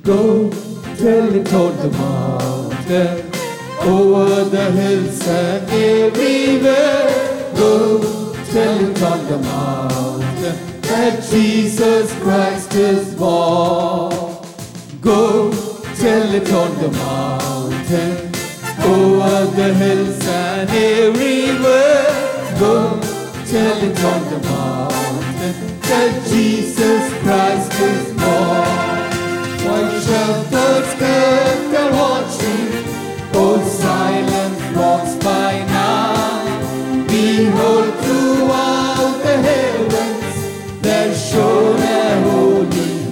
Go tell it on the mountain, over the hills and everywhere. Go tell it on the mountain that Jesus Christ is born. Go tell it on the mountain, over the hills and everywhere. Go tell it on the mountain that Jesus Christ is born. White shepherds kept their watching, all silent walks by night. Behold, throughout the heavens there shone a holy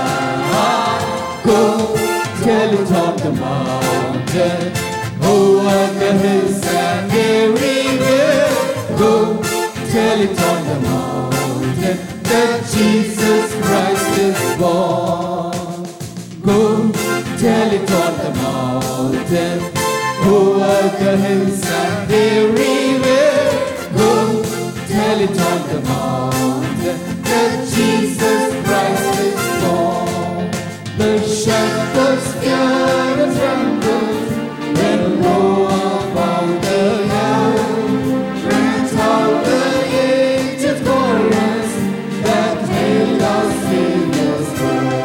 light. Go tell it on the mountain, over the hills and everywhere. Go tell it on the mountain that Jesus Christ is born. Go tell it on the mountain, over the hills and everywhere. Go tell it on the mountain that Jesus Christ is born. The shepherds feared and trembled when lo about the young rent out the ancient chorus that hailed our Savior's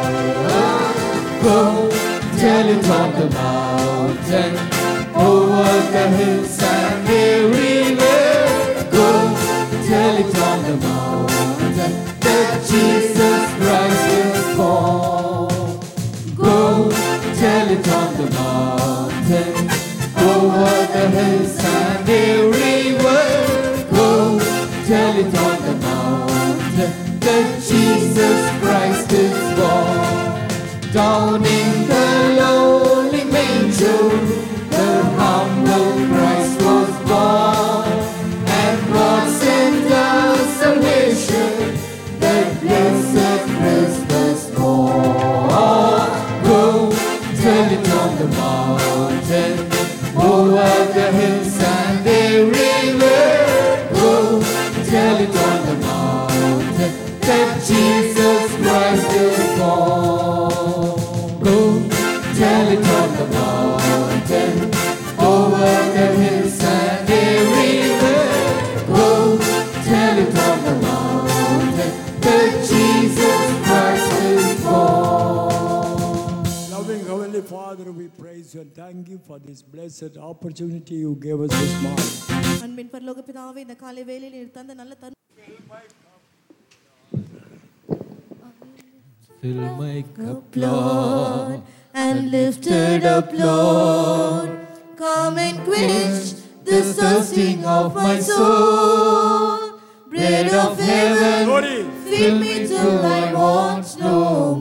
birth. Go tell it on the mountain, over the hills and everywhere. Go tell it on the mountain that Jesus Christ is born. Go tell it on the mountain, over the hills and everywhere. Go tell it on the mountain that Jesus Christ is born. Down in the lonely manger, the humble Christ was born, and God sent us salvation, that blessed Christmas morn. Go tell it on the mountain, over the hills and everywhere. Go tell it on the mountain that Jesus Christ is born. Go tell it on the mountain, over the hills and everywhere. Go tell it on the mountain that Jesus Christ is born. Loving Heavenly Father, we praise you and thank you for this blessed opportunity you gave us this morning. அன்பின் பரலோக பிதாவே இந்த காலை வேளையில் நீர் தந்த நல்ல தரு Fill my cup, Lord, and lifted up, Lord. Come and quench the thirsting of my soul. Bread of heaven, Glory. fill me till I want no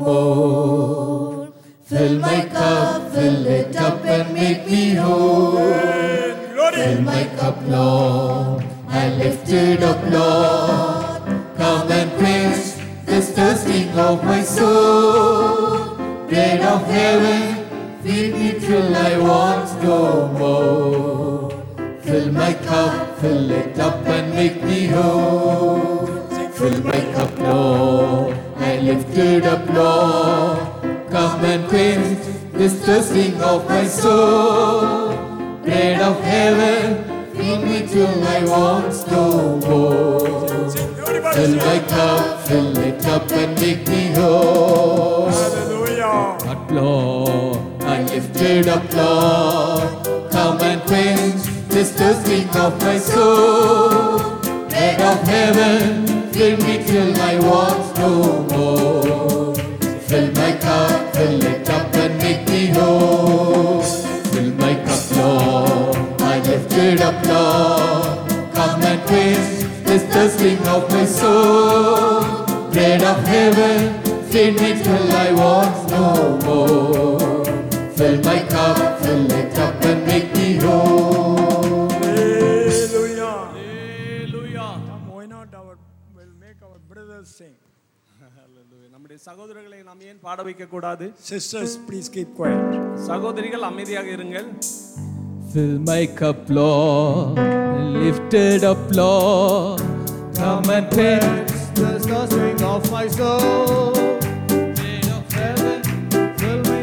more. Fill my cup, fill it up and make me whole. Fill my cup, Lord, I lift it up, Lord. Come and quench this thirsting of my soul. Bread of heaven, feed me till I want no more. Fill my cup, fill it up and make me whole. Fill my cup, Lord, I lift it up, Lord. Come and quench this thirsting of my soul. Bread of heaven, feed me till I want no more. Fill my cup, fill it up and make me whole. Hallelujah. But Lord, I lift it up, Lord. Come and quench this thirsting of my soul. Bread of heaven, fill me till I want no more. Fill my cup, fill it up and make me whole. Fill my cup, Lord. I lift it up, Lord. Come and quench this thirsting of my soul. Bread of heaven, feed me till I want no more. Fill my cup, fill it up and make me whole. Hallelujah. Come, why not our, we'll make our brothers sing. Hallelujah. நம்முடைய சகோதரர்களை நாம் ஏன் பாட வைக்க கூடாது Sisters, please keep quiet. சகோதரிகள் அமைதியாக இருங்கள் Fill my cup, Lord, and lift it up, Lord. Come and quench the thirsting of my soul. Bread of heaven, fill me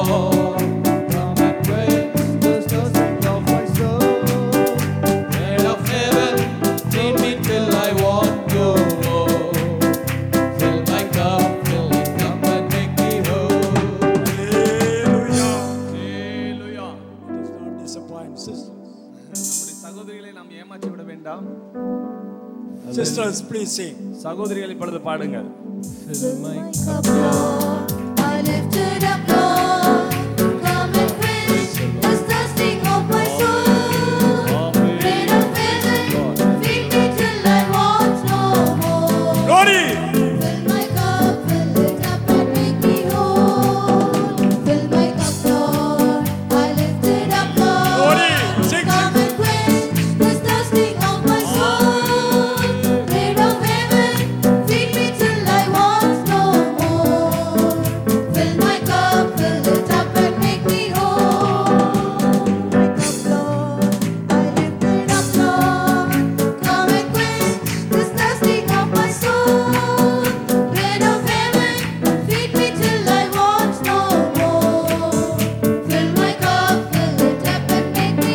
Lord. Come and quench the thirst of my soul. Bread of heaven, feed me till I want no more. Fill my cup, fill it up and make me whole. Hallelujah. Hallelujah. Let us not disappoint sisters. நம்முடைய சகோதரிகளை நாம் ஏமாற்றி விட வேண்டாம் Sisters, please sing. சகோதரிகள் இப்பொழுது பாடுங்கள் Fill my Cup, Lord, I lift it up, Lord. Come and quench this thirsting of my soul. Bread of heaven, feed me till I want no more. Glory! Fill my cup, fill it up and make me whole. Fill my cup, Lord, I lift it up, Lord. Glory! Sing, Come and quench this thirsting of my soul. Bread of heaven, feed me till I want no more. Fill my cup, fill it up and make me whole. My cup, Lord, I lift it up, Lord. Come and quench this thirsting of my soul. Bread of heaven, feed me till I want no more. Fill my cup, fill it up and make me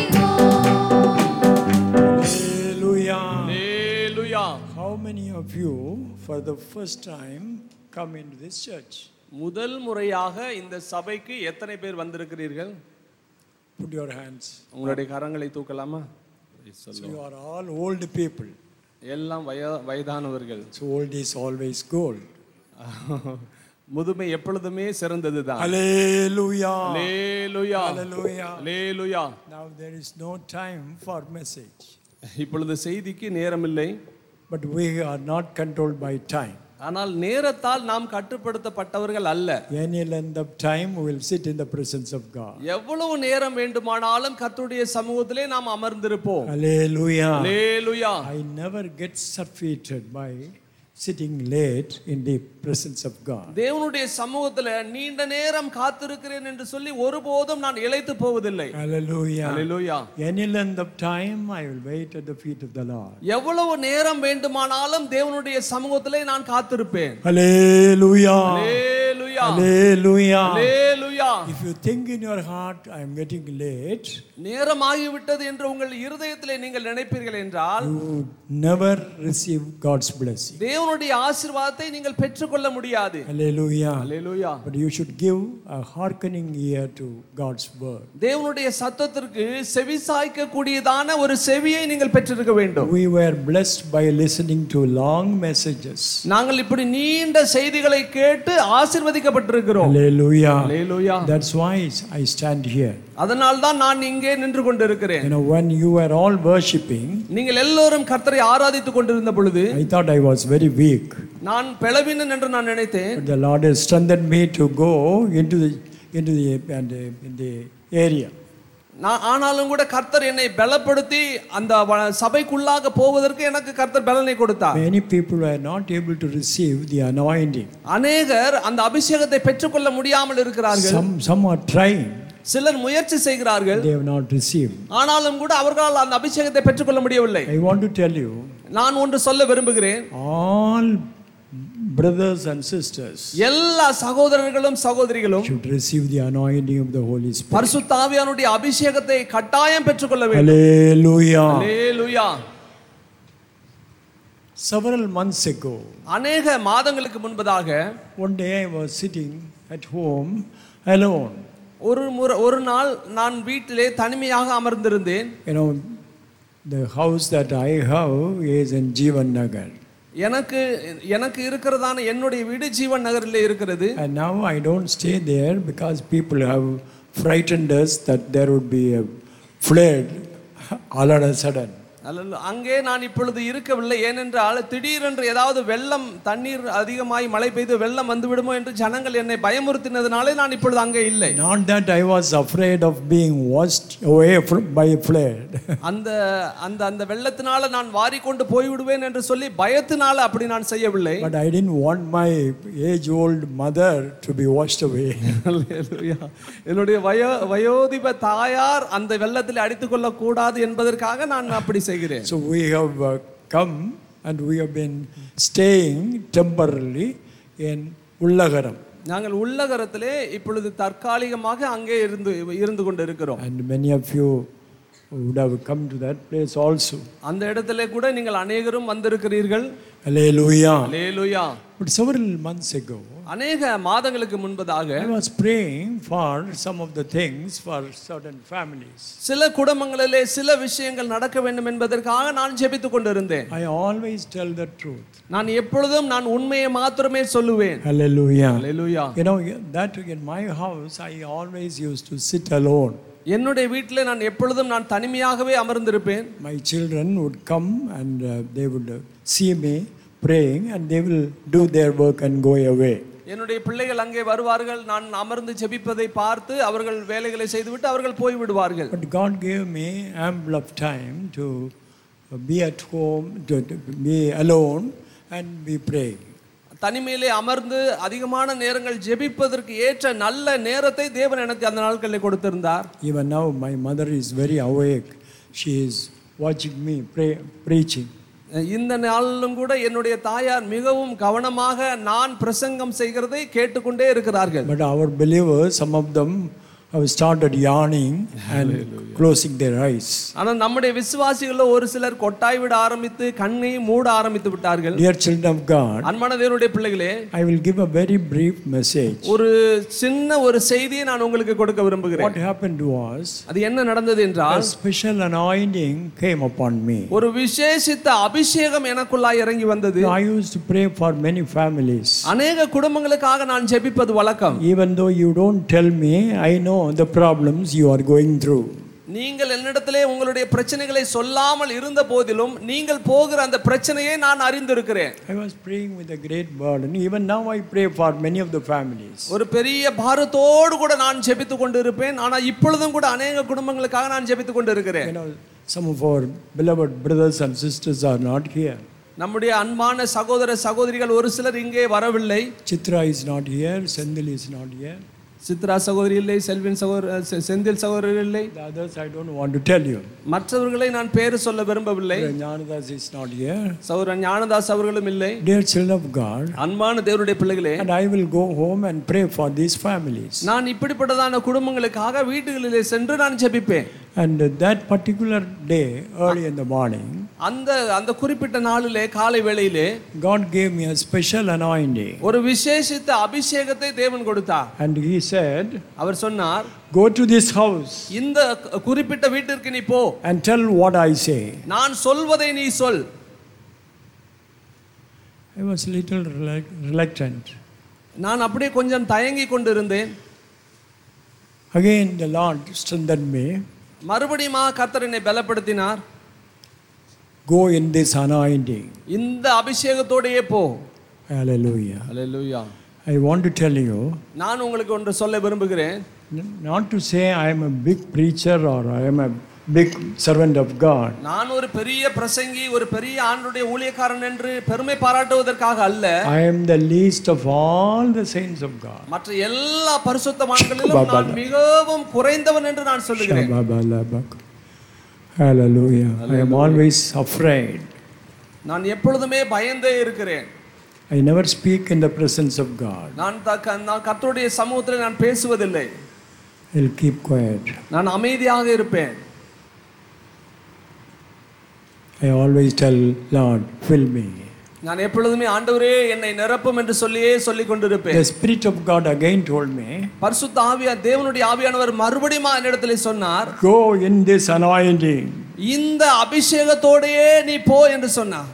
whole. Hallelujah. Hallelujah. How many of you, for the first time, come into this church? முதல் முறையாக இந்த சபைக்கு எத்தனை பேர் வந்திருக்கிறீர்கள் Put your hands. உங்களுடைய கரங்களை தூக்கலாமா So you are all old people. எல்லாம் வய வயதானவர்கள் So old is always gold. முதுமை எப்பொழுதுமே சிறந்ததுதான் Hallelujah. Hallelujah. Hallelujah. Hallelujah. Now there is no time for message. இப்பொழுது செய்திக்கு நேரமில்லை But we are not controlled by time. ஆனால் நேரத்தால் நாம் கட்டுப்படுத்தப்பட்டவர்கள் அல்ல Any length of time we will sit in the presence of God. எவ்வளவு நேரம் வேண்டுமானாலும் கர்த்தருடைய சமூகத்திலே நாம் அமர்ந்திருப்போம் Hallelujah. Hallelujah. I never get surfeited by sitting late in the presence of God. தேவனுடைய சமூகத்துல நீண்ட நேரம் காத்திருக்கிறேன் என்று சொல்லி ஒருபோதும் நான் இழைத்து போவதில்லை Hallelujah. Hallelujah. Any length of time I will wait at the feet of the Lord. எவ்வளவு நேரம் வேண்டுமானாலும் தேவனுடைய சமூகத்திலே நான் காத்திருப்பேன் Hallelujah. Hallelujah. Hallelujah. Hallelujah. If you think in your heart, I am getting late, நேரம் ஆகிவிட்டது என்று உங்கள் இருதயத்திலே நீங்கள் நினைப்பீர்கள் என்றால் you never receive God's blessing. தேவனுடைய ஆசீர்வாதத்தை நீங்கள் பெற்றுக்கொள்ள முடியாது Hallelujah. Hallelujah. But you should give a hearkening ear to God's word. தேவனுடைய சத்தத்திற்கு செவிசாய்க்க கூடியதான ஒரு செவியை நீங்கள் பெற்றிருக்க வேண்டும் We were blessed by listening to long messages. நாங்கள் இப்படி நீண்ட செய்திகளை கேட்டு ஆசீர்வதிக்கப்பட்டிருக்கிறோம் Hallelujah. Hallelujah. That's why I stand here. அதனால் தான் நான் இங்கே நின்று கொண்டிருக்கிறேன் You know, when you were all worshipping, நீங்கள் எல்லோரும் கர்த்தரை ஆராதித்துக் கொண்டிருந்த பொழுது I thought I was very weak. நான் பிளவினன் என்று நான் நினைத்தேன் But the Lord has strengthened me to go into the into the and uh, in the area. நான் ஆனாலும் கூட கர்த்தர் என்னை பலப்படுத்தி அந்த வ- சபைக்குள்ளாக போவதற்கு எனக்கு கர்த்தர் பலனை கொடுத்தார் Many people were not able to receive the anointing. அநேகர் அந்த அபிஷேகத்தை பெற்றுக்கொள்ள முடியாமல் இருக்கிறார்கள் Some some are trying, சிலர் முயற்சி செய்கிறார்கள் they have not received. ஆனாலும் கூட அவர்களால் அந்த அபிஷேகத்தை பெற்றுக்கொள்ள முடியவில்லை I want to tell you, நான் ஒன்று சொல்ல விரும்புகிறேன் all brothers and sisters எல்லா சகோதரர்களும் சகோதரிகளும் should receive the anointing of the Holy Spirit. பரிசுத்தாவியானுடைய அபிஷேகத்தை கட்டாயம் பெற்றுக்கொள்ள வேண்டும் Hallelujah. அல்லேலூயா. Several months ago, அநேக மாதங்களுக்கு முன்பதாக one day I was sitting at home alone. ஒரு முறை ஒரு நாள் நான் வீட்டிலே தனிமையாக அமர்ந்திருந்தேன் You know, the house that I have is in Jeevan Nagar. எனக்கு எனக்கு இருக்கிறதான என்னுடைய வீடு ஜீவன் நகரிலே இருக்கிறது And now I don't stay there because people have frightened us that there would be a flood all of a sudden. அல்ல அங்கே நான் இப்பொழுது இருக்கவில்லை ஏனென்றால் திடீரென்று ஏதாவது வெள்ளம் தண்ணீர் அதிகமாய் மழை பெய்து வெள்ளம் வந்து விடுமோ என்று ஜனங்கள் என்னை பயமுறுத்தினதுனாலே நான் இப்பொழுது அங்கே இல்லை Not that I was afraid of being washed away from, by a flood. அந்த அந்த அந்த வெள்ளத்தினால நான் வாரிக்கொண்டு போய்விடுவேன் என்று சொல்லி பயத்தினால அப்படி நான் செய்யவில்லை but I didn't want my age old mother to be washed away. அல்லேலூயா. என்னுடைய வயோ வயோதிப தாயார் அந்த வெள்ளத்தில் அடித்துக் கூடாது என்பதற்காக நான் அப்படி செய்கிறேன் so we have uh, come and we have been staying temporarily in Ullagaram. நாங்கள் உள்ளகரத்திலே இப்பொழுது தற்காலிகமாக அங்கே இருந்து இருந்து கொண்டு இருக்கிறோம் And many of you would have come to that place also. அந்த இடத்துல கூட நீங்கள் அநேகரும் வந்திருக்கிறீர்கள் Hallelujah. Hallelujah But several months ago, அநேக மாதங்களுக்கு முன்பதாக I was praying for some of the things for certain families. சில குடும்பங்களிலே சில விஷயங்கள் நடக்க வேண்டும் என்பதற்காக நான் ஜெபித்துக் கொண்டிருந்தேன் I always tell the truth. நான் எப்பொழுதும் நான் உண்மையை மாத்திரமே சொல்லுவேன் Hallelujah. Hallelujah You know, that in my house, I always used to sit alone. என்னுடைய வீட்டில் நான் எப்பொழுதும் நான் தனிமையாகவே அமர்ந்திருப்பேன் My children would come and uh, they would uh, see me praying and they will do their work and go away. என்னுடைய பிள்ளைகள் அங்கே வருவார்கள் நான் அமர்ந்து ஜெபிப்பதை பார்த்து அவர்கள் வேலைகளை செய்துவிட்டு அவர்கள் போய் விடுவார்கள் But God gave me ample of time to uh, be at home, to, to be alone and be praying. தனிமையிலே அமர்ந்து அதிகமான நேரங்கள் ஜெபிப்பதற்கு ஏற்ற நல்ல நேரத்தை தேவன் எனக்கு அந்த நாட்களில் கொடுத்திருந்தார் Even now, my mother is very awake. She is watching me pray, preaching. இந்த நாளிலும் கூட என்னுடைய தாயார் மிகவும் கவனமாக நான் பிரசங்கம் செய்கிறதை கேட்டுக்கொண்டே இருக்கிறார்கள் But our believers, some of them have started yawning and closing their eyes. ஆனால் நம்முடைய விசுவாசிகளில் ஒரு சிலர் கொட்டாய் விட ஆரம்பித்து கண்ணை மூட ஆரம்பித்து விட்டார்கள் Dear children of God, அன்பான தேவனுடைய பிள்ளைகளே I will give a very brief message. ஒரு சின்ன ஒரு செய்தியை நான் உங்களுக்கு கொடுக்க விரும்புகிறேன் What happened was, அது என்ன நடந்தது a என்றால் special anointing came upon me. ஒரு விசேஷித்த அபிஷேகம் எனக்குள்ளாய் இறங்கி வந்தது I used to pray for many families. அநேக குடும்பங்களுக்காக நான் ஜெபிப்பது வழக்கம் Even though you don't tell me, I know the problems you are going through. நீங்கள் என்னிடத்திலே உங்களுடைய பிரச்சனைகளை சொல்லாமல் இருந்த போதிலும் நீங்கள் போகிற அந்த பிரச்சனையை நான் அறிந்திருக்கிறேன் I was praying with a great burden. Even now, I pray for many of the families. ஒரு பெரிய பாரத்தோடு கூட நான் ஜெபித்துக் கொண்டு இருப்பேன் ஆனா இப்பொழுதும் கூட அநேக குடும்பங்களுக்காக நான் ஜெபித்துக் கொண்டு இருக்கிறேன் You know, some of our beloved brothers and sisters are not here. நம்முடைய அன்பான சகோதர சகோதரிகள் ஒரு சிலர் இங்கே வரவில்லை Chitra is not here. Sendil is not here. Chitra சகோதரி இல்லை செல்வின் சகோதர செ- செந்தில் சகோதரர் இல்லை The others I don't want to tell you. மற்றவர்களை நான் பேரு சொல்ல விரும்பவில்லை Jnanadas is not here. சகோதரன் ஞானதாஸ் அவர்களும் இல்லை Dear children of God, அன்பான தேவனுடைய பிள்ளைகளே and I will go home and pray for these families. நான் இப்படிப்பட்டதான குடும்பங்களுக்காக வீட்டுகளிலே சென்று நான் ஜெபிப்பேன் And that particular day, early in the morning, அந்த அந்த குறிப்பிட்ட நாளிலே காலை வேளையிலே God gave me a special anointing. ஒரு விசேஷித்த அபிஷேகத்தை தேவன் கொடுத்தார் And He said, அவர் சொன்னார் Go to this house இந்த குறிப்பிட்ட வீட்டிற்கு நீ போ and tell what I say. நான் சொல்வதை நீ சொல் I was a little relu- reluctant. நான் அப்படியே கொஞ்சம் தயங்கி கொண்டிருந்தேன் Again, the Lord strengthened me. மறுபடியும் கர்த்தர் என்னை பலப்படுத்தினார் Go in this anointing. இந்த அபிஷேகத்தோடையே போ Hallelujah. Hallelujah I want to tell you நான் உங்களுக்கு ஒன்று சொல்ல விரும்புகிறேன் n- not to say I am a big preacher or I am a big servant of God. நான் ஒரு பெரிய பிரசங்கி ஒரு பெரிய ஆண்டுடைய ஊழியக்காரன் என்று பெருமை பாராட்டுவதற்காக அல்ல I am the least of all the saints of God. மற்ற எல்லா பரிசுத்தவான்களிலும் நான் மிகவும் குறைந்தவன் என்று நான் சொல்லுகிறேன் Shababalabak. Hallelujah. I am always afraid. நான் எப்பொழுதுமே பயந்தே இருக்கிறேன் I never speak in the presence of God. நான் த- க- நான் கர்த்தருடைய சமூகத்தில் நான் பேசுவதில்லை I'll keep quiet. நான் அமைதியாக இருப்பேன் I always tell Lord, fill me. நான் எப்பொழுதுமே ஆண்டவரே என்னை நிரப்பும் என்று சொல்லியே சொல்லிக் கொண்டிருப்பேன் The Spirit of God again told me, பரிசுத்த ஆவியா தேவனுடைய ஆவியானவர் மறுபடியும் என்னிடத்தில் சொன்னார் Go in this anointing. இந்த அபிஷேகத்தோடையே நீ போ என்று சொன்னார்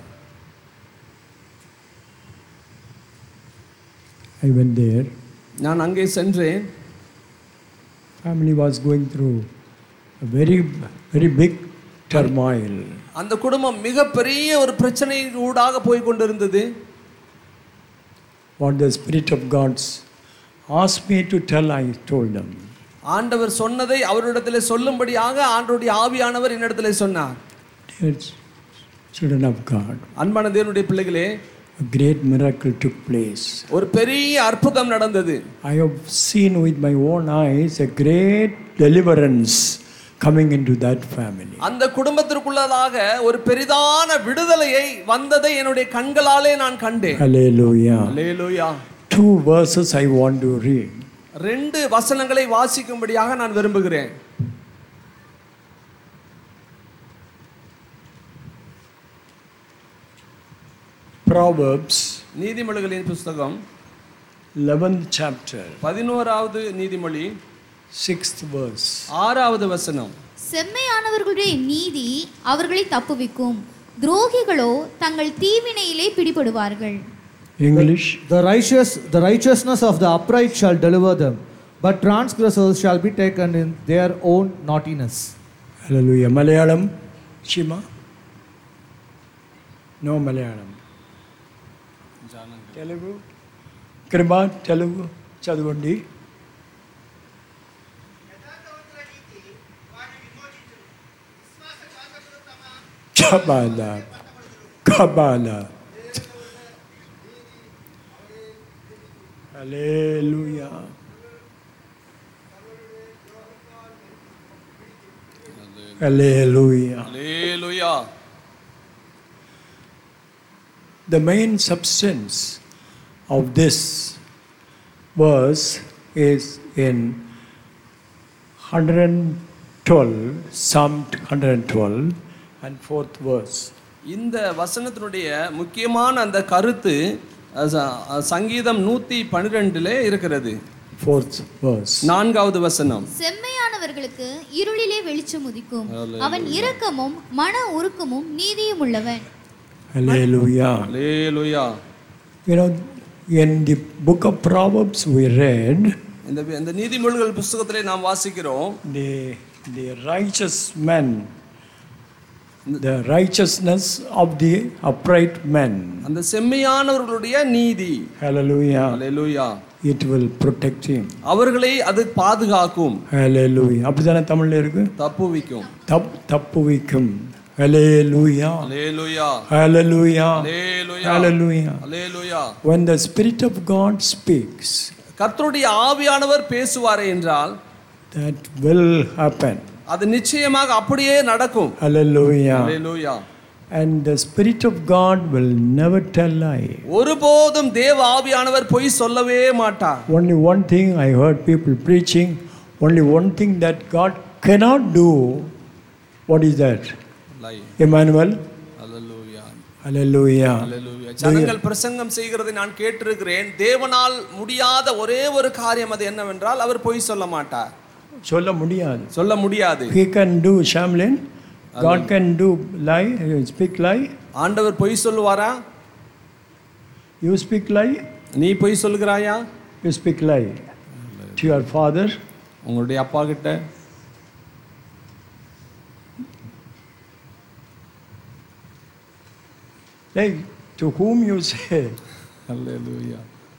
I went there. நான் அங்கே சென்றேன் Family was going through a very, very big turmoil. அந்த குடும்பம் மிகப்பெரிய ஒரு பிரச்சனை ஊடாக போய் கொண்டிருந்தது What the Spirit of God asked me to tell, I told them. ஆண்டவர் சொன்னதை அவரிடத்தில் சொல்லும்படியாக ஆண்டவருடைய ஆவியானவர் என்னிடத்தில் சொன்னார் Dear children of God, அன்பான தேவனுடைய பிள்ளைகளே a great miracle took place. ஒரு பெரிய அற்புதம் நடந்தது I have seen with my own eyes a great deliverance coming into that family. அந்த குடும்பத்திற்குள்ளதாக ஒரு பெரிதான விடுதலையை வந்ததை என்னுடைய கண்களாலே நான் கண்டேன் Hallelujah. Hallelujah two verses I want to read. ரெண்டு வசனங்களை வாசிக்கும்படியாக நான் விரும்புகிறேன் Proverbs, நீதிமொழிகளின் புஸ்தகம் 11th chapter, பதினோராவது நீதிமொழி 6th verse. ஆறாவது வசனம் செம்மையானவர்களுடைய நீதி அவர்களை தப்புவிக்கும் துரோகிகளோ தங்கள் தீவினையிலே பிடிபடுவார்கள் English, The righteous, the righteousness of the upright shall deliver them, but transgressors shall be taken in their own naughtiness. hallelujah. Malayalam, Shima? No Malayalam. Telugu? Kripa, Telugu, చదవండి కబాల కబాల హల్లెలూయా హల్లెలూయా அல்லேலூயா The main substance of this verse is in 112, Psalm 112, and fourth verse. இந்த வசனத்தினுடைய முக்கியமான அந்த கருத்து அஹ், ச- அஹ், சங்கீதம் நூத்தி பன்னிரெண்டுல இருக்கிறது Fourth verse. நான்காவது வசனம் செம்மையானவர்களுக்கு இருளிலே வெளிச்சம் உதிக்கும் அவன் இரக்கமும் மன உருக்கமும் நீதியும் உள்ளவன் Hallelujah. Hallelujah You know, in the book of Proverbs we read இந்த இந்த நீதிமொழிகள் புஸ்தகத்திலே நாம் வாசிக்கிறோம் the, the righteous men, the righteousness of the upright men. அந்த செம்மையானவர்களுடைய நீதி Hallelujah. Hallelujah It will protect him. அவர்களை அது பாதுகாக்கும் ஹalleluya அப்படிதானே தமிழ்ல இருக்கு தப்புவிக்கும் தப் தப்புவிக்கும் ஹalleluya அல்லேலூயா ஹalleluya அல்லேலூயா ஹalleluya அல்லேலூயா when the spirit of god speaks கர்த்தருடைய ஆவியானவர் பேசுவாரே என்றால் that will happen அது நிச்சயமாக அப்படியே நடக்கும் hallelujah hallelujah and the spirit of god will never tell lie ஒருபோதும் தேவ ஆவியானவர் பொய் சொல்லவே மாட்டார் only one thing i heard people preaching only one thing that god cannot do what is that emmanuel hallelujah hallelujah அல்லேலூயா. ஜனங்கள் பிரசங்கம் செய்கிறதை நான் கேட்டிருக்கிறேன் தேவனால் முடியாத ஒரே ஒரு காரியம் அது என்னவென்றால் அவர் பொய் சொல்ல மாட்டார் சொல்ல முடியாது சொல்ல முடியாது He can do Shamlin. God can do lie, uh, speak lie. ஆண்டவர் பொய் சொல்லுவாரா You speak lie, நீ பொய் சொல்லுகிறாயா you speak lie to your father. உங்களுடைய அப்பா கிட்ட Like to whom you say, hallelujah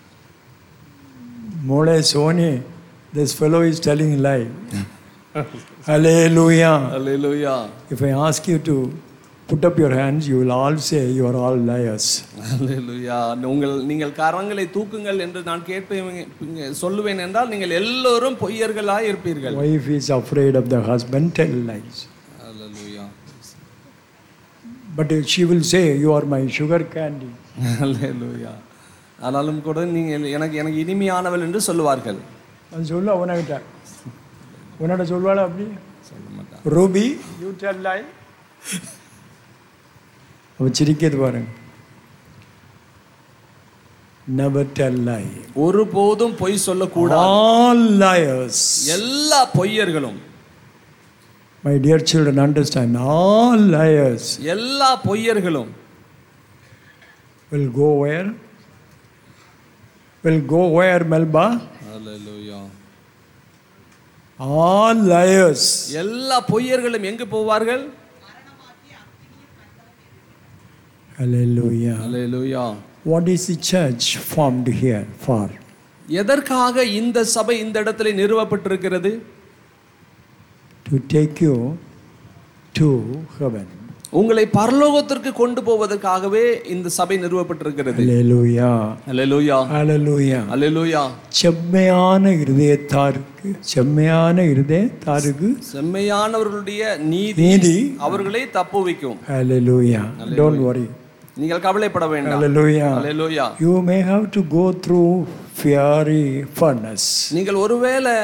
Mole Soni, this fellow is telling lie. Hallelujah. Hallelujah If I ask you to put up your hands, you will all say you are all liars. அல்லேலூயா உங்கள் நீங்கள் கரங்களை தூக்குங்கள் என்று நான் கேட்பேன் சொல்லுவேன் என்றால் நீங்கள் எல்லோரும் பொய்யர்களாய் இருப்பீர்கள் Wife is afraid of the husband, tell lies. Hallelujah But she will say, You are my sugar candy. அல்லேலூயா ஆனாலும் கூட நீங்கள் எனக்கு எனக்கு இனிமையானவள் என்று சொல்லுவார்கள் அது சொல்ல உனக்கிட்ட உன்னோட சொல்வாளா அப்படி சொல்ல மாட்டார் ரூபி யூ டெல் லை அவ சிரிக்கிறது பாருங்க நெவர் டெல் லை ஒருபோதும் பொய் சொல்லக்கூடாது ஆல் லயர்ஸ் எல்லா பொய்யர்களும் my dear children understand all liars எல்லா பொய்யர்களும் will go where will go where மெல்பா அல்லேலூயா ஆல் லயர்ஸ் எல்லா பொய்யர்களும் எங்கு போவார்கள் Hallelujah. Hallelujah What is the church formed here for? எதற்காக இந்த சபை இந்த இடத்துல நிறுவப்பட்டிருக்கிறது To take you to heaven. உங்களை பரலோகத்திற்கு கொண்டு போவதற்காகவே இந்த சபை நிறுவப்பட்டிருக்கிறது Hallelujah. அல்லேலூயா Hallelujah. அல்லேலூயா செம்மையான இருதயத்தாருக்கு செம்மையான இருதயத்தாருக்கு செம்மையானவர்களுடைய நீதி நீதி அவர்களை தப்புவிக்கும் Hallelujah. Don't worry. நீங்கள் கவலைப்பட வேண்டாம் Hallelujah. Hallelujah You may have to go through fiery furnace. நீங்கள் ஒருவேளை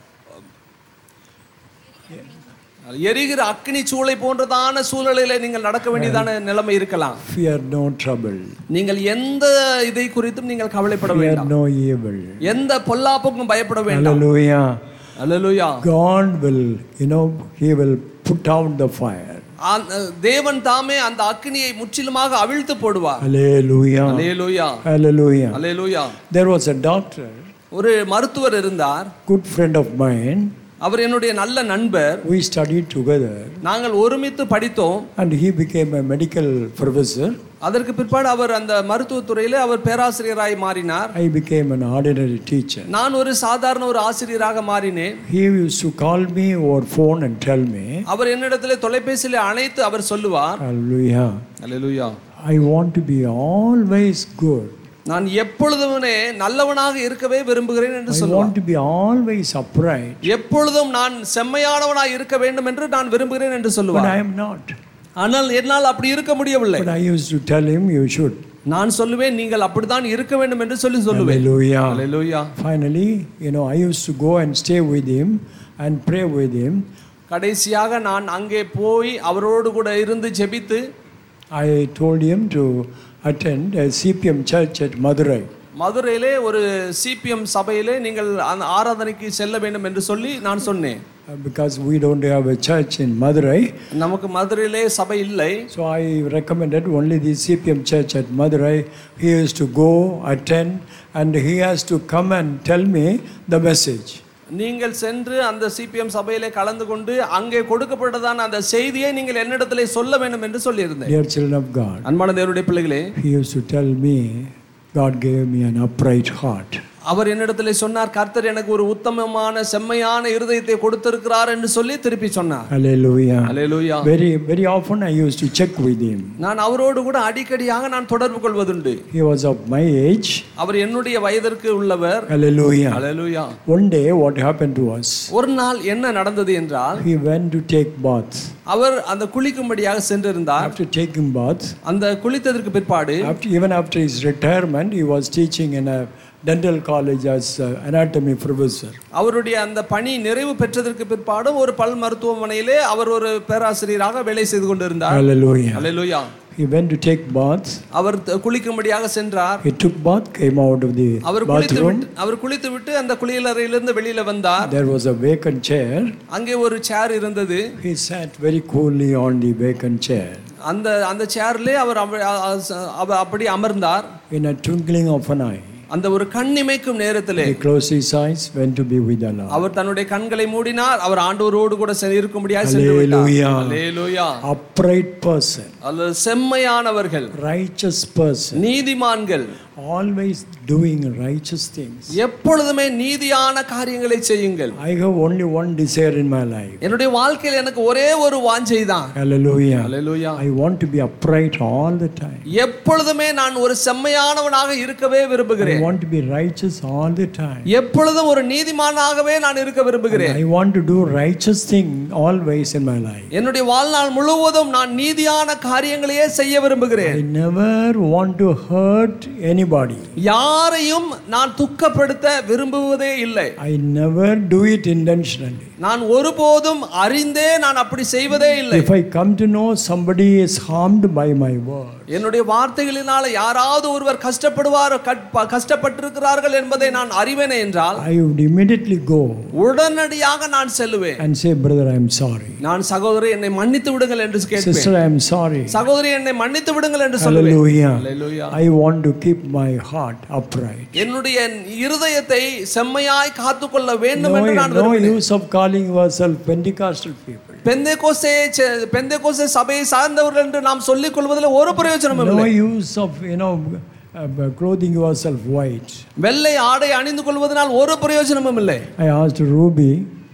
எரிகிற அக்னி சூளை போன்றதான சூழலிலே நீங்கள் நடக்க வேண்டியதான நிலைமை இருக்கலாம் Fear no trouble. நீங்கள் எந்த இதை குறித்தும் நீங்கள் கவலைப்பட Fear வேண்டாம் no evil. எந்த பொல்லாப்புக்கும் பயப்பட வேண்டாம் Hallelujah. Hallelujah God will, you know, He will put out the fire. அந்த தேவன் தாமே அந்த அக்னியை முற்றிலுமாக அவிழ்த்து போடுவார் Hallelujah. Hallelujah Hallelujah. Hallelujah There was a doctor, ஒரு மருத்துவர் இருந்தார் good friend of mine. அவர் என்னுடைய நல்ல நண்பர் We studied together நாங்கள் ஒருமித்து படித்தோம் and he became a medical professor. அதற்கு பிற்பாடு அவர் அந்த மருத்துவத்துறையிலே அவர் பேராசிரியராய் மாறினார் I became an ordinary teacher. நான் ஒரு சாதாரண ஒரு ஆசிரியராக மாறினேன் He used to call me over phone and tell me, அவர் என்னிடத்திலே தொலைபேசியிலே அழைத்து அவர் சொல்லுவார் Hallelujah. Hallelujah I want to be always good. நான் எப்பொழுதுமே நல்லவனாக இருக்கவே விரும்புகிறேன் என்று I சொல்லுவார் want to be always upright. எப்பொழுதும் நான் செம்மையானவனாய் இருக்க வேண்டும் என்று நான் விரும்புகிறேன் என்று But சொல்லுவார் I am not. ஆனால் என்னால் அப்படி இருக்க முடியவில்லை But I used to tell him, You should. நான் சொல்லுவேன் நீங்கள் அப்படித்தான் இருக்க வேண்டும் என்று சொல்லி சொல்லுவேன் Hallelujah. Hallelujah Finally, you know, I used to go and stay with him and pray with him. கடைசியாக நான் அங்கே போய் அவரோடு கூட இருந்து ஜெபித்து I told him to attend a CPM church at Madurai. மதுரையிலே ஒரு சிபிஎம் சபையிலே நீங்கள் அந்த ஆராதனைக்கு செல்ல வேண்டும் என்று சொல்லி நான் சொன்னேன் Uh, Because we don't have a church in Madurai, நமக்கு மதுரையிலே சபை இல்லை so I recommended only the CPM church at Madurai. He used to go, attend, and he has to come and tell me the message. நீங்கள் சென்று அந்த CPM சபையிலே கலந்து கொண்டு அங்கே கொடுக்கப்பட்டதான அந்த செய்தியை நீங்கள் என்னிடத்திலே சொல்ல வேண்டும் என்று சொல்லியிருந்தேன் Dear children of God, அன்பான தேவனுடைய பிள்ளைகளே he used to tell me, God gave me an upright heart. அவர் என்னிடத்திலே சொன்னார் கர்த்தர் எனக்கு ஒரு உத்தமமான செம்மையான இருதயத்தை கொடுத்திருக்கிறார் என்று சொல்லி திருப்பி சொன்னார் Hallelujah. Hallelujah Very, very often I used to check with him. நான் அவரோடு கூட அடிக்கடியாக நான் தொடர்பு கொள்வதுண்டு He was of my age. அவர் என்னுடைய வயதிற்கு உள்ளவர் Hallelujah. Hallelujah One day, what happened to us? ஒரு நாள் என்ன நடந்தது என்றால் He went to take bath. அவர் அந்த குளிக்கும்படியாக சென்றிருந்தார் After taking bath, அந்த குளித்ததற்கு பிற்பாடு after, even after his retirement, he was teaching in a dental college as uh, anatomy professor. அவருடைய அந்த பணி நிறைவு பெற்றதற்கு பிற்பாடும் ஒரு பல் மருத்துவமனையிலே அவர் ஒரு பேராசிரியராக வேலை செய்து கொண்டிருந்தார் Hallelujah. Hallelujah He went to take bath. அவர் த- குளிக்கும்படியாக சென்றார் He took bath, came out of the அவர் குளித்து bathroom. விட்டு அவர் குளித்து விட்டு அந்த குளியலறையிலிருந்து வெளியில வந்தார் There was a vacant chair. அங்கே ஒரு சேர் இருந்தது He sat very coolly on the vacant chair. அந்த அந்த சேர்லே அவர் அவ- அ- அ- அவ- அப்படி அமர்ந்தார் In a twinkling of an eye, அந்த ஒரு கண்ணிமைக்கும் நேரத்திலே he closed his eyes, went to be with the Lord. அவர் தன்னுடைய கண்களை மூடினார் அவர் ஆண்டவரோடு கூட செ- இருக்கும்படியாக சென்று விட்டார் Hallelujah. அல்லேலூயா Upright person, அல்லது செம்மையானவர்கள் righteous person, நீதிமான்கள் always doing righteous things. எப்பொழுதுமே நீதியான காரியங்களை செய்யுங்கள் I have only one desire in my life. என்னுடைய வாழ்க்கையில் எனக்கு ஒரே ஒரு வாஞ்சை தான் Hallelujah. Hallelujah I want to be upright all the time. எப்பொழுதுமே நான் ஒரு செம்மையானவனாக இருக்கவே I விரும்புகிறேன் want to be righteous all the time. எப்பொழுதும் ஒரு நீதிமானாகவே நான் இருக்க விரும்புகிறேன் I want to do righteous thing always in my life. என்னுடைய வாழ்நாள் முழுவதும் நான் நீதியான காரியங்களையே செய்ய விரும்புகிறேன் I never want to hurt anybody. யாரையும் நான் துக்கப்படுத்த விரும்புவதே இல்லை I never do it intentionally. நான் ஒருபோதும் அறிந்தே நான் அப்படி செய்வதே இல்லை If I come to know somebody is harmed by my word, என்னுடைய வார்த்தைகளினால யாராவது ஒருவர் கஷ்டப்படுவார் கட்- கஷ்டப்பட்டிருக்கிறார்கள் என்பதை நான் அறிவேனே என்றால் I would immediately go உடனடியாக நான் செல்லுவேன் and say, Brother, I am sorry. நான் சகோதரி என்னை மன்னித்து விடுங்கள் என்று கேட்பேன் Sister, I am sorry. சகோதரி என்னை மன்னித்து விடுங்கள் என்று சொல்லுவேன் Hallelujah. Hallelujah. I want to keep my heart upright. என்னுடைய இருதயத்தை செம்மையாய் காத்துக்கொள்ள வேண்டும் No, என்று நான் no விரும்பினேன் use of calling yourself Pentecostal people. Pentecost செ- பெந்தேகோஸ்தே சபையை சார்ந்தவர்கள் என்று நாம் சொல்லிக் கொள்வதில் ஒரு பிரயோஜனமும் No இல்லை use of, you know, uh, clothing yourself white. வெள்ளை ஆடை அணிந்து கொள்வதனால் ஒரு பிரயோஜனமும் இல்லை I asked Ruby,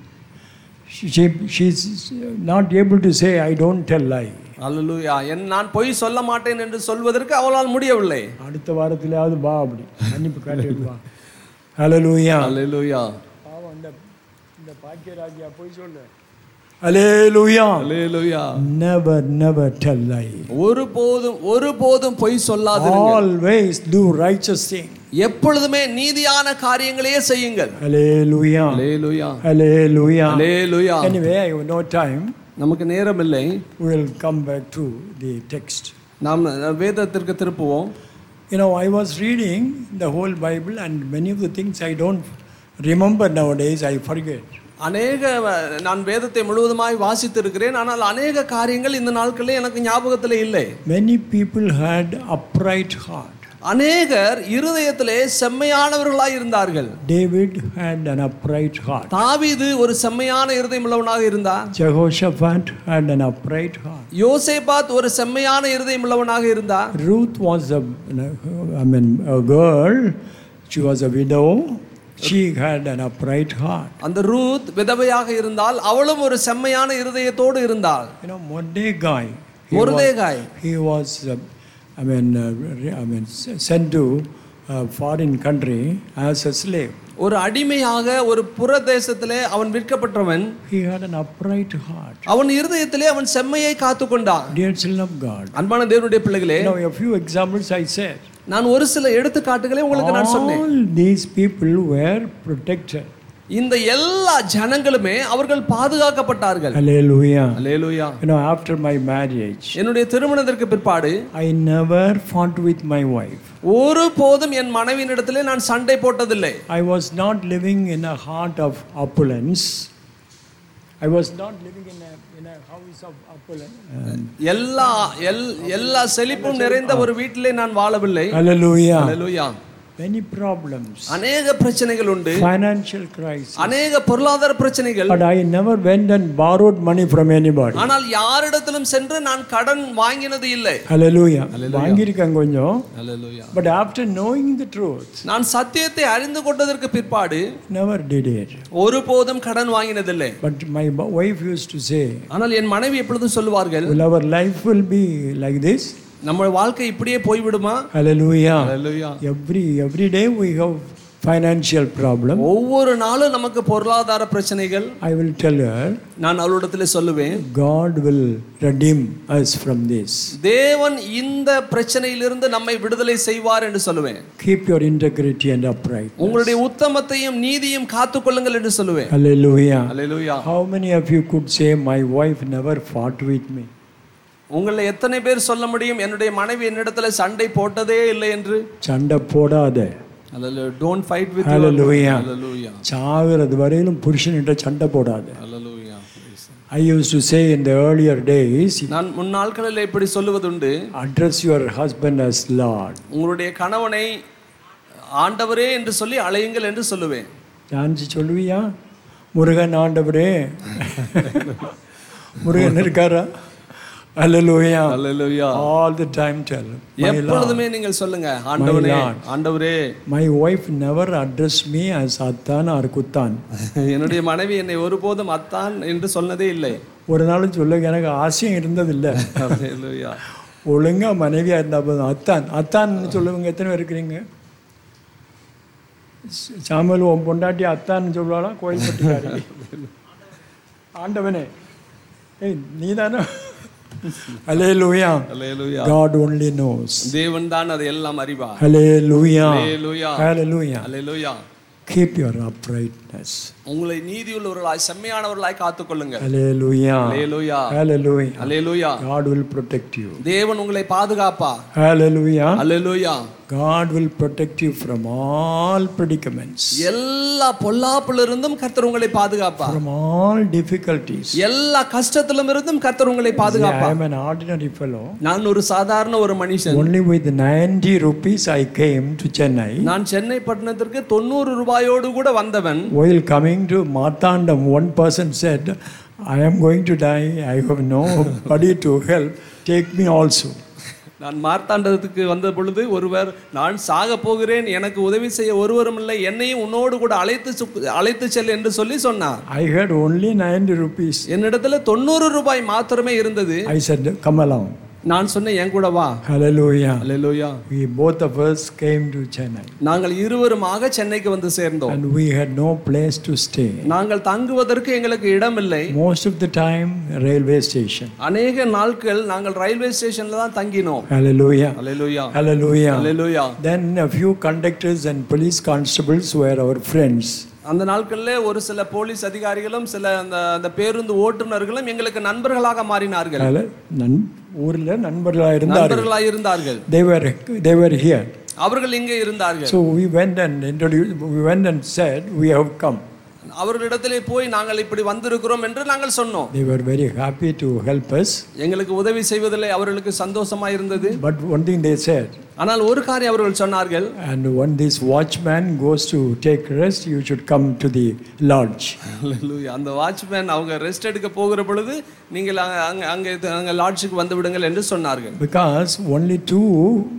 she, she, she's not able to say, I don't tell lie. அல்லேலூயா என் நான் பொய் சொல்ல மாட்டேன் என்று சொல்வதற்கு அவளால் முடியவில்லை அடுத்த வாரத்திலாவது வா அப்படி மன்னிப்பு காட்டிட்டு வா ஹalleluya அல்லேலூயா பாவம் இந்த இந்த பாக்கியராஜா போய் சொல்லு Hallelujah. அல்லேலூயா Never, never tell lie. ஒருபோதும் ஒருபோதும் பொய் சொல்லாதிருங்கள் Always do righteous thing. எப்பொழுதுமே நீதியான காரியங்களையே செய்யுங்கள் Hallelujah. Hallelujah Hallelujah. Hallelujah Anyway, I have no time. நமக்கு நேரம் இல்லை We will come back to the text. நாம் வேதத்திற்கு திருப்புவோம் You know, I was reading the whole Bible, and many of the things I don't remember nowadays, I forget. அநேக அஹ், நான் வேதத்தை முழுவதுமாய் வாசித்திருக்கிறேன் ஆனால் அநேக காரியங்கள் இந்த நாட்களில் எனக்கு ஞாபகத்தில் இல்லை Many people had upright heart. அநேகர் இருதயத்திலே செம்மையானவர்களாய் இருந்தார்கள் David had an upright heart. தாவீது ஒரு செம்மையான இருதயம் உள்ளவனாக இருந்தார் Jehoshaphat had an upright heart. யோசேபாத் ஒரு செம்மையான இருதயம் உள்ளவனாக இருந்தார் Ruth was a, I mean, a girl. She was a widow. She had an upright heart. அந்த ரூத் விதவையாக இருந்தால் அவளும் ஒரு செம்மையான இருதயத்தோடு இருந்தாள் You know, Mordecai. He Mordecai was, he was uh, I mean, uh, re- I mean, s- sent to a foreign country as a slave. ஒரு அடிமையாக ஒரு புறதேசத்திலே அவன் விற்கப்பட்டவன் He had an upright heart. அவன் இருதயத்திலே அவன் செம்மையை காத்து கொண்டான் Dear children of God. அன்பான தேவனுடைய பிள்ளைகளே Now, a few examples I said. நான் ஒரு சில எடுத்துக்காட்டுகளை உங்களுக்கு நான் சொன்னேன் All these people were protected. இந்த எல்லா ஜனங்களுமே அவர்கள் பாதுகாக்கப்பட்டார்கள் Hallelujah. Hallelujah You know, after my marriage, என்னுடைய திருமணத்திற்கு பிற்பாடு I never fought with my wife. ஒரு போதும் என் மனைவியினிடத்திலே நான் சண்டை போட்டதில்லை I was not living in a heart of opulence. I was not living in a, in a house of opulence. எல்லா எல் எல்லா செழிப்பும் நிறைந்த ஒரு வீட்டிலே நான் வாழவில்லை Hallelujah. அல்லேலூயா Many problems. அநேக பிரச்சனைகள் உண்டு Financial crisis. அநேக பொருளாதார பிரச்சனைகள் But I never went and borrowed money from anybody. ஆனால் யாரிடத்திலும் சென்று நான் கடன் வாங்கினது இல்லை Hallelujah. வாங்கியிருக்கேன் கொஞ்சம் அல்லேலூயா But after knowing the truth, நான் சத்தியத்தை அறிந்து கொண்டதற்கு பிற்பாடு never did it. ஒருபோதும் கடன் வாங்கினதில்லை But my bo- wife used to say, ஆனால் என் மனைவி எப்பொழுதும் சொல்லுவார்கள் Will our life will be like this? நம்ம வாழ்க்கை இப்படியே போய்விடுமா Hallelujah. Hallelujah Every every day we have financial problem. ஒவ்வொரு நாளும் நமக்கு பொருளாதார பிரச்சனைகள் I will tell her, நான் அவளிடத்தில் சொல்லுவேன் God will redeem us from this. தேவன் இந்த பிரச்சனையிலிருந்து நம்மை விடுதலை செய்வார் என்று சொல்லுவேன் Keep your integrity and upright. உங்களுடைய உத்தமத்தையும் நீதியும் காத்துக்கொள்ளுங்கள் என்று சொல்லுவேன் Hallelujah. Hallelujah How many of you could say, My wife never fought with me? உங்களை எத்தனை பேர் சொல்ல முடியும் என்னுடைய மனைவி என்னிடத்துல சண்டை போட்டதே இல்லை என்று சண்டை போடாத don't fight with Hallelujah. Hallelujah. சாகிறது வரையிலும் புருஷன்கிட்ட சண்டை போடாத Hallelujah. I used to say in the earlier days, நான் முன்னாட்களில் இப்படி சொல்லுவதுண்டு address your husband as Lord. உங்களுடைய கணவனை ஆண்டவரே என்று சொல்லி அழையுங்கள் என்று சொல்லுவேன் டான்ஸ் சொல்லுவியா முருகன் ஆண்டவரே முருகன் இருக்காரா Hallelujah. Hallelujah. All the time tell. My Lord. எப்பொழுதுமே நீங்கள் சொல்லுங்க ஆண்டவரே Lord. ஆண்டவரே My wife never addressed me as Attan or Kuttan. என்னுடைய மனைவி என்னை ஒருபோதும் அத்தான் என்று சொன்னதே இல்லை ஒரு நாளும் சொல்ல எனக்கு ஆசையும் இருந்ததில்லை Hallelujah. ஒழுங்கா மனைவியா இருந்தா போதும் அத்தான் அத்தான்னு சொல்லுவங்க எத்தனை பேர் இருக்கிறீங்க சாமல் உன் பொண்டாட்டி அத்தான்னு சொல்லுவாளா கோயில்பட்டிக்காரி ஆண்டவனே ஏய் நீ தானே Hallelujah. Hallelujah. God only knows. தேவன் தான் அதை எல்லாம் அறிவார் Hallelujah. Hallelujah. Hallelujah. Hallelujah. Keep your uprightness. உங்களை நீதியுள்ளவர்களாய் செம்மையானவர்களாய் காத்துக்கொள்ளுங்கள் Hallelujah. Hallelujah. Hallelujah. Hallelujah. God will protect you. தேவன் உங்களை பாதுகாப்பா Hallelujah. Hallelujah. God will protect you from all predicaments, எல்லா பொல்லாப்பிலிருந்தும் கர்த்தர் உங்களை பாதுகாப்பா from all difficulties. எல்லா கஷ்டத்திலும் இருந்தும் கர்த்தர் உங்களை See, பாதுகாப்பா I am an ordinary fellow. நான் ஒரு சாதாரண ஒரு மனுஷன் Only with 90 rupees I came to Chennai. நான் சென்னை பட்டணத்திற்கு தொண்ணூறு ரூபாயோடு கூட வந்தவன் While coming to Marthandam, one person said, I am going to die. I have nobody to help. Take me also. நான் மார்த்தாண்டத்துக்கு வந்த பொழுது ஒருவர் நான் சாக போகிறேன் எனக்கு உதவி செய்ய ஒருவரும் இல்லை என்னையும் உன்னோடு கூட அழைத்து சு- அழைத்து செல் என்று சொல்லி சொன்னார் I had only 90 rupees. என்னிடத்துல தொண்ணூறு ரூபாய் மாத்திரமே இருந்தது I said, Come along. நான் சொன்னேன் என் கூட வா Hallelujah. Hallelujah We both of us came to Chennai நாங்கள் இருவருமாக சென்னைக்கு வந்து சேர்ந்தோம் and we had no place to stay. நாங்கள் தங்குவதற்கு எங்களுக்கு இடம் இல்லை Most of the time, railway station. அநேக நாட்கள் நாங்கள் ரயில்வே ஸ்டேஷன்ல தான் தங்கினோம் Hallelujah. Hallelujah Hallelujah. Hallelujah Then a few conductors and police constables were our friends. அந்த நாட்கள்ல ஒரு சில போலீஸ் அதிகாரிகளும் சில அந்த அந்த பேருந்து ஓட்டுநர்களும் எங்களுக்கு நண்பர்களாக மாறினார்கள் Hall- நன் ஊர்ல நண்பர்களாக இருந்தார்கள் நண்பர்களாக இருந்தார்கள் they were they were here அவர்கள் இங்கே இருந்தார்கள் so we went and introduced we went and said we have come அவர்களிடத்திலே போய் நாங்கள் இப்படி வந்திருக்கிறோம் என்று நாங்கள் சொன்னோம் they were very happy to help us எங்களுக்கு உதவி செய்வதில் அவர்களுக்கு சந்தோஷமா இருந்தது but one thing they said ஆனால் ஒரு காரியம் அவர்கள் சொன்னார்கள் and when this watchman goes to take rest you should come to the lodge Hallelujah. அந்த வாட்ச்மேன் அவங்க ரெஸ்ட் எடுக்க போகிற பொழுது நீங்கள் அங்க அங்க அங்க இது- அங்க லாட்ஜுக்கு வந்து விடுங்கள் என்று சொன்னார்கள் because only two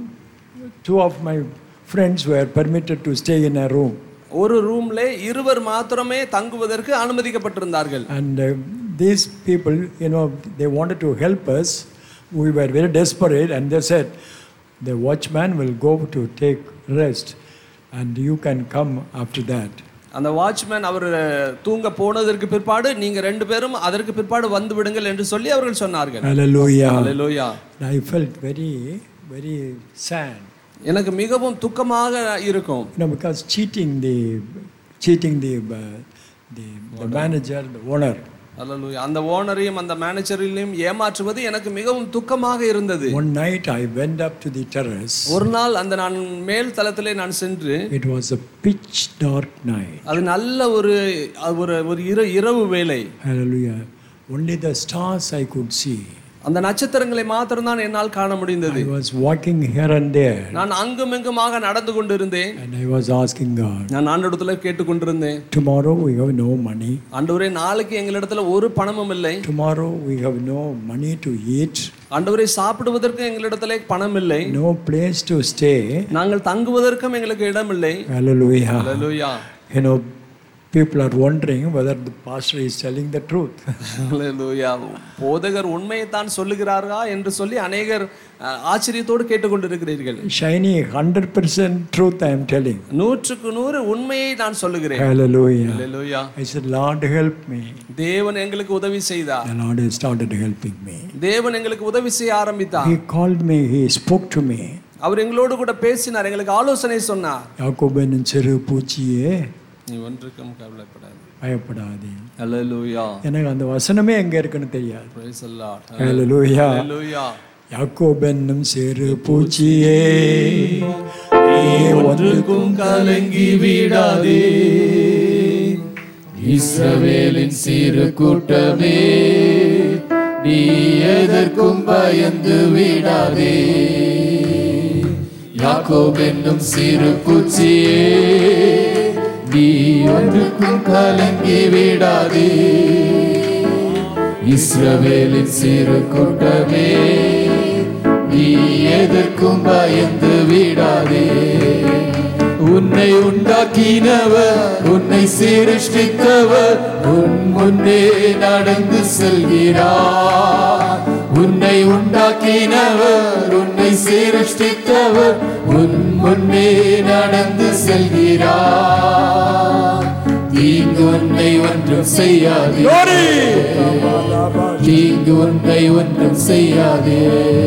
two of my friends were permitted to stay in a room ஒரு ரூம்ல இருவர் மாத்திரமே தங்குவதற்கு அனுமதிக்கப்பட்டிருந்தார்கள் And uh, these people, you know, they wanted to help us. We were very desperate, and they said, the watchman will go to take rest, and you can come after that. அந்த watchman அவர் தூங்க போனதற்கு பிற்பாடு நீங்க ரெண்டு பேரும் அதற்கு பிற்பாடு வந்து விடுங்கள் என்று சொல்லி அவர்கள் சொன்னார்கள் Hallelujah. Hallelujah. I felt very, very sad, எனக்கு மிகவும் துக்கமாக இருக்கும் you know, because cheating the, cheating the, uh, the, the manager, the owner. Hallelujah. அந்த ஓனரையும் அந்த மேனேஜரையும் ஏமாற்றுவது எனக்கு மிகவும் துக்கமாக இருந்தது One night I went up to the terrace. ஒரு நாள் அந்த நான் மேல் தளத்திலே நான் சென்று It was a pitch dark night. அது நல்ல ஒரு ஒரு ஒரு இர இரவு வேலை Hallelujah. Only the stars I could see. அந்த நட்சத்திரங்களை மாத்திரம்தான் என்னால் காண முடிந்தது I was walking here and there நான் அங்கும் இங்குமாக நடந்து கொண்டிருந்தேன் and I was asking God, நான் ஆண்டோடத்துல கேட்டுக்கொண்டிருந்தேன் tomorrow we have no money, ஆண்டவரே நாளைக்கு எங்களிடத்துல ஒரு பணமும் இல்லை tomorrow we have no money to eat, ஆண்டவரை சாப்பிடுவதற்கு எங்களிடத்துல பணம் இல்லை no place to stay. நாங்கள் தங்குவதற்கும் எங்களுக்கு இடம் இல்லை Hallelujah. Hallelujah. You know, people are wondering whether the pastor is telling the truth. Hallelujah. போதகர் உண்மையைத்தான் சொல்லுகிறாரா என்று சொல்லி அநேகர் அஹ், ஆச்சரியத்தோடு கேட்டுக்கொண்டிருக்கிறீர்கள் Shiny 100% truth I am telling. நூற்றுக்கு நூறு உண்மையை நான் சொல்லுகிறேன் Hallelujah. Hallelujah. I said, Lord, help me. தேவன் எங்களுக்கு உதவி செய்தார் The Lord has started helping me. தேவன் எங்களுக்கு உதவி செய்ய ஆரம்பித்தார் He called me, He spoke to me. அவர் எங்களோடு கூட பேசினார் எங்களுக்கு ஆலோசனை சொன்னார் யாக்கோபன் சிறு பூச்சியே நீ ஒன்றுக்கும் கவலைப்படாது பயப்படாதே Hallelujah. எனக்கு அந்த வசனமே எங்க இருக்குன்னு தெரியாது Praise the Lord. Hallelujah. Hallelujah. யாக்கோபென்னும் சிறு பூச்சியே நீ ஒன்றுக்கும் கலங்கி விடாதே இஸ்ரவேலின் சிறு கூட்டமே நீ எதற்கும் பயந்து விடாதே யாக்கோப் என்னும் சிறு பூச்சியே நீ ஒன்றுக்கும் கலங்கி விடாதே இஸ்ரவேலின் சிறு கூட்டமே நீ எதற்கும் பயந்து விடாதே உன்னை உண்டாக்கினவர் உன்னை சிருஷ்டித்தவர் உன் முன்னே நடந்து செல்கிறார் உன்னை உண்டாக்கினவர் உன்னை சிருஷ்டித்தவர் உன் முன்னே நடந்து செல்கிறார் தீங்கு உன்னை ஒன்றும் செய்யாதே தீங்கு உன்னை ஒன்றும் செய்யாதே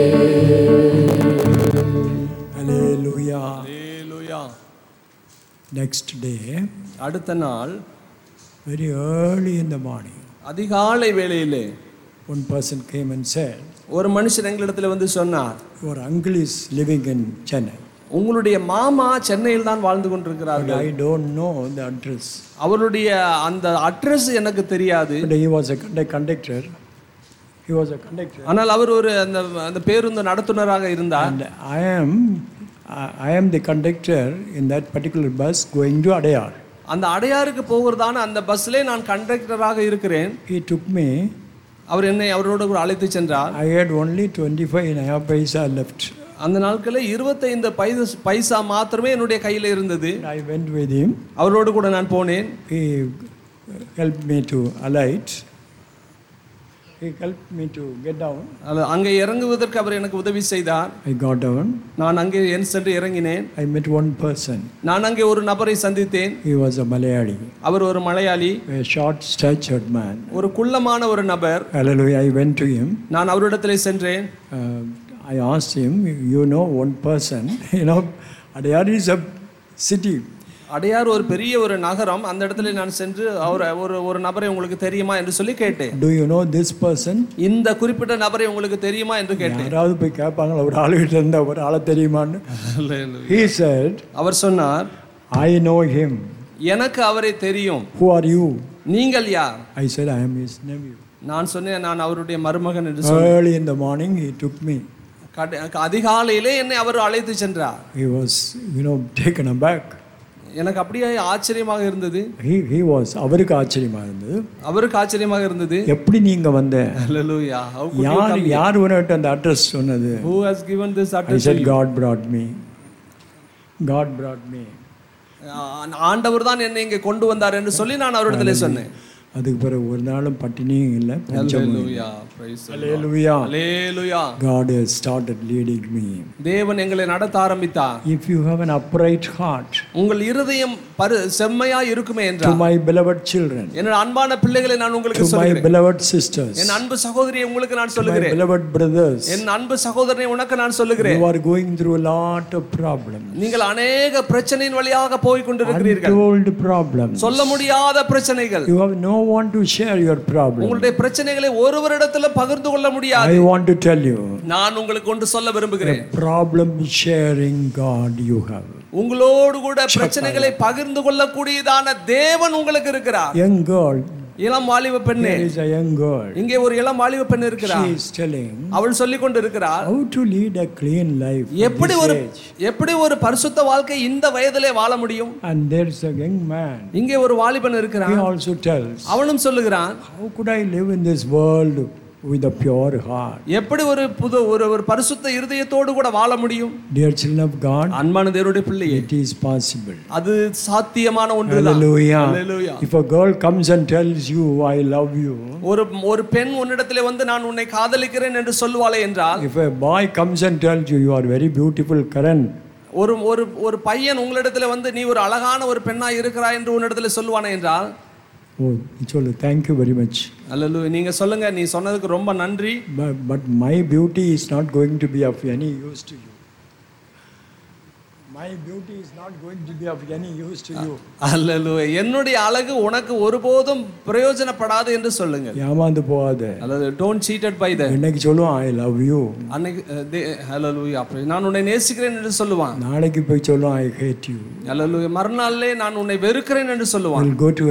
Hallelujah. Hallelujah. Next day, அடுத்த நாள் very early in the morning, அதிகாலை வேளையிலே one person came and said, ஒரு மனுஷன் எங்களிடத்துல வந்து சொன்னார் Your uncle is living in Chennai, உங்களுடைய மாமா சென்னையில் தான் வாழ்ந்து but கொண்டிருக்கிறார்கள் I don't know the address. அவருடைய அந்த அட்ரஸ் எனக்கு தெரியாது But he was a conduc- conductor. He was a conductor. ஆனால் அவர் ஒரு அந்த அந்த பேருந்து நடத்துனராக இருந்தார் And I am, I I am the conductor in that particular bus going to Adayar. அந்த அடையாருக்கு போகிறதான அந்த பஸ்ஸிலே நான் கண்டக்டராக இருக்கிறேன் He took me. அவர் என்னை அவரோடு கூட அழைத்து சென்றார் I had only 25 and a half paisa left. அந்த நாட்களில் இருபத்தைந்து பைசா பைசா மாத்திரமே என்னுடைய கையில் இருந்தது I went with him. அவரோடு கூட நான் போனேன் He helped me to alight. he helped me to get down. அது அங்கே இறங்குவதற்கு அவர் எனக்கு உதவி செய்தார் I got down. நான் அங்கே என் சென்று இறங்கினேன் I met one person. நான் அங்கே ஒரு நபரை சந்தித்தேன் He was a Malayali, அவர் ஒரு Malayali a short statured man. ஒரு குள்ளமான ஒரு நபர் Hallelujah. I went to him. நான் அவரிடத்திலே சென்றேன் Uh, I asked him, You know, one person, you know, Adayar is a city. Adyar ஒரு பெரிய ஒரு நகரம் அந்த இடத்துல நான் சென்று அவர் ஒரு ஒரு நபரை உங்களுக்கு தெரியுமா என்று சொல்லி கேட்டேன் Do you know this person? இந்த குறிப்பிட்ட நபரை உங்களுக்கு தெரியுமா என்று கேட்டேன் யாராவது போய் கேட்பாங்களா ஒரு ஆளுகிட்ட இருந்தா ஒரு ஆளை தெரியுமான்னு He said, அவர் சொன்னார் I know him. எனக்கு அவரை தெரியும் Who are you? நீங்கள் யார் I said, I am his nephew. நான் சொன்னேன் நான் அவருடைய மருமகன் என்று சொன்னேன் Early in the morning, he took me. கட- அதிகாலையிலே என்னை அவர் அழைத்து சென்றார் He was, you know, taken aback. எனக்கு அப்படியே ஆச்சரியமாக இருந்தது He, he was, அவருக்கு ஆச்சரியமா இருந்தது அவருக்கு ஆச்சரியமாக இருந்தது எப்படி நீங்க வந்த Hallelujah. How could you யார் come here? யார் உனக்கிட்ட அந்த அட்ரஸ் சொன்னது Who has given this I address to said, you? God brought me. God brought me. ஆ- ஆண்டவர் தான் என்னை இங்கே கொண்டு வந்தார் என்று சொல்லி நான் அவரிடத்திலே சொன்னேன் அதுக்கு பிறகு ஒரு நாளும் பட்டினியும் இல்லை பஞ்சமும் இல்லை. Hallelujah. Praise the Lord. Hallelujah. Hallelujah. God has started leading me. தேவன் எங்களை நடத்த ஆரம்பித்தார் If you have an upright heart உங்கள் இருதயம் பரு செம்மையா இருக்குமே to என்றால் my beloved children, என்னோட அன்பான பிள்ளைகளை நான் உங்களுக்கு to my சொல்கிறேன் beloved sisters, என் அன்பு சகோதரியை உங்களுக்கு நான் my சொல்லுகிறேன் beloved brothers, என் அன்பு சகோதரனை உனக்கு நான் சொல்லுகிறேன் you are going through a lot of problems, நீங்கள் அநேக பிரச்சனையின் வழியாக போய் கொண்டிருக்கிறீர்கள் untold problems. சொல்ல முடியாத பிரச்சனைகள் You have no one to share your problem. உங்களுடைய பிரச்சனைகளை ஒருவரிடத்துல பகிர்ந்து கொள்ள முடியாது I want to tell you, நான் உங்களுக்கு ஒன்று சொல்ல விரும்புகிறேன் problem sharing God you have. உங்களோடு கூட பிரச்சனைகளை பகிர்ந்து கொள்ளக்கூடியதான தேவன் உங்களுக்கு இருக்கிறார் Young girl, இளம் வாலிப பெண்ணே there is a young girl. இங்கே ஒரு இளம் வாலிப பெண் She இருக்கிறார் is telling அவள் சொல்லிக் கொண்டு இருக்கிறார் how to lead a clean life at எப்படி this ஒரு age. எப்படி ஒரு பரிசுத்த வாழ்க்கை இந்த வயதிலே வாழ முடியும் And there's a young man. இங்கே ஒரு வாலிபன் He இருக்கிறான் also tells, அவனும் சொல்லுகிறான் how could I live in this world with a pure heart? எப்படி ஒரு புது ஒரு ஒரு பரிசுத்த இருதயத்தோடு கூட வாழ முடியும் Dear children of God, அன்பான தேவனுடைய பிள்ளையே it is possible. அது சாத்தியமான ஒன்றுதான் Hallelujah. Hallelujah. If a girl comes and tells you, I love you, ஒரு ஒரு பெண் உன்னிடத்திலே வந்து நான் உன்னை காதலிக்கிறேன் என்று சொல்லுவாளே என்றால் if a boy comes and tells you, you are very beautiful, Karan, ஒரு ஒரு ஒரு பையன் உங்களிடத்துல வந்து நீ ஒரு அழகான ஒரு பெண்ணா இருக்கிறாய் என்று உன்னிடத்துல சொல்லுவானே என்றால் oh, it's all, thank you very much. அல்லது நீங்க சொல்லுங்க நீ சொன்னதுக்கு ரொம்ப நன்றி But, but my beauty is not going to be of any use to you. My beauty is not going to be of any use to you. அல்லது என்னுடைய அழகு உனக்கு ஒருபோதும் பிரயோஜனப்படாது என்று சொல்லுங்க ஏமாந்து போகாத அல்லது டோன்ட் சீட்டட் பை த இன்னைக்கு சொல்லுவான் ஐ லவ் யூ அன்னைக்கு ஹலலூயா நான் உன்னை நேசிக்கிறேன் என்று சொல்லுவான் நாளைக்கு போய் சொல்லுவான் ஐ ஹேட் யூ ஹalleluya மறுநாளிலே நான் உன்னை வெறுக்கிறேன் என்று சொல்லுவான் will go to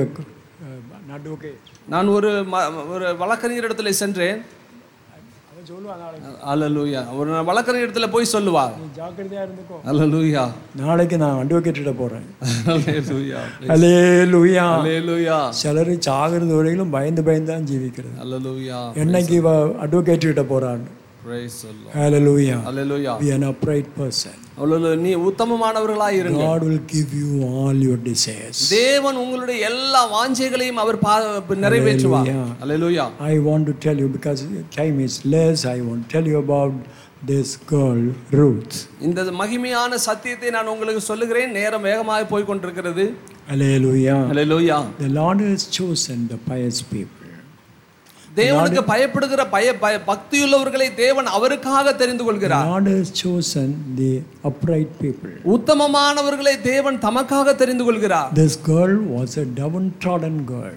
not okay நான் ஒரு ம- ஒரு வழக்கறிஞர் இடத்துல சென்றேன் அவன் சொல்லுவான் நாளைக்கு ஹalleluya ஒரு வழக்கறிஞர் இடத்துல போய் சொல்லுவார் நீ ஜாக்கிரதையா இருந்துக்கோ ஹalleluya நாளைக்கு நான் அட்வொகேட்டிட போறேன் ஹalleluya அலே லுயா ஹalleluya சிலர் சாகிறது வரையிலும் பயந்து பயந்து தான் ஜீவிக்கிறது ஹalleluya என்னைக்கு இவ அட்வொகேட் கிட்ட போறான் praise the lord hallelujah hallelujah be an upright person ஹalleluya நீ உத்தமமானவர்களாய் இருங்க God will give you all your desires தேவன் உங்களுடைய எல்லா வாஞ்சைகளையும் அவர் பா- நிறைவேற்றுவார் Hallelujah. Hallelujah I want to tell you because time is less. I want to tell you about this girl, Ruth. இந்த மகிமையான சத்தியத்தை நான் உங்களுக்கு சொல்லுகிறேன் நேரம் வேகமாக போய் கொண்டிருக்கிறது Hallelujah. Hallelujah The Lord has chosen the pious people. தேவனுக்கு பயப்படுகிற பய பய பக்தியுள்ளவர்களை தேவன் அவருக்காக தெரிந்து The கொள்கிறார் Lord has chosen the upright people. உத்தமமானவர்களை தேவன் தமக்காக தெரிந்து கொள்கிறார் This girl was a downtrodden girl.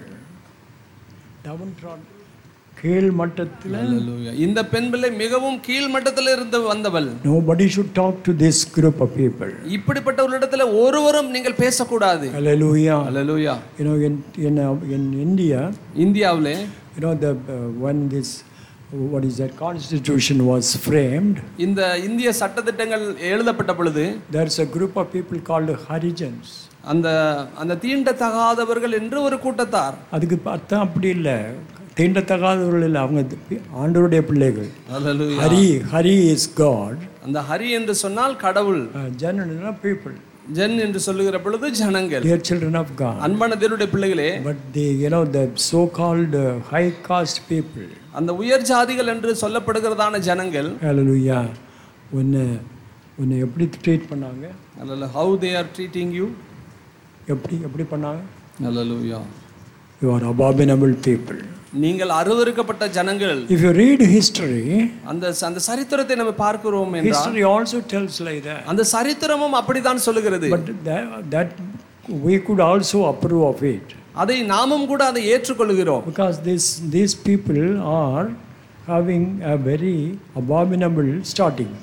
Downtrodden. கீழ் மட்டத்தில் Hallelujah. இந்த பெண் பிள்ளை மிகவும் கீழ் மட்டத்தில் இருந்து வந்தவள் nobody should talk to this group of people. இப்படிப்பட்டவர்களிடத்துல ஒருவரும் நீங்கள் பேசக்கூடாது Hallelujah. Hallelujah. You know, in in uh, in India, இந்தியாவிலே you know the uh, when this what is that constitution was framed, இந்த இந்திய சட்டத்திட்டங்கள் எழுதப்பட்ட பொழுது there's a group of people called Harijans. அந்த அந்த தீண்டத்தகாதவர்கள் என்று ஒரு கூட்டத்தார் அதுக்கு அர்த்தம் அப்படி இல்லை தீண்டத்தகாதவர்கள் இல்லை அவங்க ஆண்டவருடைய பிள்ளைகள் ஹரி ஹரி இஸ் காட் அந்த ஹரி என்று சொன்னால் கடவுள் ஜெனரல் பீப்புள் ஜன் என்று சொல்லுகிற பொழுது ஜனங்கள் Dear children of God. அன்பான தேவனுடைய பிள்ளைகளே But the, you know, the so-called uh, high caste people, அந்த உயர் ஜாதிகள் என்று சொல்லப்படுகிறதான ஜனங்கள் hallelujah, உன்னை உன்னை எப்படி ட்ரீட் பண்ணாங்க அல்ல how they are treating you எப்படி எப்படி பண்ணாங்க அல்லலுயா யூ ஆர் அபாபினபிள் பீப்புள் நீங்கள் அருவருக்கப்பட்ட ஜனங்கள் If you read history, அந்த அந்த சரித்திரத்தை நம்ம பார்க்கிறோம் என்றால் history also tells like that. அந்த சரித்திரமும் அப்படித்தான் சொல்லுகிறது But that, that we could also approve of it. அதை நாமும் கூட அதை ஏற்றுக்கொள்கிறோம் Because this, these people are having a very abominable starting.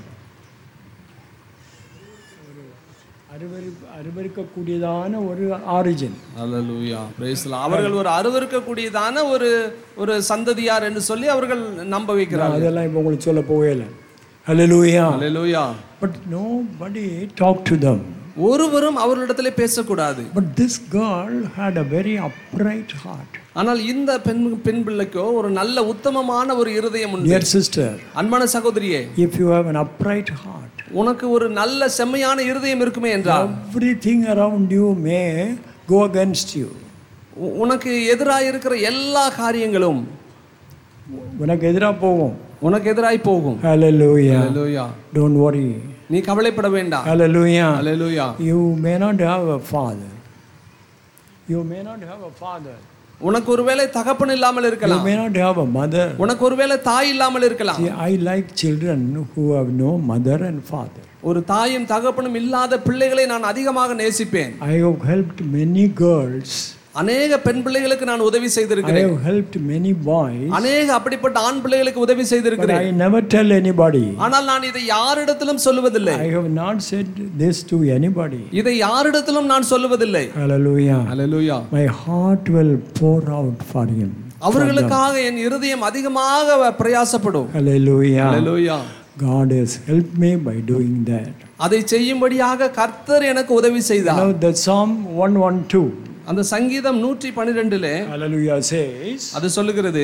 அருவரு அருவருக்கக்கூடியதான ஒரு origin hallelujah praise the Lord. அவர்கள் ஒரு அருவருக்கக்கூடியதான ஒரு ஒரு சந்ததியார் என்று சொல்லி அவர்கள் நம்ப வைக்கிறார்கள் அதெல்லாம் இப்போ உங்களுக்கு சொல்ல போகல ஹalleluya அல்லேலூயா but nobody talked to them ஒருவரும் அவர்களிடத்திலே பேசக்கூடாது but this girl had a very upright heart ஆனால் இந்த பெண் பெண் பிள்ளைக்கோ ஒரு நல்ல உத்தமமான ஒரு இருதயம் உண்டு dear sister அன்பான சகோதரியே if you have an upright heart உனக்கு ஒரு நல்ல செம்மையான இருதயம் இருக்குமே என்றால் everything around you may go against you உ- உனக்கு எதிராக இருக்கிற எல்லா காரியங்களும் உனக்கு எதிராக போகும் உனக்கு எதிராய் போகும் hallelujah அல்லேலூயா don't worry நீ கவலைப்பட வேண்டாம் hallelujah hallelujah you may not have a father you may not have a father உனக்கு ஒருவேளை தகப்பன் இல்லாமல் you இருக்கலாம் may not have a mother உனக்கு ஒருவேளை தாய் இல்லாமல் இருக்கலாம் See, I like children who have no mother and father. ஒரு தாயும் தகப்பனும் இல்லாத பிள்ளைகளை நான் அதிகமாக நேசிப்பேன் I have helped many girls. அநேக பெண் பிள்ளைகளுக்கு நான் உதவி I செய்திருக்கிறேன் have helped many boys. அநேக அப்படிப்பட்ட ஆண் பிள்ளைகளுக்கு உதவி But செய்திருக்கிறேன் I never tell anybody. ஆனால் நான் இதை யாரிடத்திலும் சொல்லுவதில்லை I have not said this to anybody. இதை யாரிடத்திலும் நான் சொல்லுவதில்லை Hallelujah. Hallelujah My heart will pour out for him. அவர்களுக்காக என் இருதயம் அதிகமாக பிரயாசப்படும் Hallelujah. Hallelujah God has helped me by doing that. அதை செய்யும்படியாக கர்த்தர் எனக்கு உதவி செய்தார் Now the Psalm 112. அந்த சங்கீதம் நூற்றி பன்னிரெண்டுல Hallelujah says, அது சொல்லுகிறது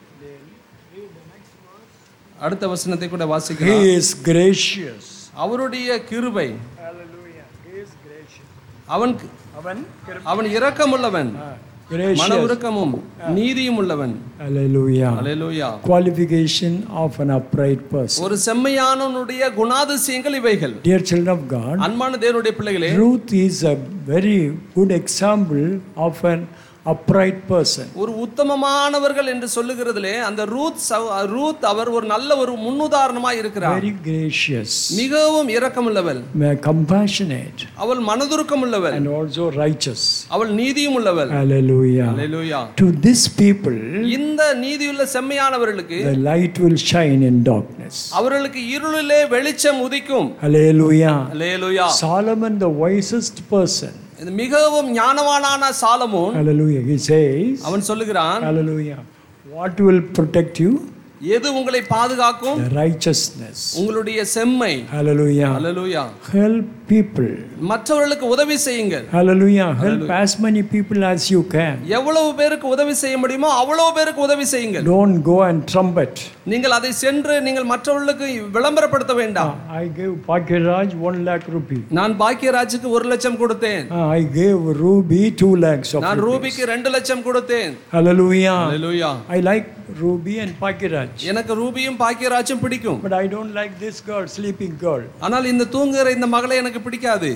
அடுத்த வசனத்தை கூட வாசிக்கலாம் He is gracious. அவருடைய கிருபை Hallelujah. He is gracious. அவன் அவன் அவன் இரக்கமுள்ளவன் gracious. மன உருக்கமும் நீதியும் உள்ளவன் Hallelujah. Hallelujah Qualification of an upright person. ஒரு செம்மையானவனுடைய குணாதிசயங்கள் இவைகள் Dear children of God, அன்பான தேவனுடைய பிள்ளைகளே Ruth is a very good example of an upright person. ஒரு உத்தமமானவர்கள் என்று சொல்லுகிறதிலே அந்த ரூத் சகோ- ரூத் அவர் ஒரு நல்ல ஒரு முன்னுதாரணமாய் இருக்கிறார் Very gracious, மிகவும் இரக்கமுள்ளவள் compassionate, அவள் மனதுருக்கம் உள்ளவள் and also righteous. அவள் நீதியும் உள்ளவள் Hallelujah. Hallelujah To this people, இந்த நீதியுள்ள செம்மையானவர்களுக்கு the light will shine in darkness. அவர்களுக்கு இருளிலே வெளிச்சம் உதிக்கும் Hallelujah. Hallelujah Solomon, the wisest person. இது மிகவும் ஞானவானான சாலமோன் Hallelujah. He says, அவன் சொல்லுகிறான் Hallelujah. What will protect you? எது உங்களை பாதுகாக்கும் The righteousness. உங்களுடைய செம்மை Hallelujah. அல்லேலூயா Help people. மற்றவர்களுக்கு உதவி செய்யுங்கள் Hallelujah. Help as many people as you can. எவ்வளவு பேருக்கு உதவி செய்ய முடியுமோ அவ்வளவு பேருக்கு உதவி செய்யுங்கள் Don't go and trumpet. நீங்கள் அதை சென்று நீங்கள் மற்றவர்களுக்கு விளம்பரப்படுத்த வேண்டாம் I gave Pakiraj one lakh rupee. நான் பாக்கியராஜுக்கு ஒரு லட்சம் கொடுத்தேன் Ah, I gave Ruby two lakhs of நான் rupees. ரூபிக்கு ரெண்டு லட்சம் கொடுத்தேன் Hallelujah. Hallelujah I like Ruby and Pakiraj. எனக்கு ரூபியும் பாக்கியராஜும் பிடிக்கும் But I don't like this girl, sleeping girl. ஆனால் இந்த தூங்குகிற இந்த மகளை எனக்கு பிடிக்காது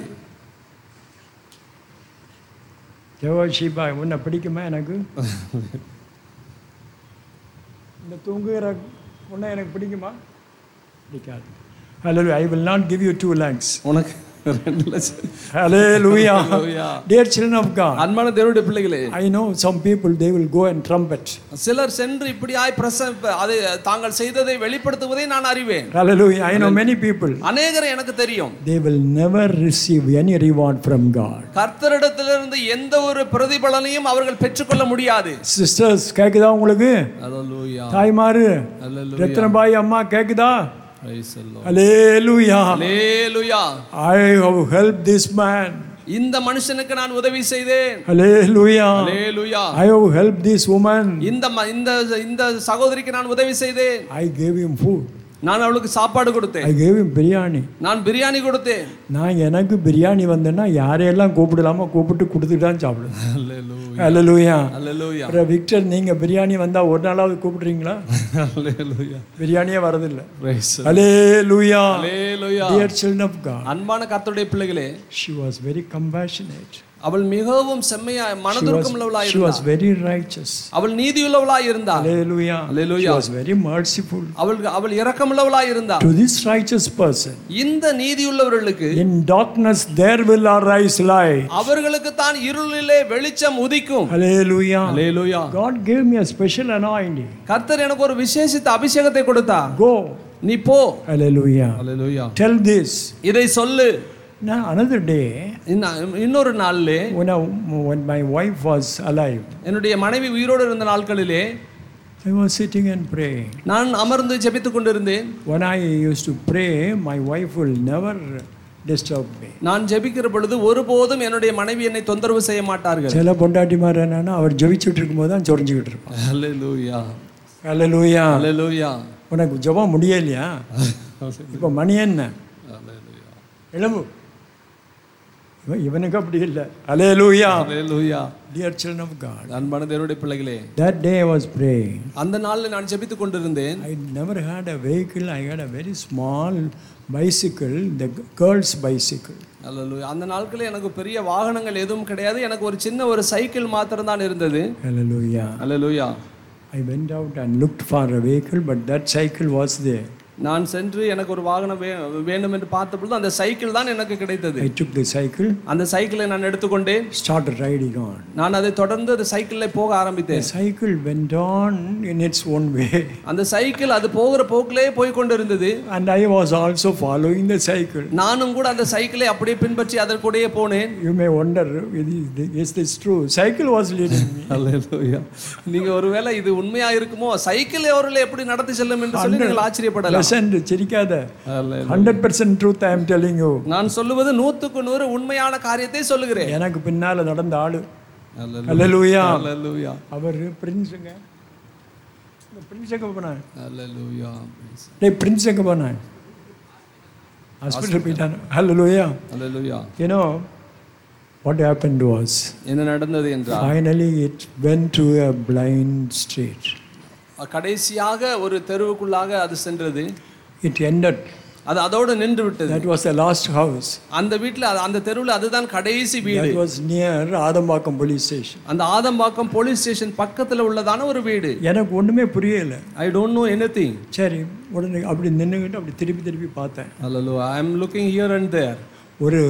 தேவஷிபா உன்னை பிடிக்குமா எனக்கு இந்த தூங்குகிற உன்னை எனக்கு பிடிக்குமா பிடிக்காது Hallelujah. I will not give you two lakhs. உனக்கு ரெண்டு லட்சம் Hallelujah. Hallelujah. Dear children of God, அன்பான தேவனுடைய பிள்ளைகளே I know some people they will go and trumpet. சிலர் சென்று இப்படியாய் பிரச அதை தாங்கள் செய்ததை வெளிப்படுத்துவதை நான் அறிவேன் Hallelujah. I know many people. அநேகர் எனக்கு தெரியும் They will never receive any reward from God. கர்த்தரிடத்திலிருந்து எந்த ஒரு பிரதிபலனையும் அவர்கள் பெற்றுக்கொள்ள முடியாது Sisters, கேக்குதா உங்களுக்கு அல்லேலூயா தாய்மாரு Hallelujah. ரத்னபாய் அம்மா கேக்குதா Praise the Lord. Hallelujah. Hallelujah. I have helped this man. இந்த மனுஷனுக்கு நான் உதவி செய்தேன் Hallelujah. Hallelujah. I have helped this woman. இந்த ம- இந்த இந்த சகோதரிக்கு நான் உதவி செய்தேன் I gave him food. நான் அவளுக்கு சாப்பாடு கொடுத்தேன் I gave him biryani. நான் பிரியாணி கொடுத்தேன் நான் எனக்கு பிரியாணி வந்தேன்னா யாரையெல்லாம் கூப்பிடலாமோ கூப்பிட்டு கொடுத்துட்டு தான் சாப்பிடுவேன் அல்லலூயா அல்லேலூயா அப்புறம் விக்டர் நீங்கள் பிரியாணி வந்தால் ஒரு நாளாவது கூப்பிடுறீங்களா அல்லேலூயா பிரியாணியே வரதில்லை praise hallelujah hallelujah dear children of God அன்பான கர்த்தருடைய பிள்ளைகளே ஷி வாஸ் வெரி கம்பேஷனேட் அவள் மிகவும் செம்மையா மனதுருக்கம் உள்ளவளாய் ஷி வாஸ் இருந்தாள் வெரி ரைச்சஸ் அவள் நீதியுள்ளவளாய் இருந்தாள் hallelujah she Hallelujah. Was very merciful அவள் அவள் இரக்கமுள்ளவளாய் இருந்தாள் டு திஸ் ரைச்சஸ் பர்சன் இந்த நீதியுள்ளவர்களுக்கு in darkness there will arise light அவர்களுக்கு தான் இருளிலே வெளிச்சம் உதிக்கும் Hallelujah. Hallelujah God gave me a special anointing. கர்த்தர் எனக்கு ஒரு விசேஷித்த அபிஷேகத்தை கொடுத்தார் Go. நீ போ Hallelujah. Hallelujah Tell this. இதை சொல்லு Now, another day, இன்ன- இன்னொரு நாளிலே when, I, when my wife was alive, என்னுடைய மனைவி உயிரோடு இருந்த நாட்களிலே I was sitting and praying. நான் அமர்ந்து ஜெபித்துக் கொண்டிருந்தேன் When I used to pray, my wife will never disturb me. நான் ஜெபிக்கிற பொழுது ஒருபோதும் என்னுடைய மனைவி என்னை தொந்தரவு செய்ய மாட்டார்கள் சில பொண்டாட்டிமார் என்னன்னா அவர் ஜெபிச்சுட்டு இருக்கும்போது தான் சொரிஞ்சுக்கிட்டு இருப்பான் அல்லேலூயா Hallelujah. அல்லேலூயா உனக்கு ஜெபம் முடியலையா இப்போ மணி என்ன எழும்பு இவன் இவனுக்கு அப்படி இல்லை hallelujah hallelujah dear children of God அன்பான தேவனுடைய பிள்ளைகளே That day I was praying. அந்த நாளில் நான் ஜெபித்துக் கொண்டிருந்தேன் I never had a vehicle. I had a very small bicycle, the girl's bicycle. அல்லேலூயா அந்த நாட்களில் எனக்கு பெரிய வாகனங்கள் எதுவும் கிடையாது எனக்கு ஒரு சின்ன ஒரு சைக்கிள் மாத்திரம் தான் இருந்தது Hallelujah. Hallelujah I went out and looked for a vehicle, but that cycle was there. நான் சென்று எனக்கு ஒரு வாகனம் வே வேண்டும் என்று பார்த்த பொழுது அந்த சைக்கிள் தான் எனக்கு கிடைத்தது I took the cycle, அந்த சைக்கிளை நான் எடுத்துக்கொண்டேன் started riding on. நான் அதை தொடர்ந்து அந்த சைக்கிளில் போக The ஆரம்பித்தேன் cycle went on in its own way, அந்த சைக்கிள் அது போகிற போக்கிலே போய் கொண்டிருந்தது and I was also following the cycle. நானும் கூட அந்த சைக்கிளை அப்படியே பின்பற்றி அதற்குடையே போனேன் You may wonder, is this true? Cycle was leading me. அல்லேலூயா நீங்க ஒருவேளை இது உண்மையா இருக்குமோ சைக்கிள் அவர்களை எப்படி நடத்தி செல்லும் என்று சொல்லி நீங்கள் ஆச்சரியப்படலாம் Listen, சிரிக்காத hundred percent truth I am telling you நான் சொல்லுவது நூத்துக்கு நூறு உண்மையான காரியத்தை சொல்லுகிறேன் எனக்கு பின்னால நடந்த ஆளு அல்லேலூயா அல்லேலூயா அவர் பிரின்ஸுங்க இந்த பிரின்ஸ் எங்க போனான் அல்லேலூயா டேய் பிரின்ஸ் எங்க போனான் ஹாஸ்பிட்டல் போயிட்டான் அல்லேலூயா அல்லேலூயா you know what happened was என்ன நடந்தது என்றால் finally it went to a blind street கடைசியாக ஒரு தெருவுக்குள்ளாக அது சென்றது it ended அது அதோடு நின்று விட்டது that was the last house அந்த வீட்டில் அந்த தெருவில் அதுதான் கடைசி வீடு that was near Adambakkam police station அந்த ஆதம்பாக்கம் போலீஸ் ஸ்டேஷன் பக்கத்தில் உள்ளதான ஒரு வீடு எனக்கு ஒண்ணுமே புரியல ஐ டோன்ட் நோ எனிதிங் சரி உடனே அப்படி நின்றுக்கிட்டு அப்படி திருப்பி திருப்பி பார்த்தேன் hallelujah I am looking here and there ஒரு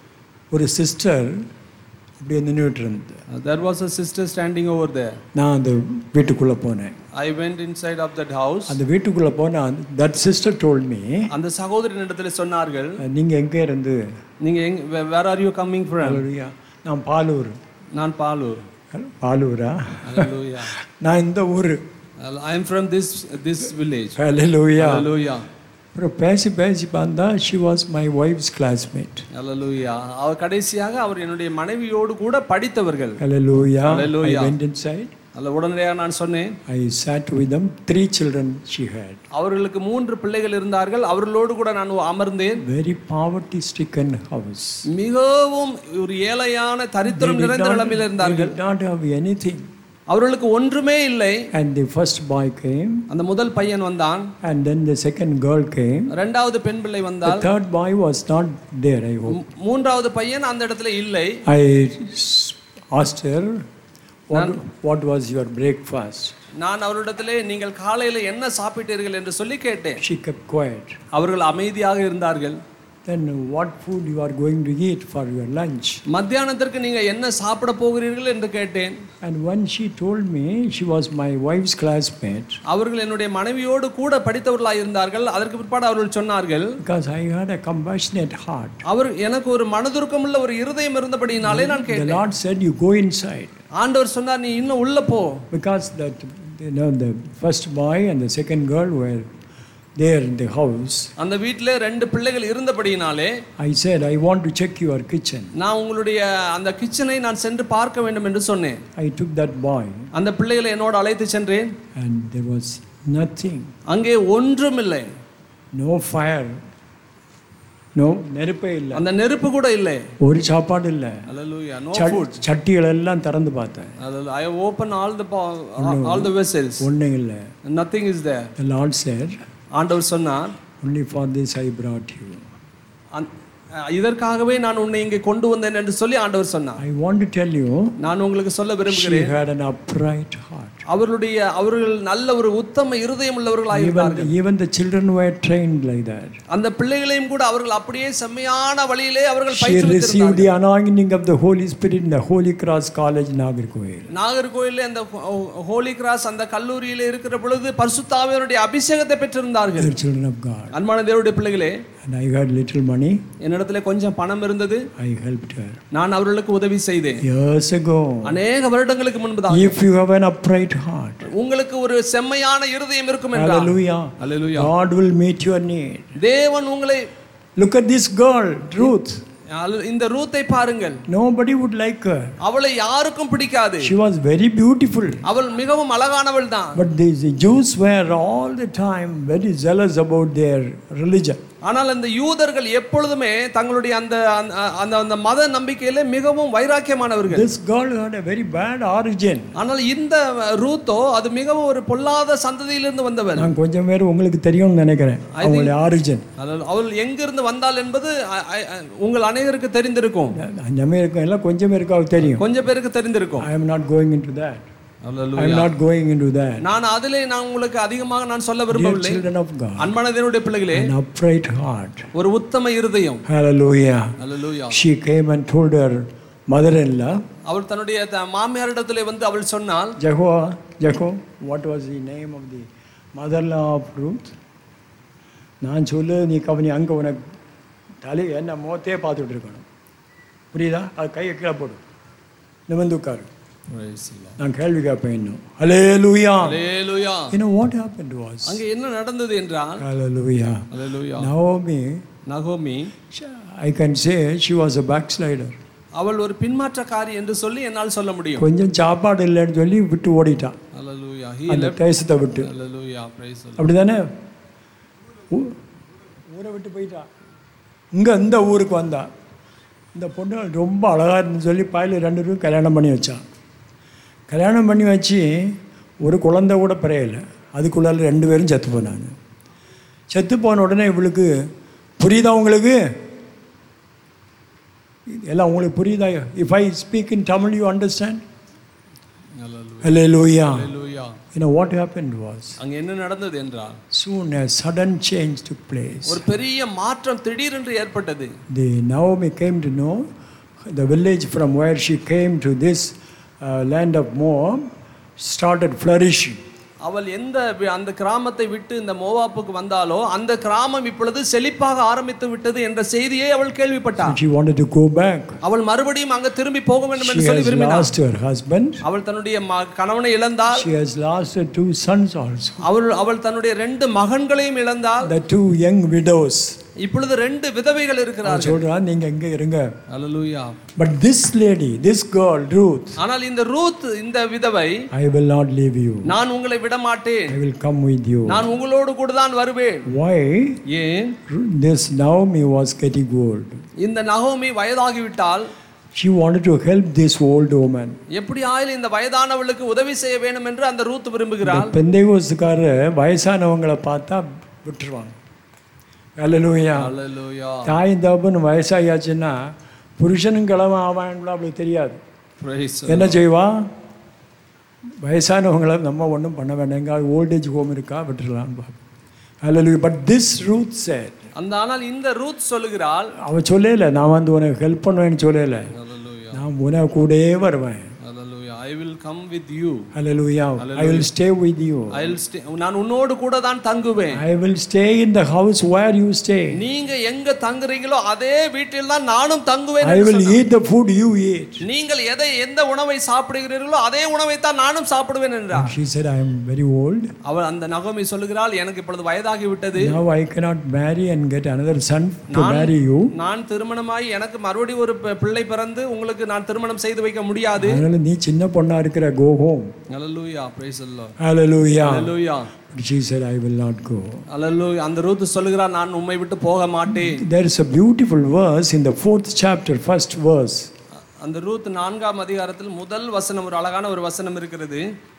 ஒரு சிஸ்டர் அப்படியே நின்றுட்டு இருந்தது there was a sister standing over there நான் அந்த வீட்டுக்குள்ளே போனேன் I went inside of that house அந்த வீட்டுக்குள்ளே போனால் தட் சிஸ்டர் டோல் மீ அந்த சகோதரின் இடத்துல சொன்னார்கள் நீங்கள் எங்கே இருந்து நீங்க எங் where are you coming from Hallelujah. நான் பாலூர் நான் பாலூர் பாலூரா Hallelujah. நான் இந்த ஊர் I am from this this village. Hallelujah Hallelujah. அப்புறம் பேசி பேசி பார்த்தா she was my wife's classmate Hallelujah. அவர் கடைசியாக அவர் என்னுடைய மனைவியோடு கூட படித்தவர்கள் ஹalleluya ஐ Hallelujah. வெண்ட் இன்சைட் அல்ல உடனடியாக நான் சொன்னேன் I sat with them three children she had அவர்களுக்கு மூன்று பிள்ளைகள் இருந்தார்கள் அவர்களோடு கூட நான் அமர்ந்தேன் very poverty stricken house மிகவும் ஒரு ஏழையான தரித்திரம் நிறைந்த நிலைமையில் they இருந்தார்கள் did not have anything அவர்களுக்கு ஒன்றுமே இல்லை and the first boy came அந்த முதல் பையன் வந்தான் and then the second girl came இரண்டாவது பெண் பிள்ளை the வந்தால் third boy was not there i hope மூ- மூன்றாவது பையன் அந்த இடத்துல இல்லை i s- asked her what, what was your breakfast நான் அவரிடத்திலே நீங்கள் காலையில் என்ன சாப்பிட்டீர்கள் என்று சொல்லி கேட்டேன் she kept quiet அவர்கள் அமைதியாக இருந்தார்கள் then what food you are going to eat for your lunch மத்தியானத்திற்கு நீங்க என்ன சாப்பிட போகிறீர்கள் என்று கேட்டேன் and when she told me she was my wife's classmate அவர்கள் என்னுடைய மனைவியோடு கூட படித்தவர்களாக இருந்தார்கள் அதற்கு பிற்பாடு அவர்கள் சொன்னார்கள் because i had a compassionate heart அவர் எனக்கு ஒரு மனதுருக்கமுள்ள ஒரு இருதயம் இருந்தபடினாலே நான் the கேட்டேன் lord said you go inside ஆண்டவர் சொன்னார் நீ இன்னும் உள்ள போ because that you know the first boy and the second girl were there in the house அந்த வீட்டில் ரெண்டு பிள்ளைகள் இருந்தபடியினாலே i said i want to check your kitchen நான் உங்களுடைய அந்த கிச்சனை நான் சென்று பார்க்க வேண்டும் என்று சொன்னேன் i took that boy அந்த பிள்ளைகளை என்னோடு அழைத்து சென்றேன் and there was nothing அங்கே ஒன்றுமில்லை நோ ஃபயர் நோ நெருப்பே இல்லை அந்த நெருப்பு கூட இல்லை ஒரு சாப்பாடு இல்லை Hallelujah. No சட்- food. சட்டிகள் எல்லாம் திறந்து பார்த்தேன் Hallelujah. I open all the po- all the vessels. ஒன்றும் இல்லை Nothing is there. The Lord said, ஆண்டவர் சொன்னார் Only for this I brought you. "அந்த- அஹ், இதற்காகவே நான் உன்னை இங்கே கொண்டு வந்தேன் என்று சொல்லி ஆண்டவர் சொன்னார் I want to tell you, நான் உங்களுக்கு சொல்ல she விரும்புகிறேன் had an upright heart. அவர்களுடைய அவர்கள் நல்ல ஒரு உத்தம இருதயம் உள்ளவர்களாக இருந்தார்கள் Even, even the children were trained like that. அந்த பிள்ளைகளையும் கூட அவர்கள் அப்படியே செம்மையான வழியிலே அவர்கள் She received பயிற்சி the anointing of the Holy Spirit in the Holy Cross College, Nagarkoil. நாகர்கோயிலே அந்த ஹோ- ஹோலி கிராஸ் அந்த கல்லூரியிலே இருக்கிற பொழுது பரிசுத்தாவியருடைய அபிஷேகத்தை பெற்றிருந்தார்கள் The children of God. அன்பான தேவனுடைய பிள்ளைகளே And I had little money, என்னிடத்துல கொஞ்சம் பணம் இருந்தது I helped her. நான் அவர்களுக்கு உதவி செய்தேன் Years ago, அநேக வருடங்களுக்கு முன்பதாக if you have an upright heart, உங்களுக்கு ஒரு செம்மையான இருதயம் இருக்கும் என்றால் hallelujah, Hallelujah. God will meet your need. தேவன் உங்களை Look at this girl, Ruth. அல்ல- இந்த ரூத்தை பாருங்கள் Nobody would like her. அவளை யாருக்கும் பிடிக்காது She was very beautiful. அவள் மிகவும் அழகானவள் தான் But the, the Jews were all the time very zealous about their religion. ஆனால் அந்த யூதர்கள் எப்பொழுதுமே தங்களுடைய அந்த அந்த- அந்த அந்த மத நம்பிக்கையில மிகவும் வைராக்கியமானவர்கள் This girl had a very bad origin. ஆனால் இந்த ரூத்தோ அது மிகவும் ஒரு பொல்லாத சந்ததியிலிருந்து வந்தவர் நான் கொஞ்சம் பேர் உங்களுக்கு தெரியும்னு நினைக்கிறேன் அவங்களுடைய ஆரிஜின் அதாவது அவள் எங்கிருந்து வந்தாள் என்பது அ- அ- அ- உங்கள் அனைவருக்கு தெரிந்திருக்கும் அஞ்சமே இருக்கும் எல்லாம் கொஞ்சம் பேருக்கு அவருக்கு தெரியும் கொஞ்சம் பேருக்கு தெரிந்திருக்கும் I am not going in to that I am not going in to that நான் அதிலே நான் உங்களுக்கு அதிகமாக நான் சொல்ல Dear விரும்பவில்லை children of God, அன்பான தேவனுடைய பிள்ளைகளே an upright heart. ஒரு உத்தம இருதயம் Hallelujah. Hallelujah She came and told her mother-in-law, அவள் தன்னுடைய த- மாமியாரிடத்திலே வந்து அவள் சொன்னால் Jeho, Jeho, what was the name of the mother-in-law of Ruth? நான் சொல்லு நீ கவனி அங்கே உனக்கு தலை என்ன முகத்தையே பார்த்துட்டு இருக்கணும் புரியுதா அது கையை கீழே போடு நிமிர்ந்து உட்காரு நான் கேள்வி கேட்பேன் இன்னும் ஹalleluya அல்லேலூயா you know what happened was அங்கே என்ன நடந்தது என்றால் hallelujah அல்லேலூயா Naomi நகோமி I can say she was a backslider அவள் ஒரு பின்மாற்றக்காரி என்று சொல்லி என்னால் சொல்ல முடியும் கொஞ்சம் சாப்பாடு இல்லைன்னு சொல்லி விட்டு ஓடிட்டான் அல்லேலூயா he அந்த left தேசத்தை விட்டு அல்லேலூயா praise the Lord. அப்படிதானே ஊ- ஊரை விட்டு போயிட்டா இங்கே இந்த ஊருக்கு வந்தா இந்த பொண்ணு ரொம்ப அழகாக இருந்துன்னு சொல்லி பாயில் ரெண்டு பேரும் கல்யாணம் பண்ணி வச்சான் கல்யாணம் பண்ணி வச்சு ஒரு குழந்தை கூட பிறையலை அதுக்குள்ளால ரெண்டு பேரும் செத்து போனாங்க செத்து போன உடனே இவளுக்கு புரியுதா உங்களுக்கு எல்லாம் உங்களுக்கு புரியுதா if I speak in Tamil you understand Hallelujah. Hallelujah. You know what happened was அங்கே என்ன நடந்தது என்றால் soon a sudden change took place. ஒரு பெரிய மாற்றம் திடீரென்று ஏற்பட்டது The Naomi came to know the village from where she came to this uh, land of Moab started flourishing. அவள் எந்த வி- அந்த கிராமத்தை விட்டு இந்த மோவாப்புக்கு வந்தாலோ அந்த கிராமம் இப்பொழுது செழிப்பாக ஆரம்பித்து விட்டது என்ற செய்தியை அவள் கேள்விப்பட்டாள் She wanted to go back. அவள் மறுபடியும் அங்க திரும்பி போக வேண்டும் She என்று சொல்லி has விரும்பினாள் lost her husband. அவள் தன்னுடைய ம- கணவனை இழந்தாள் She has lost her two sons also. அவள் அவள் தன்னுடைய ரெண்டு மகன்களையும் இழந்தாள் The two young widows. இப்பொழுது ரெண்டு விதவைகள் அவள் இருக்கிறார்கள் சொல்றா நீங்க எங்க இருங்க அல்லேலூயா But this lady, this girl, Ruth, ஆனால் இந்த ரூத் இந்த விதவை I will not leave you. நான் உங்களை விட மாட்டேன் I will come with you. நான் உங்களோடு கூட தான் வருவேன் Why? ஏன் This Naomi was getting old. இந்த நகோமி வயதாகிவிட்டால் She wanted to help this old woman. எப்படி ஆயில் இந்த வயதானவளுக்கு உதவி செய்ய வேண்டும் என்று அந்த ரூத் விரும்புகிறாள் பெந்தைகோசுக்காரர் வயசானவங்களை பார்த்தா விட்டுருவாங்க அல்லேலூயா அல்லேலூயா தாயும் தகப்பன் வயசாகியாச்சுன்னா புருஷனும் கிழமை ஆவான்ல அவளுக்கு தெரியாது Praise the என்ன செய்வா வயசானவங்களை நம்ம ஒன்றும் பண்ண வேண்டாம் எங்காவது ஓல்டேஜ் ஹோம் இருக்கா விட்டுறலாம் hallelujah but this Ruth said அந்த ஆனால் இந்த ரூத் சொல்லுகிறாள் அவ சொல்லல நான் வந்து உனக்கு ஹெல்ப் பண்ணுவேன்னு சொல்லல Hallelujah. நான் உனக்கு கூடயே வருவேன் Hallelujah. I will come with you. Hallelujah I will stay with you I'll stay. நான் உன்னோடு கூட தான் தங்குவேன் I will stay in the house where you stay நீங்க எங்க தங்குறீங்களோ அதே வீட்டில் தான் நானும் தங்குவேன் ஐ என்று வில் சொன்னார். Eat the food you eat நீங்கள் எதை எந்த உணவை சாப்பிடுகிறீர்களோ அதே உணவை தான் நானும் சாப்பிடுவேன் என்றார் She said, I am very old. அவள் அந்த நகோமி சொல்லுகிறாள் எனக்கு இப்பொழுது வயதாகி விட்டது Now I cannot marry and get another son to marry you. நான் திருமணமாகி எனக்கு மறுபடியும் ஒரு பி- பிள்ளை பிறந்து உங்களுக்கு நான் திருமணம் செய்து வைக்க முடியாது அதனால நீ சின்ன பொண்ணா இருக்கிற go home Hallelujah. Praise the Lord. Hallelujah. Hallelujah. But she said, I will not go. Hallelujah அந்த ரூத் சொல்லுகிறார் நான் உம்மை விட்டு போக மாட்டேன் There is a beautiful verse in the fourth chapter, first verse. அந்த ரூத் நான்காம் அதிகாரத்தில் முதல் வசனம் ஒரு அழகான ஒரு வசனம் இருக்கிறது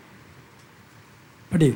படி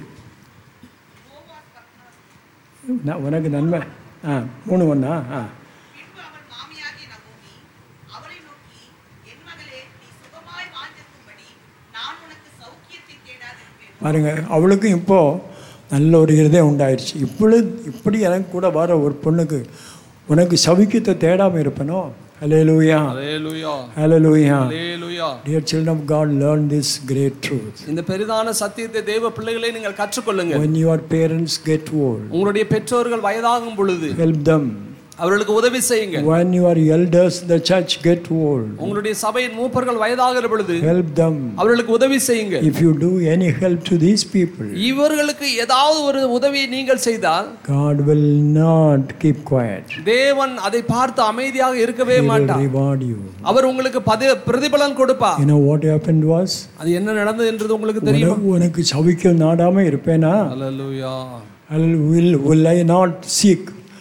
நான் உனக்கு நன்மை ஆ மூணு ஒன்றா ஆ பின்பு அவன் மாமியாகிய நகோமி அவரை நோக்கி என் மகளே நீ சுகமாய் வாழ்ந்திருக்கும்படி நான் உனக்கு சௌக்கியத்தை கேடாதிருப்பேன் பாருங்க அவளுக்கும் இப்போ நல்ல ஒரு இருதயம் உண்டாயிருச்சு இப்படி இப்படி எனக்கு கூட வர ஒரு பொண்ணுக்கு உனக்கு சவிக்கத்தை தேடாமல் இருப்பனோ ஹalleluya அல்லேலூயா ஹalleluya அல்லேலூயா dear children of god learn this great truth இந்த பெரிதான சத்தியத்தை தேவ பிள்ளைகளை நீங்கள் கற்றுக்கொள்ளுங்க when your parents get old உங்களுடைய பெற்றோர்கள் வயதாகும் பொழுது help them அவர்களுக்கு உதவி செய்யுங்க when your elders in the church get old உங்களுடைய சபையின் மூப்பர்கள் வயதாகிற பொழுது help them அவர்களுக்கு உதவி செய்யுங்க if you do any help to these people இவர்களுக்கு ஏதாவது ஒரு உதவியை நீங்கள் செய்தால் god will not keep quiet தேவன் அதை பார்த்து அமைதியாக இருக்கவே he will மாட்டார் reward you அவர் உங்களுக்கு பதி பிரதிபலன் கொடுப்பார் you know what happened was அது என்ன நடந்தது என்றது உங்களுக்கு தெரியுமா உனக்கு- உனக்கு சவிக்கம் நாடாம இருப்பேனா அல்லேலூயா I'll- will will I not seek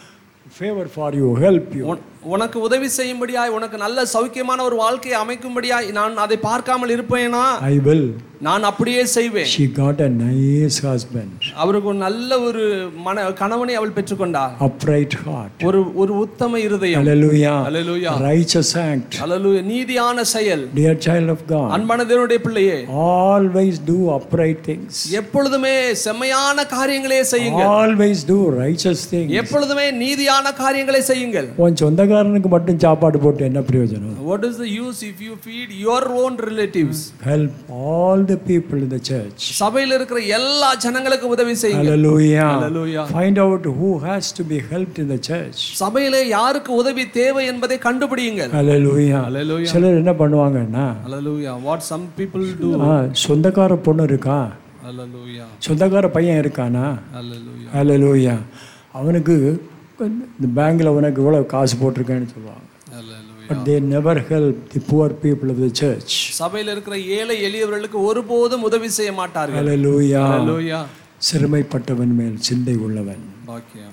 favor for you help you உன்- உனக்கு உதவி செய்யும்படியாய் உனக்கு நல்ல சௌக்கியமான ஒரு வாழ்க்கையை அமைக்கும்படியாய் நான் அதை பார்க்காமல் இருப்பேனா I will நான் அப்படியே செய்வேன் she got a nice husband அவருக்கு ஒரு நல்ல ஒரு மன கணவனை அவள் பெற்றுக்கொண்டார் upright heart ஒரு ஒரு உத்தம இருதயம் hallelujah Hallelujah. righteous act அல்லேலூயா நீதியான செயல் dear child of God அன்பான தேவனுடைய பிள்ளையே always do upright things எப்பொழுதுமே செம்மையான காரியங்களே செய்யுங்கள் always do righteous things எப்பொழுதுமே நீதியான காரியங்களை செய்யுங்கள் உன் சொந்தக்காரனுக்கு மட்டும் சாப்பாடு போட்டு என்ன பிரயோஜனம் what is the use if you feed your own relatives help all the people in the church சபையில் இருக்கிற எல்லா ஜனங்களுக்கு உதவி செய்யுங்க hallelujah Hallelujah. find out who has to be helped in the church சபையிலே யாருக்கு உதவி தேவை என்பதை கண்டுபிடியுங்கள் hallelujah Hallelujah. சிலர் என்ன பண்ணுவாங்கன்னா Hallelujah. What some people do. ஆ, சொந்தக்கார பொண்ணு இருக்கா Hallelujah. சொந்தக்கார பையன் இருக்கானா Hallelujah. ஹalleluya அவனுக்கு இந்த பேங்க்ல உனக்கு இவ்வளோ காசு போட்டிருக்கேன்னு சொல்லுவாங்க Hallelujah. But they never help the poor people of the church சபையில் இருக்கிற ஏழை எளியவர்களுக்கு ஒருபோதும் உதவி செய்ய மாட்டார்கள் ஹalleluya Hallelujah. சிறுமைப்பட்டவன் மேல் சிந்தை உள்ளவன் பாக்கியம்.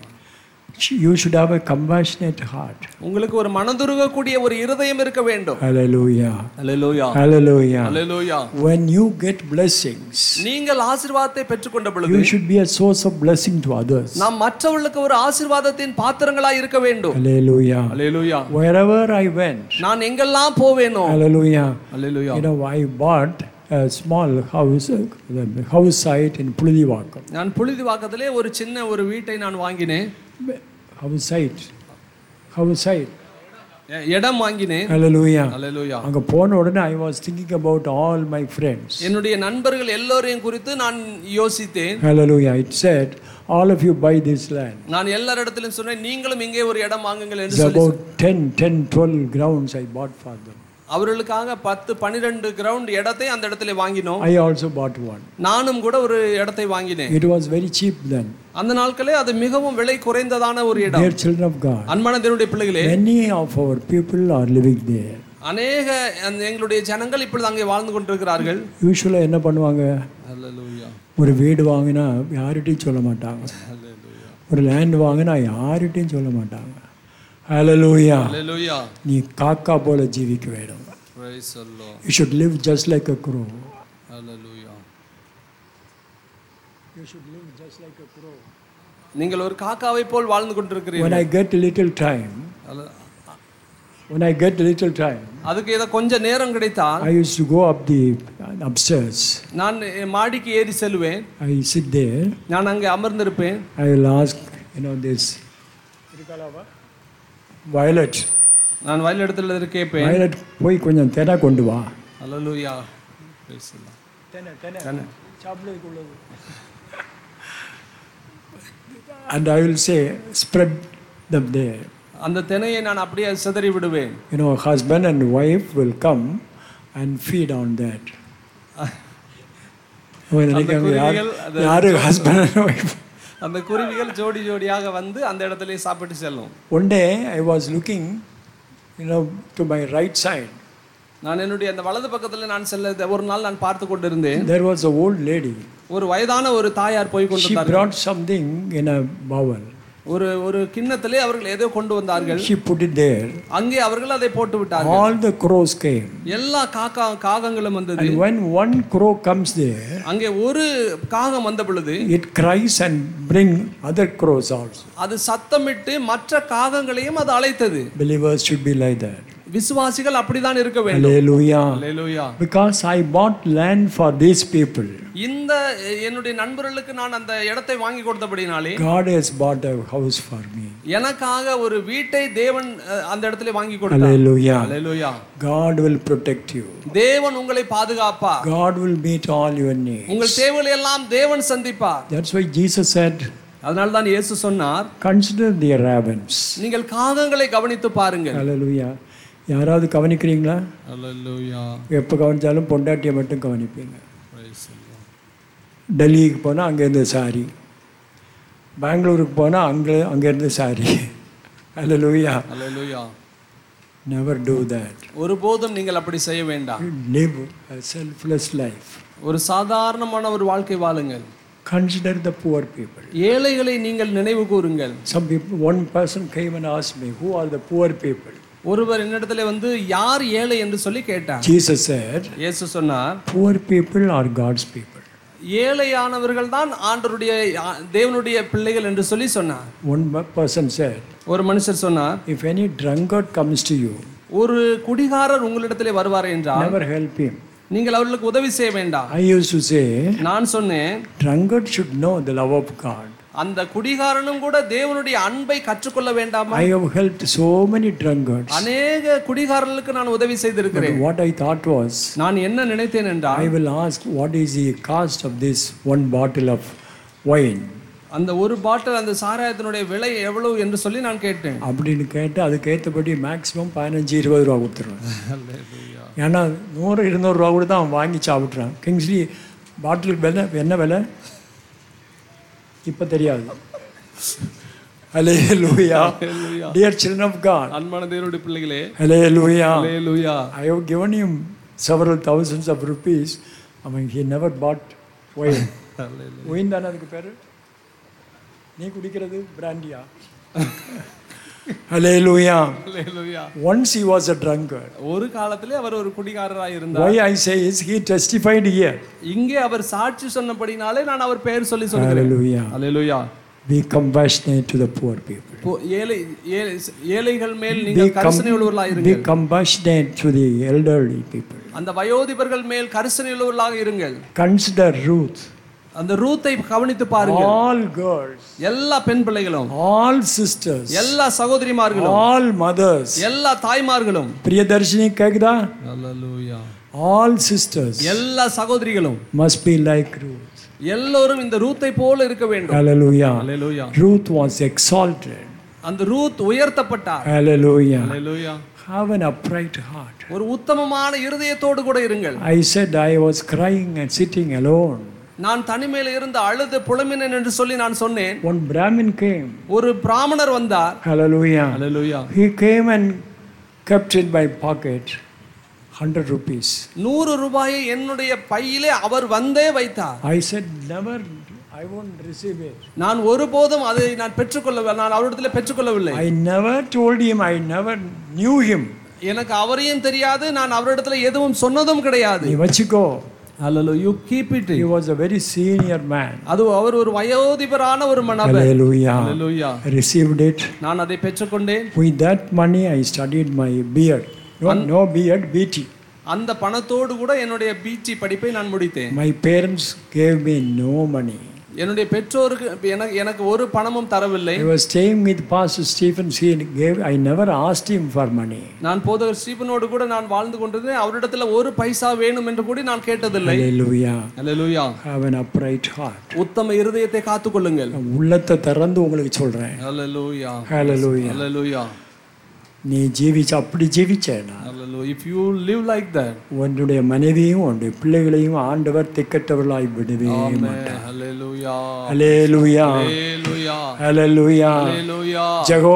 You should have a compassionate heart உங்களுக்கு ஒரு மனதுருகக்கூடிய ஒரு இருதயம் இருக்க வேண்டும் hallelujah Hallelujah. hallelujah Hallelujah. when you get blessings நீங்கள் ஆசீர்வாதத்தை பெற்றுக்கொண்ட பொழுது you should be a source of blessing to others நாம் மற்றவர்களுக்கு ஒரு ஆசீர்வாதத்தின் பாத்திரங்களாய் இருக்க வேண்டும் hallelujah Hallelujah. wherever i went நான் எங்கெல்லாம் போவேனோ hallelujah Hallelujah. you know i bought a small house uh, the house site in Puzhuthivakkam நான் புழுதிவாக்கத்திலே ஒரு சின்ன ஒரு வீட்டை நான் வாங்கினேன் house site house site எ- இடம் வாங்கினேன் hallelujah Hallelujah. அங்க போன உடனே I was thinking about all my friends என்னுடைய நண்பர்கள் எல்லோரையும் குறித்து நான் யோசித்தேன் hallelujah it said all of you buy this land நான் எல்லாரிடத்திலும் சொன்னேன் நீங்களும் இங்கே ஒரு இடம் வாங்குங்கள் என்று it's சொல்லி about 10 10 12 grounds i bought for them அவர்களுக்காக பத்து பன்னிரெண்டு கிரவுண்ட் இடத்தை அந்த இடத்துல வாங்கினோம் i also bought one நானும் கூட ஒரு இடத்தை வாங்கினேன் it was very cheap then அந்த நாட்களே அது மிகவும் விலை குறைந்ததான ஒரு இடம் dear children of god அன்பான தேவனுடைய பிள்ளைகளே many of our people are living there அநேக அந்த எங்களுடைய ஜனங்கள் இப்பொழுது அங்கே வாழ்ந்து கொண்டிருக்கிறார்கள் யூஸ்வலாக என்ன பண்ணுவாங்க Hallelujah. ஒரு வீடு வாங்கினா யார்கிட்டையும் சொல்ல மாட்டாங்க ஒரு லேண்ட் வாங்கினா யார்கிட்டையும் சொல்ல மாட்டாங்க ஹalleluya Hallelujah. நீ காக்கா போல ஜீவிக்க வேண்டும் Praise the Lord. You should live just like a crow Hallelujah. You should live just like a crow நீங்கள் ஒரு காக்காவை போல் வாழ்ந்து when கொண்டிருக்கிறீர்கள் i get little time when i get little time அதுக்கு ஏதோ கொஞ்சம் நேரம் கிடைத்தால் i used to go up the upstairs நான் மாடிக்கு ஏறி செல்வேன் i sit there நான் அங்கே அமர்ந்திருப்பேன் i will ask you know this violet நான் வயல் இடத்துல கேட்பேன் violet போய் கொஞ்சம் தென கொண்டு வா Hallelujah. Praise the Lord. தென and i will say spread them there அந்த திணையை நான் அப்படியே சிதறி விடுவேன் you know husband and wife will come and feed on that ஓ, நினைக்கிறாங்க, யார் குருவிகள் அது- யாரு husband and wife அந்த குருவிகள் ஜோடி ஜோடியாக வந்து அந்த இடத்துல சாப்பிட்டு செல்லும் one day i was looking you know to my right side நான் என்னுடைய அந்த வலது பக்கத்தில் நான் செல்ல ஒரு நாள் நான் பார்த்து கொண்டிருந்தேன் there was a old lady ஒரு வயதான ஒரு தாயார் போய் She கொண்டிருந்தார்கள் brought something in a bowl. ஒரு ஒரு கிண்ணத்திலே அவர்கள் ஏதோ கொண்டு வந்தார்கள் She put it there. அங்கே அவர்கள் அதை போட்டு விட்டார்கள் All the crows came. எல்லா காக்கா காகங்களும் வந்தது And when one crow comes there, அங்கே ஒரு காகம் வந்த பொழுது it cries and bring other crows also. அது சத்தமிட்டு மற்ற காகங்களையும் அது அழைத்தது Believers should be like that. விசுவாசிகள் அப்படிதான் இருக்க வேண்டும் Hallelujah. Hallelujah Because I bought land for these people. இந்த என்னுடைய நண்பர்களுக்கு நான் அந்த இடத்தை வாங்கி கொடுத்தபடினாலே God has bought a house for me. எனக்காக ஒரு வீட்டை தேவன் அஹ், அந்த இடத்துல வாங்கி கொடுத்தார் Hallelujah. Hallelujah God will protect you. தேவன் உங்களை பாதுகாப்பா God will meet all your needs. உங்கள் தேவைகளை எல்லாம் தேவன் சந்திப்பார் That's why Jesus said, அதனால தான் இயேசு சொன்னார் Consider the ravens. நீங்கள் காகங்களை கவனித்து பாருங்கள் Hallelujah. யாராவது கவனிக்கிறீங்களா அல்லேலூயா எப்போ கவனிச்சாலும் பொண்டாட்டியை மட்டும் கவனிப்பீங்க டெல்லிக்கு போனால் அங்கேருந்து சாரி பெங்களூருக்கு போனால் அங்கே அங்கேருந்து சாரி Hallelujah. அல்லேலூயா Never do that. ஒருபோதும் நீங்கள் அப்படி செய்ய வேண்டாம் Live a selfless life. ஒரு சாதாரணமான ஒரு வாழ்க்கை வாழுங்கள் Consider the poor people. ஏழைகளை நீங்கள் நினைவு கூறுங்கள் Some people, one person came and asked me, Who are the poor people? ஒருவர் என்னிடத்துல வந்து யார் ஏழை என்று சொல்லி கேட்டார் Jesus said, இயேசு சொன்னார் Poor people are God's people. ஏழையானவர்கள் தான் ஆண்டருடைய ஆ- தேவனுடைய பிள்ளைகள் என்று சொல்லி சொன்னார் One person said, ஒரு மனுஷர் சொன்னார் If any drunkard comes to you, ஒரு குடிகாரர் உங்களிடத்திலே வருவார் என்றால் never help him. நீங்கள் அவர்களுக்கு உதவி செய்ய வேண்டாம் I used to say, நான் சொன்னேன் drunkard should know the love of God. அந்த குடிகாரனும் கூட தேவனுடைய அன்பை கற்றுக்கொள்ள வேண்டாமா I have helped so many drunkards. அநேக குடிகாரர்களுக்கு நான் உதவி But செய்திருக்கிறேன் what I thought was, நான் என்ன நினைத்தேன் என்றால் I will ask, What is the cost of this one bottle of wine? அந்த ஒரு பாட்டில் அந்த சாராயத்தினுடைய விலை எவ்வளவு என்று சொல்லி நான் கேட்டேன் அப்படின்னு கேட்டு அதுக்கு ஏற்றபடி மேக்ஸிமம் பதினஞ்சு இருபது ரூபா கொடுத்துருவேன் ஏன்னா நூறு இருநூறுவா கூட தான் அவன் வாங்கி சாப்பிட்றான் கிங்ஸ்லி பாட்டிலுக்கு விலை என்ன விலை இப்போ தெரியாது Hallelujah. Dear children of God. அன்பான தேவனுடைய பிள்ளைகளே Hallelujah. Hallelujah I have given him several thousands of rupees. I mean, he never bought wine. wine தானே அதுக்கு பேர் நீ குடிக்கிறது பிராண்டியா Hallelujah. Hallelujah Once he was a drunkard. ஒரு காலத்திலே அவர் ஒரு குடிகாரராய் இருந்தார் Why I say is he testified here. இங்கே அவர் சாட்சி சொன்னபடினாலே நான் அவர் பெயர் சொல்லி சொல்கிறேன் Hallelujah. Hallelujah Be compassionate to the poor people. போ- ஏழை ஏழை- ஏழைகள் மேல் Be, நீங்கள் com- கரிசனை உள்ளவர்களாக be இருங்கள் compassionate to the elderly people. அந்த வயோதிபர்கள் மேல் கரிசனை உள்ளவர்களாக இருங்கள் Consider Ruth. அந்த ரூத்தை கவனித்து பாருங்கள் All girls, எல்லா பெண் பிள்ளைகளும் all sisters, எல்லா சகோதரிமார்களும் all mothers. எல்லா தாய்மார்களும் பிரியதர்ஷினி கேக்குதா அல்லேலூயா all sisters எல்லா சகோதரிகளும் must be like Ruth. எல்லோரும் இந்த ரூத்தை போல இருக்க வேண்டும் Hallelujah. அல்லேலூயா Ruth was exalted. அந்த ரூத் உயர்த்தப்பட்டார் Hallelujah. அல்லேலூயா Have an upright heart. ஒரு உத்தமமான இருதயத்தோடு கூட இருங்கள் I said I was crying and sitting alone. நான் தனிமையில இருந்து அழுது புலம்பினேன் என்று சொல்லி நான் சொன்னேன் One Brahmin came. ஒரு பிராமணர் வந்தார் Hallelujah. Hallelujah He came and kept in my pocket 100 rupees. நூறு ரூபாயை என்னுடைய பையிலே அவர் வந்தே வைத்தார் I said, Never, I won't receive it. நான் ஒருபோதும் அதை நான் பெற்றுக்கொள்ள நான் அவரிடத்துல பெற்றுக்கொள்ளவில்லை I never told him, I never knew him. எனக்கு அவரையும் தெரியாது நான் அவரிடத்துல எதுவும் சொன்னதும் கிடையாது நீ வச்சுக்கோ அல்லலோ you keep it He was a very senior man. அது அவர் ஒரு வயோதிபரான ஒரு மனவர் Hallelujah. Hallelujah. I received it. நான் அதை பெற்றுக்கொண்டேன் With that money, I studied my beard. No, no beard, BT. அந்த பணத்தோடு கூட என்னுடைய பிஜி படிப்பை நான் முடித்தேன் My parents gave me no money. என்னுடைய பெற்றோருக்கு எனக்கு எனக்கு ஒரு பணமும் தரவில்லை I was staying with Pastor Stephen. He gave. I never asked him for money. நான் போதகர் ஸ்டீபனோடு கூட நான் வாழ்ந்து கொண்டிருந்தேன் அவரிடத்துல ஒரு பைசா வேணும் என்று கூட நான் கேட்டதில்லை Hallelujah. அல்லேலூயா Have an upright heart. உத்தம இருதயத்தை காத்துக்கொள்ளுங்கள் நான் உள்ளத்தை திறந்து உங்களுக்கு சொல்றேன் அல்லேலூயா Hallelujah. அல்லேலூயா நீ ஜீவிச்ச அப்படி ஜீவிச்சேனா அல்லேலூயா if you live like that உன்னுடைய மனைவியும் உன்னுடைய பிள்ளைகளையும் ஆண்டவர் திக்கற்றவர்களாய் விடவே ஆமென் மாட்டார் அல்லேலூயா Hallelujah. Hallelujah Hallelujah. Hallelujah Jago,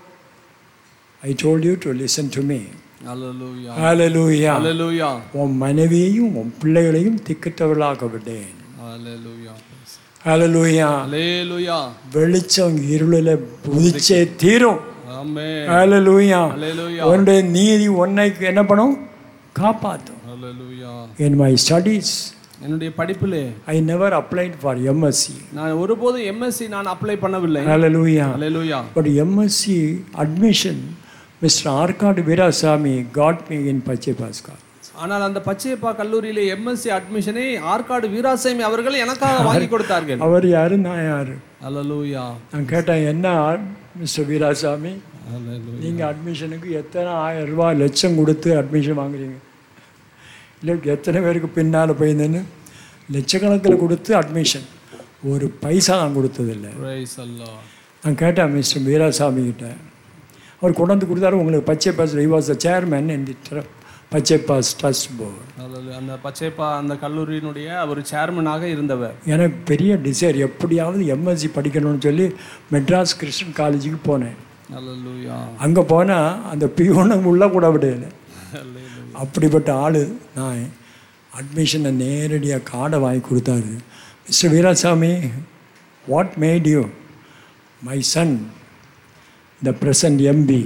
I told you to listen to me. Hallelujah Hallelujah. அல்லேலூயா உன் மனைவியையும் உன் பிள்ளைகளையும் திக்கற்றவர்களாக விட்டேன் ஹalleluya ஹalleluya ஹalleluya வெளிச்சம் இருளில் புதிச்சே தீரும் ஆமென் ஹalleluya ஹalleluya உன்னுடைய நீதி உன்னை என்ன பண்ணும் காப்பாற்றும் ஹalleluya இன் மை ஸ்டடீஸ் என்னுடைய படிப்பிலே I never applied for MSc நான் ஒருபோதும் எம்எஸ்சி நான் அப்ளை பண்ணவில்லை ஹalleluya ஹalleluya But MSc admission, Mr. Arcad Virasamy got me in Pachepaska. ஆனால் அந்த பச்சையப்பா கல்லூரியிலே எம்எஸ்சி அட்மிஷனை ஆற்காடு வீராசாமி அவர்கள் எனக்காக வாங்கி கொடுத்தார்கள் அவர் யாரு நான் யாரு ஹalleluya நான் கேட்டேன் என்ன மிஸ்டர் வீராசாமி ஹalleluya நீங்கள் அட்மிஷனுக்கு எத்தனை ஆயிரம் ரூபாய் லட்சம் கொடுத்து அட்மிஷன் வாங்குறீங்க இல்லை எத்தனை பேருக்கு பின்னால் போயிருந்தேன்னு லட்சக்கணக்கில் கொடுத்து அட்மிஷன் ஒரு பைசா நான் கொடுத்ததில்லை praise allah நான் கேட்டேன் மிஸ்டர் வீராசாமி கிட்ட அவர் கொண்டு வந்து கொடுத்தாரு உங்களுக்கு Pachaiyappa's he was the chairman in the Pachaiyappa's trust board ஹalleluya அந்த பச்சைப்பா அந்த கல்லூரியினுடைய ஒரு சேர்மனாக இருந்தவர் எனக்கு பெரிய டிசைர் எப்படியாவது எம்எஸ்சி படிக்கணும்னு சொல்லி மெட்ராஸ் கிறிஸ்டின் காலேஜுக்கு போனேன் ஹalleluya அங்கே போனால் அந்த பியூனை உள்ளே கூட விடையில அப்படிப்பட்ட ஆள் நான் அட்மிஷனை நேரடியாக கார்டை வாங்கி கொடுத்தாரு mister Veeraswamy what made you my son the present MP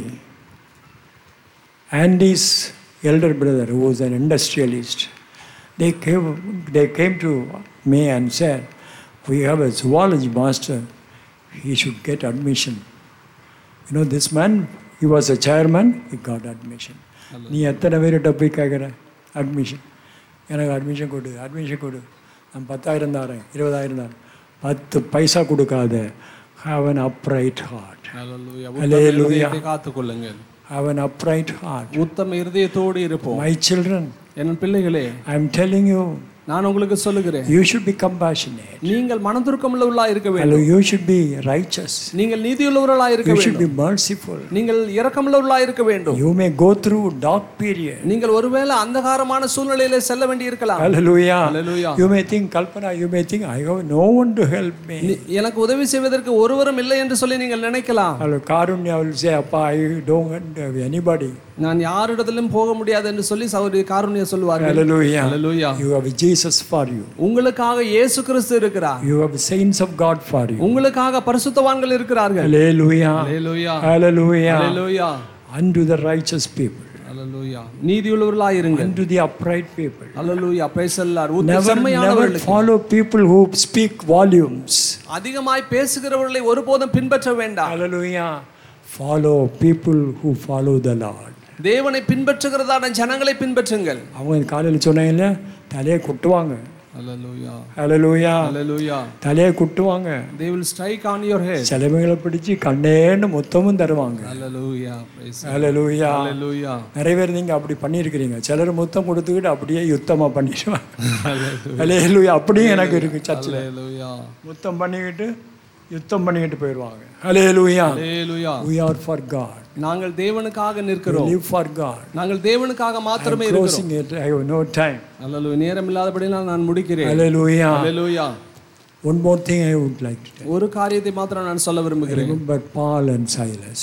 and his elder brother, who was an industrialist, they came, they came to me and said, We have a zoology master, he should get admission. You know, this man, he was a chairman, he got admission. நீ எத்தனை பேர்கிட்ட போய் கேட்குற admission எனக்கு admission கொடு admission கொடு நான் பத்தாயிரம் தாரேன் இருபதாயிரம் தாரேன் பத்து பைசா கொடுக்காத ஹாவ் அன் அப்ரைட் ஹார்ட் ஹalleluya Hallelujah. இருதயத்தை காத்துக்கொள்ளுங்கள் ஹாவ் அன் அப்ரைட் ஹார்ட் உத்தம இருதயத்தோடு இருப்போம் மை சில்ட்ரன் என் பிள்ளைகளே ஐ எம் டெல்லிங் யூ நான் உங்களுக்கு சொல்லுகிறேன் யூ ஷுட் பி கம்பேஷனேட் நீங்கள் மனதுருக்கமுள்ளவர்களா இருக்க வேண்டும் யூ ஷுட் பி ரைச்சஸ் நீங்கள் நீதியுள்ளவர்களா இருக்க யூ ஷுட் வேண்டும் பி மர்சிஃபுல் நீங்கள் இரக்கமுள்ளவர்களா இருக்க வேண்டும் you may go through dark period நீங்கள் ஒருவேளை அந்தகாரமான சூழ்நிலையில செல்ல வேண்டி இருக்கலாம் Hallelujah. Hallelujah. You may think, Kalpana, you may think, I have no one to help me. எனக்கு உதவி செய்வதற்கு ஒருவரும் இல்லை என்று சொல்லி நீங்கள் நினைக்கலாம் Hello, Karunya will say, Appa, I don't have anybody. நான் யாரிடத்திலும் போக முடியாது என்று சொல்லி சௌரி காருண்யா சொல்லுவார்கள் Hallelujah. Hallelujah. You have Jesus for you. உங்களுக்காக இயேசு கிறிஸ்து இருக்கிறார் You have saints of God for you. உங்களுக்காக பரிசுத்தவான்கள் இருக்கிறார்கள் Hallelujah. Hallelujah. Hallelujah. Hallelujah. Unto the righteous people. Hallelujah. நீதியுள்ளவர்களாய் இருங்கள் Unto the upright people. Hallelujah. Praise the Lord. உத்த- Never, never செம்மையானவர்களுக்கு follow people who speak volumes. அதிகமாய் பேசுகிறவர்களை ஒருபோதும் பின்பற்ற வேண்டாம் Hallelujah. Follow people who follow the Lord. தேவனை பின்பற்றுகிறதான ஜனங்களை பின்பற்றுங்கள் அவங்க காலையில் சொன்னாங்கல்ல தலையை குட்டுவாங்க Hallelujah. Hallelujah. Hallelujah. தலையை குட்டுவாங்க They will strike on your head. சிலவங்களை பிடிச்சி கண்ணேன்னு மொத்தமும் தருவாங்க Hallelujah. Praise the Lord. Hallelujah. Hallelujah. நிறைய பேர் நீங்க அப்படி பண்ணியிருக்கிறீங்க சிலர் முத்தம் கொடுத்துக்கிட்டு அப்படியே யுத்தமா பண்ணிடுவாங்க Hallelujah. அப்படியும் எனக்கு இருக்கு சர்ச்சில் Hallelujah. முத்தம் பண்ணிக்கிட்டு யுத்தம் பண்ணிக்கிட்டு போயிடுவாங்க Hallelujah. Hallelujah. We are for God. நாங்கள் தேவனுக்காக We நிற்கிறோம் live for God. நாங்கள் தேவனுக்காக I'm மாத்திரமே இருக்கிறோம் closing it. I have no time. அல்லேலூயா நேரம் இல்லாதபடினால் நான் முடிக்கிறேன் Hallelujah. Hallelujah One more thing I would like to tell. ஒரு காரியத்தை மாத்திரம் நான் சொல்ல விரும்புகிறேன் Remember Paul and Silas.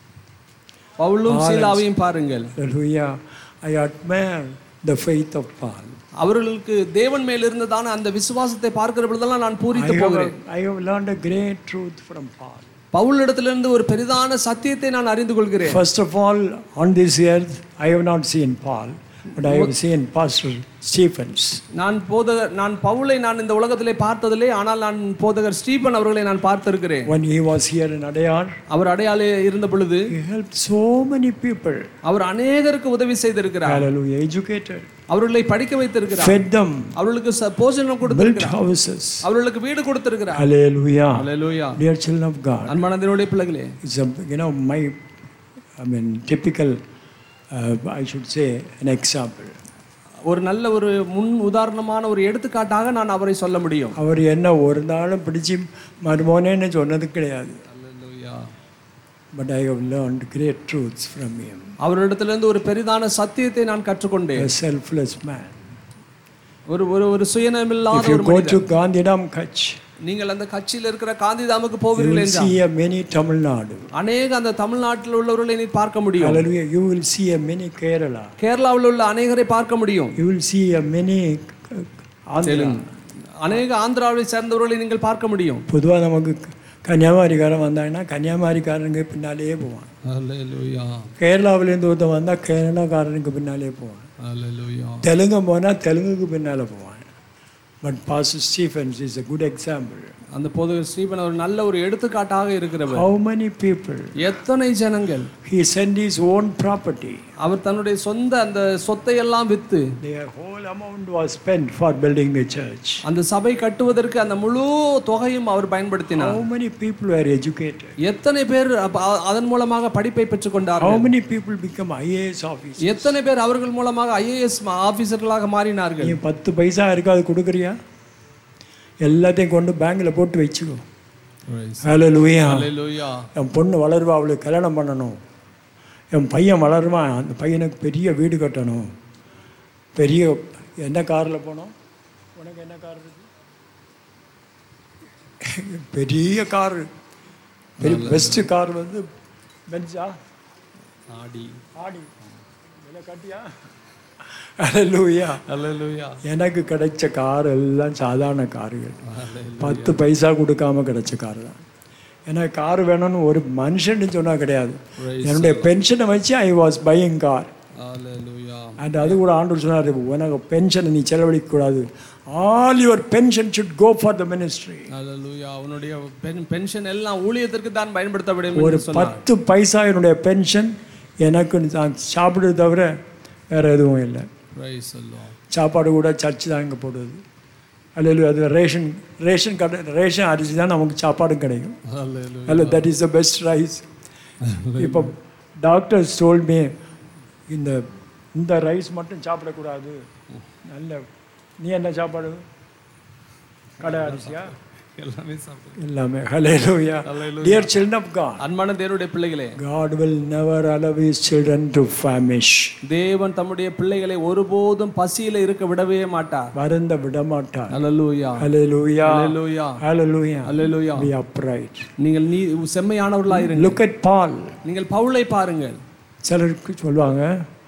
பவுலும் சீலாவையும் பாருங்கள் Hallelujah. I admire the faith of Paul. அவர்களுக்கு தேவன் மேல் இருந்ததான அந்த விசுவாசத்தை பார்க்கிற பொழுதெல்லாம் நான் I பூரித்து have, போகிறேன் I have learned a great truth from Paul. பவுலிடத்திலிருந்து ஒரு பெரிதான சத்தியத்தை நான் அறிந்து கொள்கிறேன் First of all, on this earth, I have not seen Paul, but I have seen Pastor Stephens. நான் போதகர் நான் பவுலை நான் இந்த உலகத்திலே பார்த்ததில்லை ஆனால் நான் போதகர் ஸ்டீபன் அவர்களை நான் பார்த்திருக்கிறேன் When he was here in Adayar, அவர் அடையாளே இருந்த பொழுது he helped so many people. அவர் அநேகருக்கு உதவி செய்திருக்கிறார் Hallelujah. Educated, அவர்களை படிக்க வைத்திருக்கிறார் fed them, அவர்களுக்கு ச- போஜனம் built கொடுத்திருக்கிறார் houses. அவர்களுக்கு வீடு கொடுத்திருக்கிறார் Hallelujah. Hallelujah Dear children of God, அன்பானதனுடைய பிள்ளைகளே it's a, you know, my, I mean, typical, uh, I should say, an example. ஒரு நல்ல ஒரு முன் உதாரணமான ஒரு எடுத்துக்காட்டாக நான் அவரை சொல்ல முடியும் அவர் என்ன ஒரு நாளும் பிடிச்சி மருமோனேன்னு சொன்னது கிடையாது but I have learnt great truths from him அவரிடத்திலிருந்து ஒரு பெரிதான சத்தியத்தை நான் கற்றுக்கொண்டேன் a selfless man ஒரு ஒரு ஒரு if சுயநலமில்லாத you ஒரு go மனிதன் to gandhidam kutch நீங்கள் அந்த கட்சியில் இருக்கிற காந்திதாமுக்கு you போவீர்கள் will என்றால் see a many tamil nadu அநேக அந்த தமிழ்நாட்டில் உள்ளவர்களை நீ பார்க்க முடியும் hallelujah you will see a many kerala கேரளாவில் உள்ள அநேகரை பார்க்க முடியும் you will see a many uh, andhra அநேக ஆந்திராவை சேர்ந்தவர்களை நீங்கள் பார்க்க முடியும் பொதுவாக நமக்கு கன்னியாகுமரிக்காரன் வந்தாங்கன்னா கன்னியாகுமரிக்காரனுக்கு பின்னாலேயே போவான் அல்லேலூயா கேரளாவிலேருந்து ஒருத்தன் வந்தால் கேரளாக்காரனுக்கு பின்னாலே போவான் அல்லேலூயா தெலுங்கு போனால் தெலுங்குக்கு பின்னால் போவான் but boss Stephens is a good example அந்த போதகர் ஸ்ரீபன் ஒரு நல்ல ஒரு எடுத்துக்காட்டாக இருக்கிறவர் How many people? எத்தனை ஜனங்கள் He sent his own property. அவர் தன்னுடைய சொந்த அந்த சொத்தை எல்லாம் வித்து Their whole amount was spent for building the church. அந்த சபை கட்டுவதற்கு அந்த முழு தொகையும் அவர் பயன்படுத்தினார் How many people were educated? எத்தனை பேர் அப்ப அ- அதன் மூலமாக படிப்பை பெற்றுக் How கொண்டார்கள் many people become IAS officers? எத்தனை பேர் அவர்கள் மூலமாக ஐஏஎஸ் ஆபீசர்களாக மாறினார்கள் நீ பத்து பைசா இருக்காது கொடுக்குறியா எல்லாத்தையும் கொண்டு பேங்க்ல போட்டு வச்சுக்கோ ஹalleluya அல்லேலூயா என் பொண்ணு வளருவா அவளுக்கு கல்யாணம் பண்ணணும் என் பையன் வளருவான் அந்த பையனுக்கு பெரிய வீடு கட்டணும் பெரிய என்ன காரில் போனோம் உனக்கு என்ன கார் இருக்கு பெரிய கார் பெரிய பெஸ்ட் கார் வந்து பென்ஸா ஆடி ஆடி விலை கட்டியா ஹalleluya அல்லேலூயா எனக்கு கிடைச்ச கார் எல்லாம் சாதாரண காருகள் பத்து பைசா கொடுக்காம கிடைச்ச கார் தான் எனக்கு கார் வேணும்னு ஒரு மனுஷன்னு சொன்னால் கிடையாது என்னுடைய பென்ஷனை வச்சு ஐ வாஸ் பையிங் கார் அல்லேலூயா அண்ட் அது கூட ஆண்டவர் சொன்னார் உனக்கு பென்ஷனை நீ செலவழிக்க கூடாது all your pension should go for the ministry அல்லேலூயா அவனுடைய பென் பென்ஷன் எல்லாம் ஊழியத்திற்கு தான் பயன்படுத்தப்படும் ஒரு என்று சொன்னார் பத்து பைசா என்னுடைய பென்ஷன் எனக்கு நான் சாப்பிடுறது தவிர வேறு எதுவும் இல்லை பிரைஸ் அல்லாஹ் சாப்பாடு கூட சர்ச்சு தான் இங்கே போடுவது அல்லது அது ரேஷன் ரேஷன் கடை ரேஷன் அரிசி தான் நமக்கு சாப்பாடும் கிடைக்கும் அல்லேலூயா அல்ல that is the best rice இப்போ டாக்டர்ஸ் டோல்மே இந்த இந்த ரைஸ் மட்டும் சாப்பிடக்கூடாது நல்ல நீ என்ன சாப்பாடு கடை அரிசியா எல்லாமே சாப்பிடு எல்லாமே ஹalleluya dear children of god அன்பான தேவனுடைய பிள்ளைகளே god will never allow his children to famish தேவன் தம்முடைய பிள்ளைகளை ஒருபோதும் பசியில இருக்க விடவே மாட்டார் வருந்த விட மாட்டார் அல்லேலூயா hallelujah hallelujah hallelujah hallelujah be upright நீங்கள் நீ செம்மையானவர்களா இருங்க look at paul நீங்கள் பவுலை பாருங்கள் சிலருக்கு சொல்லுவாங்க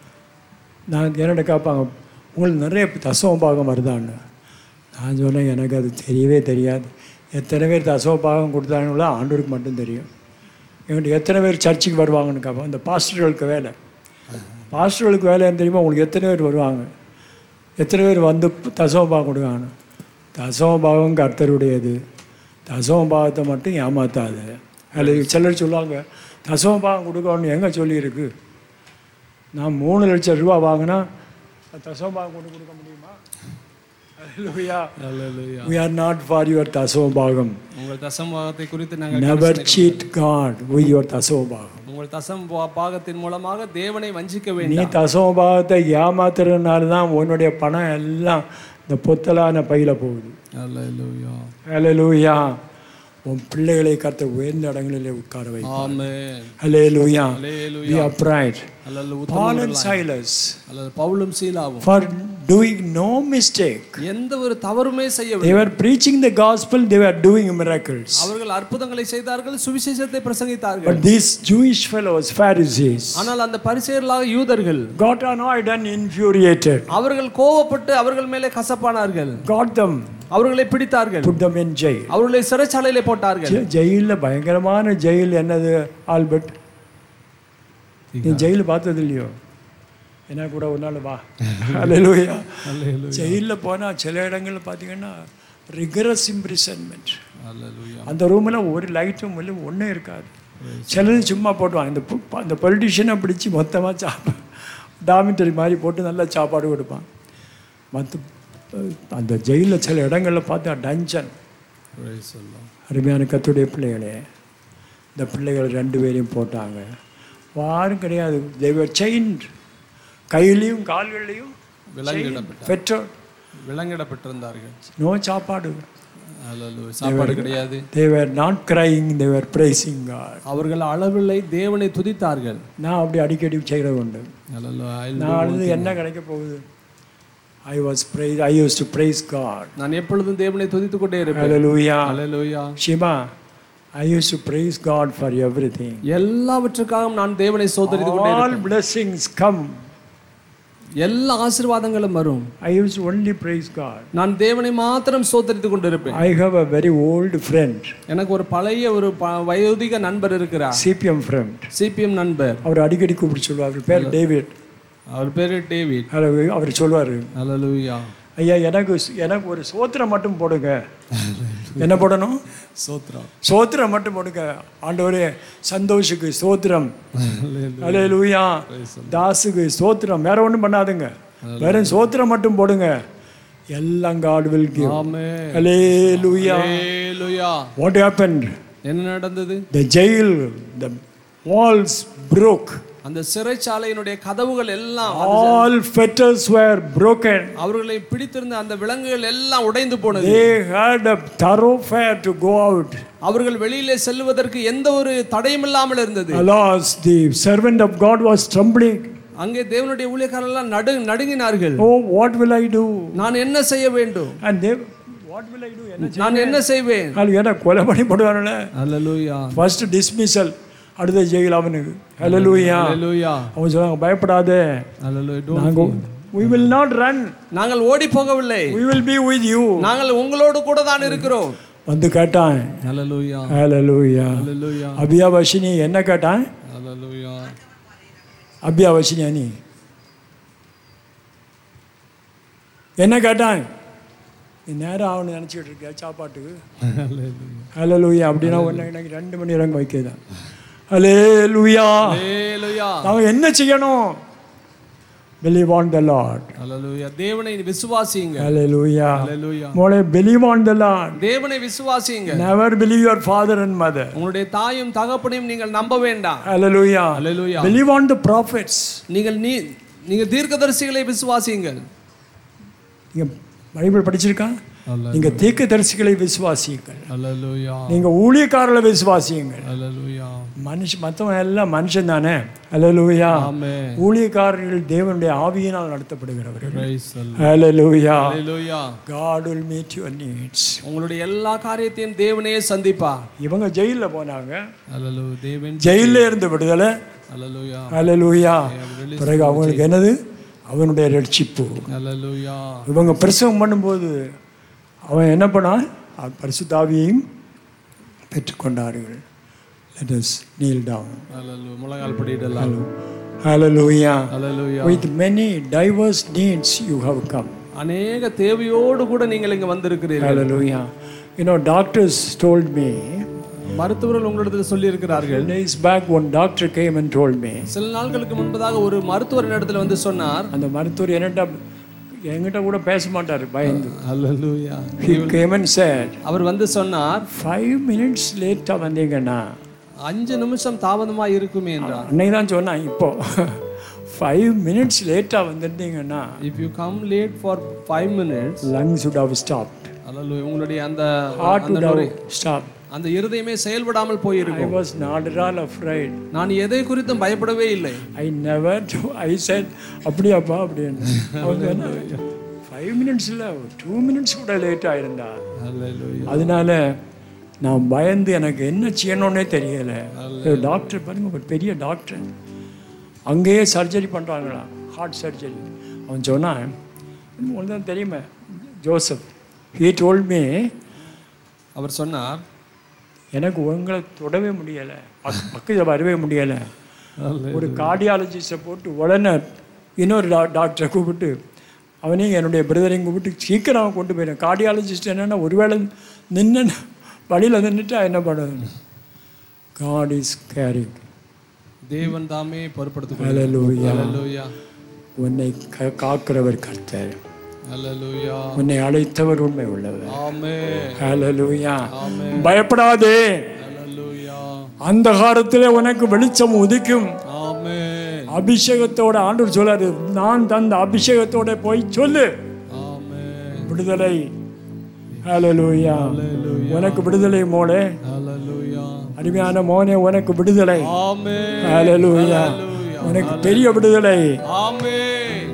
நான் என்னோட கேட்பாங்க உங்களுக்கு நிறைய தசவ பாகம் வருதான்னு நான் சொன்னேன் எனக்கு அது தெரியவே தெரியாது எத்தனை பேர் தசவ பாகம் கொடுத்தாங்களோ ஆண்டவருக்கு மட்டும் தெரியும் என்கிட்ட எத்தனை பேர் சர்ச்சுக்கு வருவாங்கன்னு கேட்போம் அந்த பாஸ்டர்களுக்கு வேலை பாஸ்டர்களுக்கு வேலை என்ன தெரியுமா உங்களுக்கு எத்தனை பேர் வருவாங்க எத்தனை பேர் வந்து தசவ பாகம் கொடுக்காங்க தசவ பாகம் கர்த்தருடையது தசவ பாகத்தை மட்டும் ஏமாத்தாது அதில் சிலர் சொல்லுவாங்க தசவ பாகம் கொடுக்கணும்னு எங்கே சொல்லியிருக்கு நான் மூணு லட்சம் ரூபா வாங்கினா தசவ பாகம் கொண்டு கொடுக்க முடியுமா Hallelujah. Hallelujah We are not for your தசவ பாகம் உங்கள் தசம் பாகத்தை குறித்து நாங்கள் Never கரிசனை cheat God with your தசவ பாகம் உங்கள் தசம் பா- பாகத்தின் மூலமாக தேவனை வஞ்சிக்க நீ வேண்டாம் தசவ பாகத்தை ஏமாத்துறதுனால தான் உன்னுடைய பணம் எல்லாம் இந்த பொத்தலான பையில போகுது அல்லேலூயா Hallelujah. உன் பிள்ளைகளை கத்த உயர்ந்த இடங்களிலே உட்கார வை ஆமென் Hallelujah. Hallelujah Be upright. அல்லது Paul and உத்தமர்களாய் Silas அல்லது பவுலும் சீலாவும் for doing no mistake. எந்த ஒரு தவறுமே They செய்யவில்லை were preaching the gospel, they were doing miracles. அவர்கள் அற்புதங்களை செய்தார்கள் சுவிசேஷத்தை பிரசங்கித்தார்கள் But these Jewish fellows, Pharisees, ஆனால் அந்த பரிசெயர்களாக யூதர்கள் got annoyed and infuriated, அவர்கள் கோவப்பட்டு அவர்கள் மேலே கசப்பானார்கள் got them, அவர்களை பிடித்தார்கள் put them in jail. அவர்களை சிறைச்சாலையிலே போட்டார்கள் ஜெ- ஜெயில்ல பயங்கரமான ஜெயில் என்னது ஆல்பர்ட் நீ ஜெயில் பார்த்தது இல்லையோ என்ன கூட ஒரு நாள் வா அல்லேலூயா ஜெயிலில் போனால் சில இடங்கள்ல பார்த்தீங்கன்னா ரிகரஸ் இம்ப்ரிசன்மெண்ட் அந்த ரூமில் ஒரு லைட்டும் இல்லை ஒன்றும் இருக்காது சிலது சும்மா போட்டுவாங்க இந்த பு- அந்த பொலிட்டிஷியனை பிடிச்சி மொத்தமாக சாப்பா டாமிட்டரி மாதிரி போட்டு நல்லா சாப்பாடு கொடுப்பான் மற்ற அந்த ஜெயிலில் சில இடங்களில் பார்த்தா டஞ்சன் அருமையான கத்துடைய பிள்ளைகளே இந்த பிள்ளைகள் ரெண்டு பேரையும் போட்டாங்க யாரும் கிடையாது தேவர் செயின் கையிலையும் கால்கள்லையும் விலங்கிடப்பட்டார் பெட்ரோல் விலங்கிடப்பட்டிருந்தார்கள் நோ சாப்பாடு அல்லேலூயா. சாப்பாடு கிடையாது they're not crying they're praising God அவர்கள் அளவில்லை தேவனை துதித்தார்கள் நான் அப்படி அடிக்கடி செய்கிறது உண்டு அல்லேலூயா. நான் அழுது என்ன கிடைக்க போகுது I was praise I used to praise God நான் எப்பொழுதும் தேவனை துதித்துக் கொண்டே இருப்பேன் ஹalleluya அல்லேலூயா. ஷிமா I used to praise God for everything எல்லாவற்றுக்காகவும் நான் தேவனை சோதரித்துக் கொண்டே all இருப்பேன் blessings come எல்லா ஆசீர்வாதங்களும் வரும் I used to only praise God. நான் தேவனை மாத்திரம் சோத்தரித்து கொண்டிருப்பேன் I have a very old friend, எனக்கு ஒரு பழைய ஒரு ப- வயோதிக நண்பர் இருக்கிறார் CPM friend. சிபிஎம் நண்பர் அவர் அடிக்கடி கூப்பிட்டு சொல்லுவார் அவர் பேர் டேவிட் அவர் பேரு டேவிட் அவர் அவர் சொல்லுவார் ஹalleluya ஐயா எனக்கு எனக்கு ஒரு சோத்திரம் மட்டும் போடுங்க என்ன போடணும் சோத்ரம் சோத்திரம் மட்டும் போடுங்க ஆண்டவரே சந்தோஷுக்கு சோத்திரம் அலே லூயா தாஸுக்கு சோத்திரம் வேற ஒன்றும் பண்ணாதுங்க வெறும் சோத்திரம் மட்டும் போடுங்க எல்லாம் காட் வில் கிவ் ஆமென் அலே லூயா ஹalleluya வாட் ஹேப்பன் என்ன நடந்தது the jail the walls broke அந்த சிறைச்சாலையினுடைய கதவுகள் எல்லாம் all fetters were broken அவர்களை பிடித்திருந்த அந்த விலங்குகள் எல்லாம் உடைந்து போனது they had a thoroughfare to go out அவர்கள் வெளியிலே செல்வதற்கு எந்த ஒரு தடையும் இல்லாமல் இருந்தது alas the servant of god was trembling அங்கே தேவனுடைய ஊழியக்காரர்கள் எல்லாம் நடு நடுங்கினார்கள் oh what will i do நான் என்ன செய்ய வேண்டும் and they what will i do என்ன நான் என்ன செய்வேன் அது ஏன்னா கொலை பண்ணி போடுவானுல ஹalleluya ஃபர்ஸ்ட் டிஸ்மிசல் அடுத்த ஜெயில் அவனுக்கு ஹalleluya ஹalleluya அவன் சொன்னாங்க பயப்படாதே ஹalleluya நாங்க we will not run நாங்கள் ஓடி போகவில்லை we will be with you நாங்கள் உங்களோடு கூட தான் இருக்கிறோம் வந்து கேட்டான் ஹalleluya ஹalleluya ஹalleluya அபியாவசினி என்ன கேட்டான் ஹalleluya அபியாவசினியா நீ என்ன கேட்டான் நீ நேரம் ஆகணும்னு நினச்சிக்கிட்டு இருக்கியா சாப்பாட்டுக்கு ஹலோ லூயா அப்படின்னா ஒன்று எனக்கு ரெண்டு மணி நேரம் வைக்கதான் ஹலே லூயா ஹalleluya நாங்கள் என்ன செய்யணும் பிலீவ் ஆன் த லார்ட் ஹalleluya தேவனை விசுவாசியுங்க ஹலே லூயா ஹalleluya மோளே பிலீவ் ஆன் த லார்ட் தேவனை விசுவாசியுங்க never believe your father and mother உங்களுடைய தாயும் தகப்பனையும் நீங்கள் நம்ப வேண்டாம் ஹலே லூயா ஹalleluya பிலீவ் ஆன் த ப்ராஃபிட்ஸ் நீங்கள் நீ நீங்க தீர்க்கதரிசிகளை விசுவாசியுங்கள் நீங்கள் பைபிள் படிச்சிருக்கா நீங்கள் தீர்க்கதரிசிகளை விசுவாசியுங்கள் ஹalleluya நீங்கள் ஊழியக்காரர்களை விசுவாசியுங்கள் ஹalleluya மனுஷ மற்றவன் எல்லாம் மனுஷன் தானே அல்லலூயா ஆமென் ஊழியக்காரர்கள் தேவனுடைய ஆவியினால் நடத்தப்படுகிறவர்கள் praise the Lord hallelujah hallelujah God will meet your needs உங்களுடைய எல்லா காரியத்தையும் தேவனே சந்திப்பா இவங்க ஜெயிலில் போனாங்க ஹalleluya தேவன் ஜெயிலில் இருந்து விடுதலை ஹalleluya ஹalleluya பிறகு அவங்களுக்கு என்னது அவனுடைய ரட்சிப்பு ஹalleluya இவங்க பிரசவம் பண்ணும்போது அவன் என்ன பண்ணான் அவன் பரிசுத்தாவியையும் பெற்றுக்கொண்டார்கள் let us kneel down ஹalleluya முழங்கால் படியிடலாம் hallelujah hallelujah with many diverse needs you have come அநேக தேவையோடு கூட நீங்கள் இங்க வந்திருக்கிறீர்கள் hallelujah you know doctors told me மருத்துவர்கள் உங்களிடத்தில் சொல்லி இருக்கிறார்கள் days back one doctor came and told me சில நாட்களுக்கு முன்பதாக ஒரு மருத்துவர் இடத்துல வந்து சொன்னார் அந்த மருத்துவர் என்னட்ட என்கிட்ட கூட பேச மாட்டார் பயந்து ஹalleluya he came and said அவர் வந்து சொன்னார் ஃபைவ் மினிட்ஸ் லேட்டாக வந்தீங்கன்னா அஞ்சு நிமிஷம் தாமதமா இருக்குமே என்றார் அன்னைக்கு தான் சொன்னான் இப்போ ஃபைவ் மினிட்ஸ் லேட்டாக வந்திருந்தீங்கன்னா if you come late for five minutes lungs would have stopped ஹalleluya உங்களுடைய அந்த heart அந்த would have நுரை- stopped அந்த இருதயமே செயல்படாமல் I போயிருக்கும் was not at all afraid நான் எதை குறித்தும் பயப்படவே இல்லை I never do I said அப்படியாப்பா அப்படின்னு அவங்க ஃபைவ் மினிட்ஸ் இல்லை டூ மினிட்ஸ் கூட லேட் ஆயிருந்தா அதனால நான் பயந்து எனக்கு என்ன செய்யணும்னே தெரியல டாக்டர் பாருங்க ஒரு பெரிய டாக்டர் அங்கேயே சர்ஜரி பண்ணுறாங்களா ஹார்ட் சர்ஜரி அவன் சொன்னான் உங்களுக்கு தான் தெரியுமே ஜோசப் ஹீ told me அவர் சொன்னார் எனக்கு உங்களை தொடவே முடியலை பக்கத்தில் வரவே முடியலை ஒரு கார்டியாலஜிஸ்ட்டை போட்டு உடனே இன்னொரு டா டாக்டரை கூப்பிட்டு அவனையும் என்னுடைய பிரதரையும் கூப்பிட்டு சீக்கிரம் அவன் கொண்டு போயிடும் கார்டியாலஜிஸ்ட் என்னென்னா ஒருவேளை நின்று வழியில் நின்றுட்டா என்ன பண்ணுறது காட் இஸ் கேரிங் தேவன் தாமே பொறுப்படுத்திக் Hallelujah. ஹalleluya உன்னை க- காக்கிறவர் கர்த்தர் ஹalleluya உன்னை அழைத்தவர் உண்மை உள்ளவர் ஆமென் ஹalleluya பயப்படாதே ஹalleluya அந்த காலத்தில் உனக்கு வெளிச்சம் உதிக்கும் ஆமென் அபிஷேகத்தோட ஆண்டவர் சொல்லாரு நான் தந்த அபிஷேகத்தோட போய் சொல்லு ஆமென் விடுதலை ஹalleluya உனக்கு விடுதலை மோனே ஹalleluya அருமையான மோனே உனக்கு விடுதலை ஆமென் ஹalleluya உனக்கு பெரிய விடுதலை ஆமென்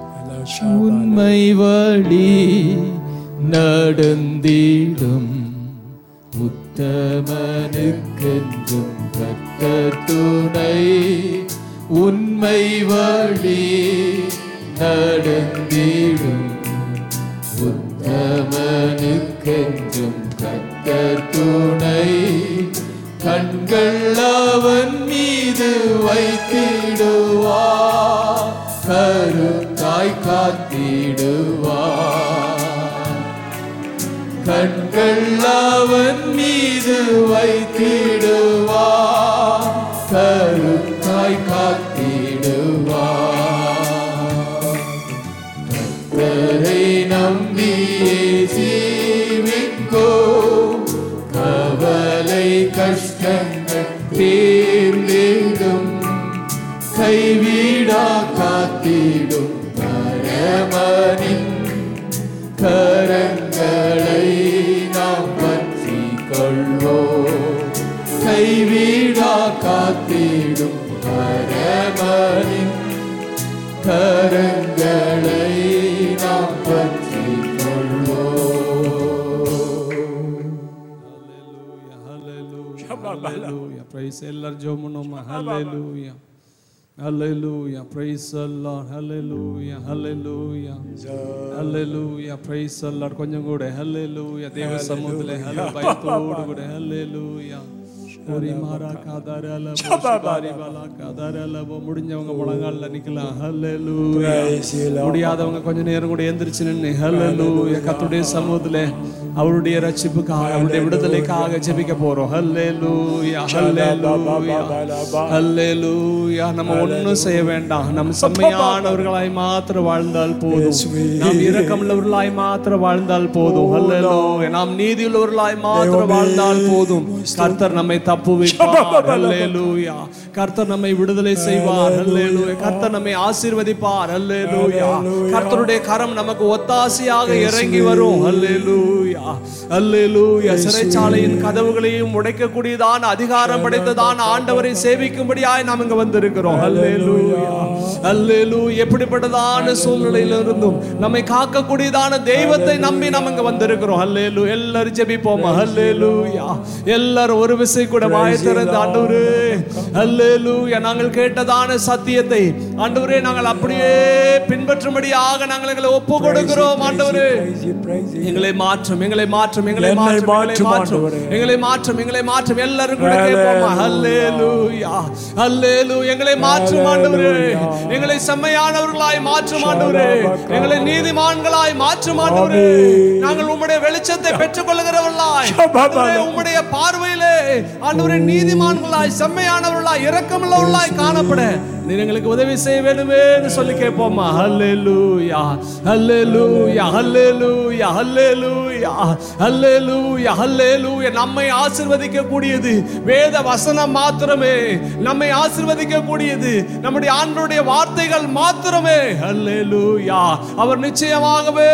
உண்மை வழி நடந்திடும் உத்தமனுக்கென்றும் கர்த்தர் துணை உண்மை வழி நடந்திடும் உத்தமனுக்கென்றும் கத்தர் துணை கண்கள் அவன் மீது வைத்திடுவார் கருத்தாய் காத்திடுவார் கண்கள் அவன் மீது வைத்திடுவார் கருத்தாய் காத்திடுவார் கர்த்தரை நம்பியே ஜீவிக்கோ கவலை கஷ்டங்கள் தீர்ந்திடும் கைவிடா காத்திடும் பரமனின் கரங்களை நாம் பற்றி கொள்வோம் கைவிடா காத்திடும் பரமனின் கரங்களை நாம் பற்றி கொள்வோம் Hallelujah. Praise எல்லாரும் ஜெபம் பண்ணுவோமா Hallelujah. Hallelujah. Praise the Lord. Hallelujah. Hallelujah. Hallelujah. Praise the Lord. கொஞ்சம் கூட Hallelujah. தேவ சமூகத்திலே Hallelujah. பயத்தோடு கூட Hallelujah. ஒரு மாரா காதாரல போஷிபாரி பாலா காதாரல போ முடிஞ்சவங்க முழங்கால்ல நிக்கலாம் Hallelujah. Praise you, Lord. முடியாதவங்க கொஞ்ச நேரம் கூட எந்திரிச்சு நின்று Hallelujah. கர்த்தருடைய சமூகத்திலே அவருடைய ரட்சிப்புக்காக அவருடைய விடுதலைக்காக ஜெபிக்க போறோம் Hallelujah. Hallelujah. Hallelujah. நம்ம ஒண்ணும் செய்ய வேண்டாம் நம்ம செம்மையானவர்களாய் மாத்திர வாழ்ந்தால் போதும் நாம் இரக்கமுள்ளவர்களாய் மாத்திர வாழ்ந்தால் போதும் Hallelujah. நாம் நீதியுள்ளவர்களாய் மாத்திர வாழ்ந்தால் போதும் கர்த்தர் நம்மை தப்புவிப்பார் Hallelujah. கர்த்தர் நம்மை விடுதலை செய்வார் Hallelujah. கர்த்தர் நம்மை ஆசீர்வதிப்பார் Hallelujah. கர்த்தருடைய கரம் நமக்கு ஒத்தாசையாக இறங்கி வரும் Hallelujah. Hallelujah. சிறைச்சாலையின் கதவுகளையும் உடைக்கக்கூடியதான அதிகாரம் படைத்ததான ஆண்டவரை சேவிக்கும்படியாய் நாம் இங்க வந்திருக்கிறோம் Hallelujah. Hallelujah. எப்படிப்பட்டதான சூழ்நிலையில இருந்தும் நம்மை காக்கக்கூடியதான தெய்வத்தை நம்பி நாம் இங்க வந்திருக்கிறோம் Hallelujah. எல்லாரும் ஜெபிப்போமா Hallelujah. எல்லாரும் ஒரு விசை கூட வாயை திறந்து ஆண்டவரே Hallelujah. நாங்கள் கேட்டதான சத்தியத்தை ஆண்டவரே நாங்கள் அப்படியே பின்பற்றும்படியாக நாங்கள் எங்களை ஒப்பு கொடுக்கிறோம் ஆண்டவரே Praise you, praise you. எங்களை மாற்றும் எங்களை மாற்றும் எங்களை என்னை மாற்றும் எங்களை மாற்றும் மாற்றும் ஆண்டவரே. எங்களை மாற்றும் எங்களை மாற்றும் எல்லாரும் கூட கேட்போமா ஹல்லேலூயா ஹல்லேலூயா எங்களை மாற்றும் ஆண்டவரே எங்களை செம்மையானவர்களாய் மாற்றும் ஆண்டவரே எங்களை நீதிமான்களாய் மாற்றும் ஆண்டவரே நாங்கள் உம்முடைய வெளிச்சத்தை பெற்றுக்கொள்கிறவர்களாய் ஆண்டவரே, உம்முடைய பார்வையிலே ஆண்டவரே நீதிமான்களாய் செம்மையானவர்களாய் இரக்கமுள்ளவர்களாய் காணப்பட நீர் எங்களுக்கு உதவி செய்ய வேண்டுமேன்னு சொல்லி கேட்போமா ஹல்லேலூயா ஹல்லேலூயா ஹல்லேலூயா ஹல்லேலூயா ஹல்லேலூயா ஹல்லேலூயா நம்மை ஆசீர்வதிக்க கூடியது வேத வசனம் மாத்திரமே நம்மை ஆசீர்வதிக்க கூடியது நம்முடைய ஆண்டவருடைய வார்த்தைகள் மாத்திரமே ஹல்லேலூயா அவர் நிச்சயமாகவே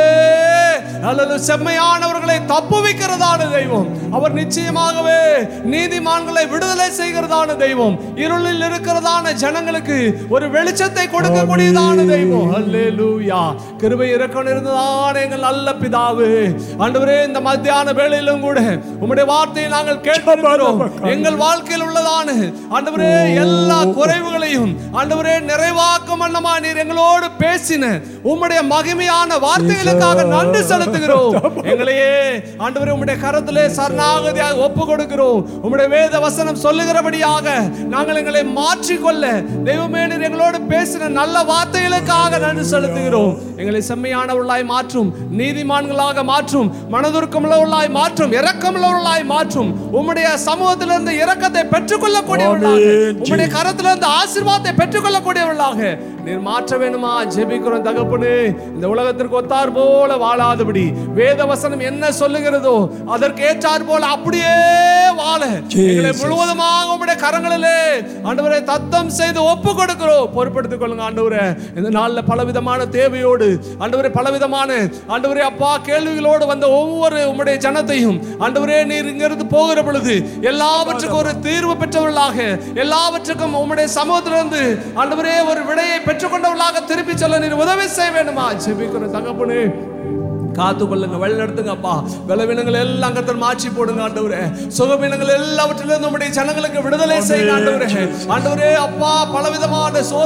அல்லது செம்மையானவர்களை தப்புவிக்கிறதான தெய்வம் அவர் நிச்சயமாகவே நீதிமான்களை விடுதலை செய்கிறதான தெய்வம் இருளில் இருக்கிறதான ஜனங்களுக்கு ஒரு வெளிச்சத்தை கொடுக்கக்கூடியதான தெய்வம் அல்லேலூயா கிருபை இறக்கம் இருந்ததான எங்கள் நல்ல பிதாவே ஆண்டவரே இந்த மத்தியான வேளையிலும் கூட உம்முடைய வார்த்தையை நாங்கள் கேட்கிறோம் எங்கள் வாழ்க்கையில் உள்ளதான ஆண்டவரே எல்லா குறைவுகளையும் ஆண்டவரே நிறைவாக்கும் வண்ணமா நீர் எங்களோடு பேசின உம்முடைய மகிமையான வார்த்தைகளுக்காக நன்றி செலுத்துகிறோம் எங்களையே ஆண்டவரே உம்முடைய கரத்திலே சரணாகதியாக ஒப்பு கொடுக்கிறோம் உம்முடைய வேத வசனம் சொல்லுகிறபடியாக நாங்கள் எங்களை மாற்றிக்கொள்ள தெய்வமே நீர் எங்களோடு பேசின நல்ல வார்த்தைகளுக்காக நன்றி செலுத்துகிறோம் எங்களை செம்மையானவர்களாய் மாற்றும் நீதிமான்களாக மாற்றும் மனதுருக்கமுள்ளவர்களாய் மாற்றும் இரக்கமுள்ளவர்களாய் மாற்றும் உம்முடைய சமூகத்திலிருந்து இரக்கத்தை பெற்றுக்கொள்ளக்கூடியவர்களாக உம்முடைய கரத்திலிருந்து ஆசீர்வாதத்தை பெற்றுக்கொள்ளக்கூடியவர்களாக நீர் மாற்ற வேணுமா ஜெபிக்கிறோம் தகப்பனே இந்த உலகத்திற்கு ஒத்தார் போல வாழாதபடி வேத வசனம் என்ன சொல்லுகிறதோ அதற்கு ஏற்றார் போல அப்படியே வாழ எங்களை முழுவதுமாக உம்முடைய கரங்களிலே ஆண்டவரை தத்தம் செய்து ஒப்பு கொடுக்கிறோம் பொறுப்படுத்திக் கொள்ளுங்க ஆண்டவரே இந்த நாள்ல பலவிதமான தேவையோடு ஆண்டவரே பலவிதமான ஆண்டவரே அப்பா கேள்விகளோடு வந்த ஒவ்வொரு உம்முடைய ஜனத்தையும் ஆண்டவரே நீர் இங்கிருந்து போகிற பொழுது எல்லாவற்றுக்கும் ஒரு தீர்வு பெற்றவர்களாக எல்லாவற்றுக்கும் உம்முடைய சமூகத்திலிருந்து ஆண்டவரே ஒரு விடையை பெற்றுக்கொண்டவர்களாக திருப்பி சொல்ல நீர் உதவி செய்ய வேண்டுமா ஜெபிக்கிறோம் தகப்பனே காத்து கொள்ளுங்க வழி நடத்துங்க அப்பா பலவீனங்கள் எல்லாம் கத்தர் மாற்றி போடுங்க ஆண்டவரே சுகவீனங்கள் எல்லாவற்றிலிருந்து நம்முடைய ஜனங்களுக்கு விடுதலை செய்யுங்க ஆண்டவரே ஆண்டவரே அப்பா பலவிதமான சோதனைகளில்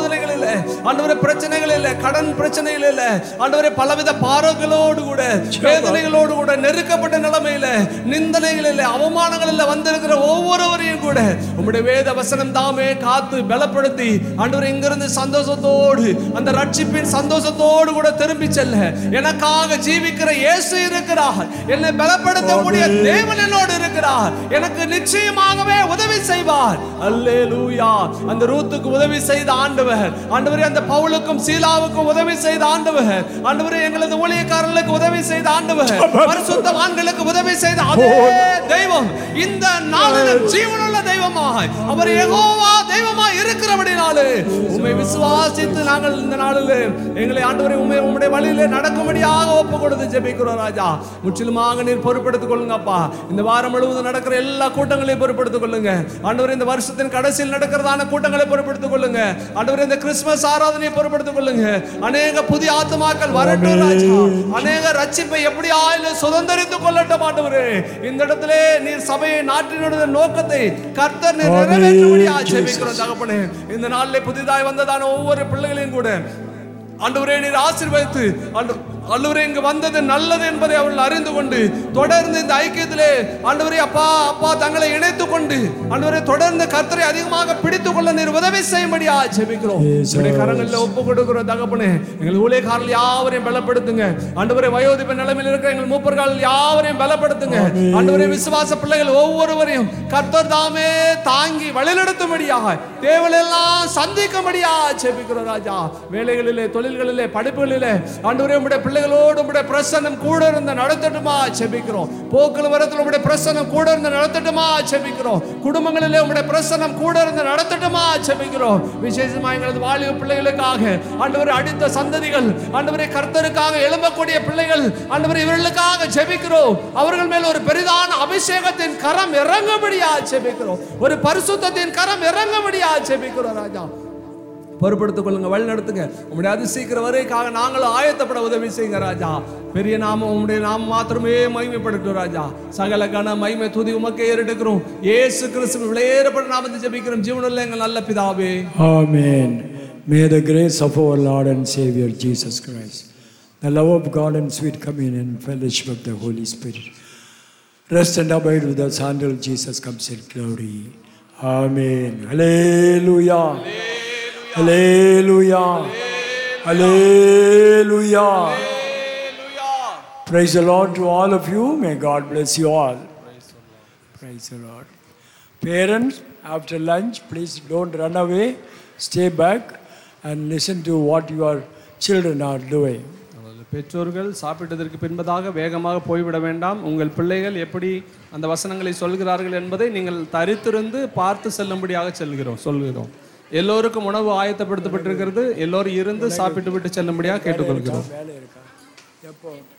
இல்ல ஆண்டவரே பிரச்சனைகள் இல்ல கடன் பிரச்சனைகள் இல்ல ஆண்டவரே பலவித பாரங்களோடு கூட வேதனைகளோடு கூட நெருக்கப்பட்ட நிலைமையில நிந்தனைகள் இல்ல அவமானங்கள் இல்ல வந்திருக்கிற ஒவ்வொருவரையும் கூட உம்முடைய வேத வசனம் தாமே காத்து பலப்படுத்தி ஆண்டவரே இங்கிருந்து சந்தோஷத்தோடு அந்த ரட்சிப்பின் சந்தோஷத்தோடு கூட திரும்பி செல்ல எனக்காக ஜீவிக்கிற இயேசு இருக்கிறார் என்னை பலப்படுத்தக்கூடிய தேவன் என்னோடு இருக்கிறார் எனக்கு நிச்சயமாகவே உதவி செய்வார் அல்லேலூயா அந்த ரூத்துக்கு உதவி செய்த ஆண்டவர் ஆண்டவரே அந்த பவுலுக்கும் சீலாவுக்கும் உதவி செய்த ஆண்டவர் ஆண்டவரே எங்களது ஊழியக்காரர்களுக்கு உதவி செய்த ஆண்டவர் பரிசுத்தவான்களுக்கு உதவி செய்த அதே தெய்வம் இந்த நாளிலும் ஜீவனுள்ள தெய்வமாய் அவர் யெகோவா தெய்வமாய் இருக்கிறபடினாலே உம்மை விசுவாசித்து நாங்கள் இந்த நாளில் எங்களை ஆண்டவரை உண்மை உம்முடைய வழியிலே நடக்கும்படியாக ஒப்பு கொடுத்து ஜெபிக்கிறோம் ராஜா முற்றிலுமாக நீர் பொறுப்படுத்திக் கொள்ளுங்க அப்பா இந்த வாரம் முழுவதும் நடக்கிற எல்லா கூட்டங்களையும் பொறுப்படுத்திக் கொள்ளுங்க ஆண்டவர் இந்த வருஷத்தின் கடைசியில் நடக்கிறதான கூட்டங்களை பொறுப்படுத்திக் கொள்ளுங்க ஆண்டவர் இந்த கிறிஸ்துமஸ் ஆராதனையை பொறுப்படுத்திக் கொள்ளுங்க அநேக புதிய ஆத்துமாக்கள் வரட்டும் ராஜா அநேக ரட்சிப்பை எப்படி ஆயிலும் சுதந்திரித்துக் கொள்ளட்டும் ஆண்டவரே இந்த இடத்திலே நீர் சபையை நாட்டினுடைய நோக்கத்தை கர்த்தர் நீர் நிறைவேற்றும்படியாக ஜெபிக்கிறோம் தகப்பனே இந்த நாளிலே புதிதாய் வந்ததான ஒவ்வொரு பிள்ளைகளையும் கூட ஆண்டவரே நீர் ஆசீர்வதித்து ஆண்டு ஆண்டவரே இங்கு வந்தது நல்லது என்பதை அவர்கள் அறிந்து கொண்டு தொடர்ந்து இந்த ஐக்கியத்திலே ஆண்டவரே அப்பா அப்பா தங்களை இணைத்துக் கொண்டு ஆண்டவரே தொடர்ந்து கர்த்தரை அதிகமாக பிடித்துக் கொள்ள நீர் உதவி செய்யும்படியா ஜெபிக்கிறோம் உடைய கரங்களில் ஒப்பு கொடுக்கிறோம் தகப்பனே எங்கள் ஊழியக்காரர்கள் யாவரையும் பலப்படுத்துங்க ஆண்டவரே வயோதிப நிலைமையில் இருக்கிற எங்கள் மூப்பர்கள் யாவரையும் பலப்படுத்துங்க ஆண்டவரே விசுவாச பிள்ளைகள் ஒவ்வொருவரையும் கர்த்தர் தாமே தாங்கி வழிநடத்தும்படியாக தேவலெல்லாம் சந்திக்கும்படியாக ஜெபிக்கிறோம் ராஜா வேலைகளிலே தொழில்களிலே படிப்புகளிலே ஆண்டவரே உடைய பிள்ளைகளோடு உடைய பிரசன்னம் கூட இருந்து நடத்தட்டுமா ஜெபிக்கிறோம் போக்குல வரத்தில் உடைய பிரசன்னம் கூட இருந்து நடத்தட்டுமா ஜெபிக்கிறோம் குடும்பங்களிலே உடைய பிரசன்னம் கூட இருந்து நடத்தட்டுமா ஜெபிக்கிறோம் விசேஷமா எங்களது வாலிப பிள்ளைகளுக்காக ஆண்டவரை அடித்த சந்ததிகள் ஆண்டவரை கர்த்தருக்காக எழும்பக்கூடிய பிள்ளைகள் ஆண்டவரை இவர்களுக்காக ஜெபிக்கிறோம் அவர்கள் மேல் ஒரு பெரிதான அபிஷேகத்தின் கரம் இறங்கும்படியா ஜெபிக்கிறோம் ஒரு பரிசுத்தத்தின் கரம் இறங்கும்படியா ஜெபிக்கிறோம் ராஜா பொறுப்படுத்திக் கொள்ளுங்க வழி நடத்துங்க உங்களுடைய அதிசீக்கிர வருகைக்காக நாங்களும் ஆயத்தப்பட உதவி செய்யுங்க ராஜா பெரிய நாமம் உங்களுடைய நாமம் மாத்திரமே மகிமைப்படுத்தும் ராஜா சகல கன மகிமை துதி உமக்கே ஏறெடுக்கிறோம் ஏசு கிறிஸ்து விளையேறப்பட நாமத்தை ஜெபிக்கிறோம் ஜீவனுள்ள எங்கள் நல்ல பிதாவே Amen. May the grace of our Lord and Savior Jesus Christ, the love of God and sweet communion and fellowship of the Holy Spirit rest and abide with us until Jesus comes in glory. Amen. Hallelujah. Hallelujah. Hallelujah. Praise the Lord to all of you. May God bless you all. Praise the Lord. Parents, after lunch, please don't run away. Stay back and listen to what your children are doing. பெற்றோர்கள் சாப்பிட்டதற்கு பின்பதாக வேகமாக போய்விட வேண்டாம் உங்கள் பிள்ளைகள் எப்படி அந்த வசனங்களை சொல்கிறார்கள் என்பதை நீங்கள் தரித்திருந்து பார்த்து செல்லும்படியாக செல்கிறோம் சொல்கிறோம் எல்லோருக்கும் உணவு ஆயத்தப்படுத்தப்பட்டிருக்கிறது எல்லோரும் இருந்து சாப்பிட்டு விட்டு செல்லும்படியாக கேட்டுக்கொள்கிறோம் வேலை இருக்கா எப்போ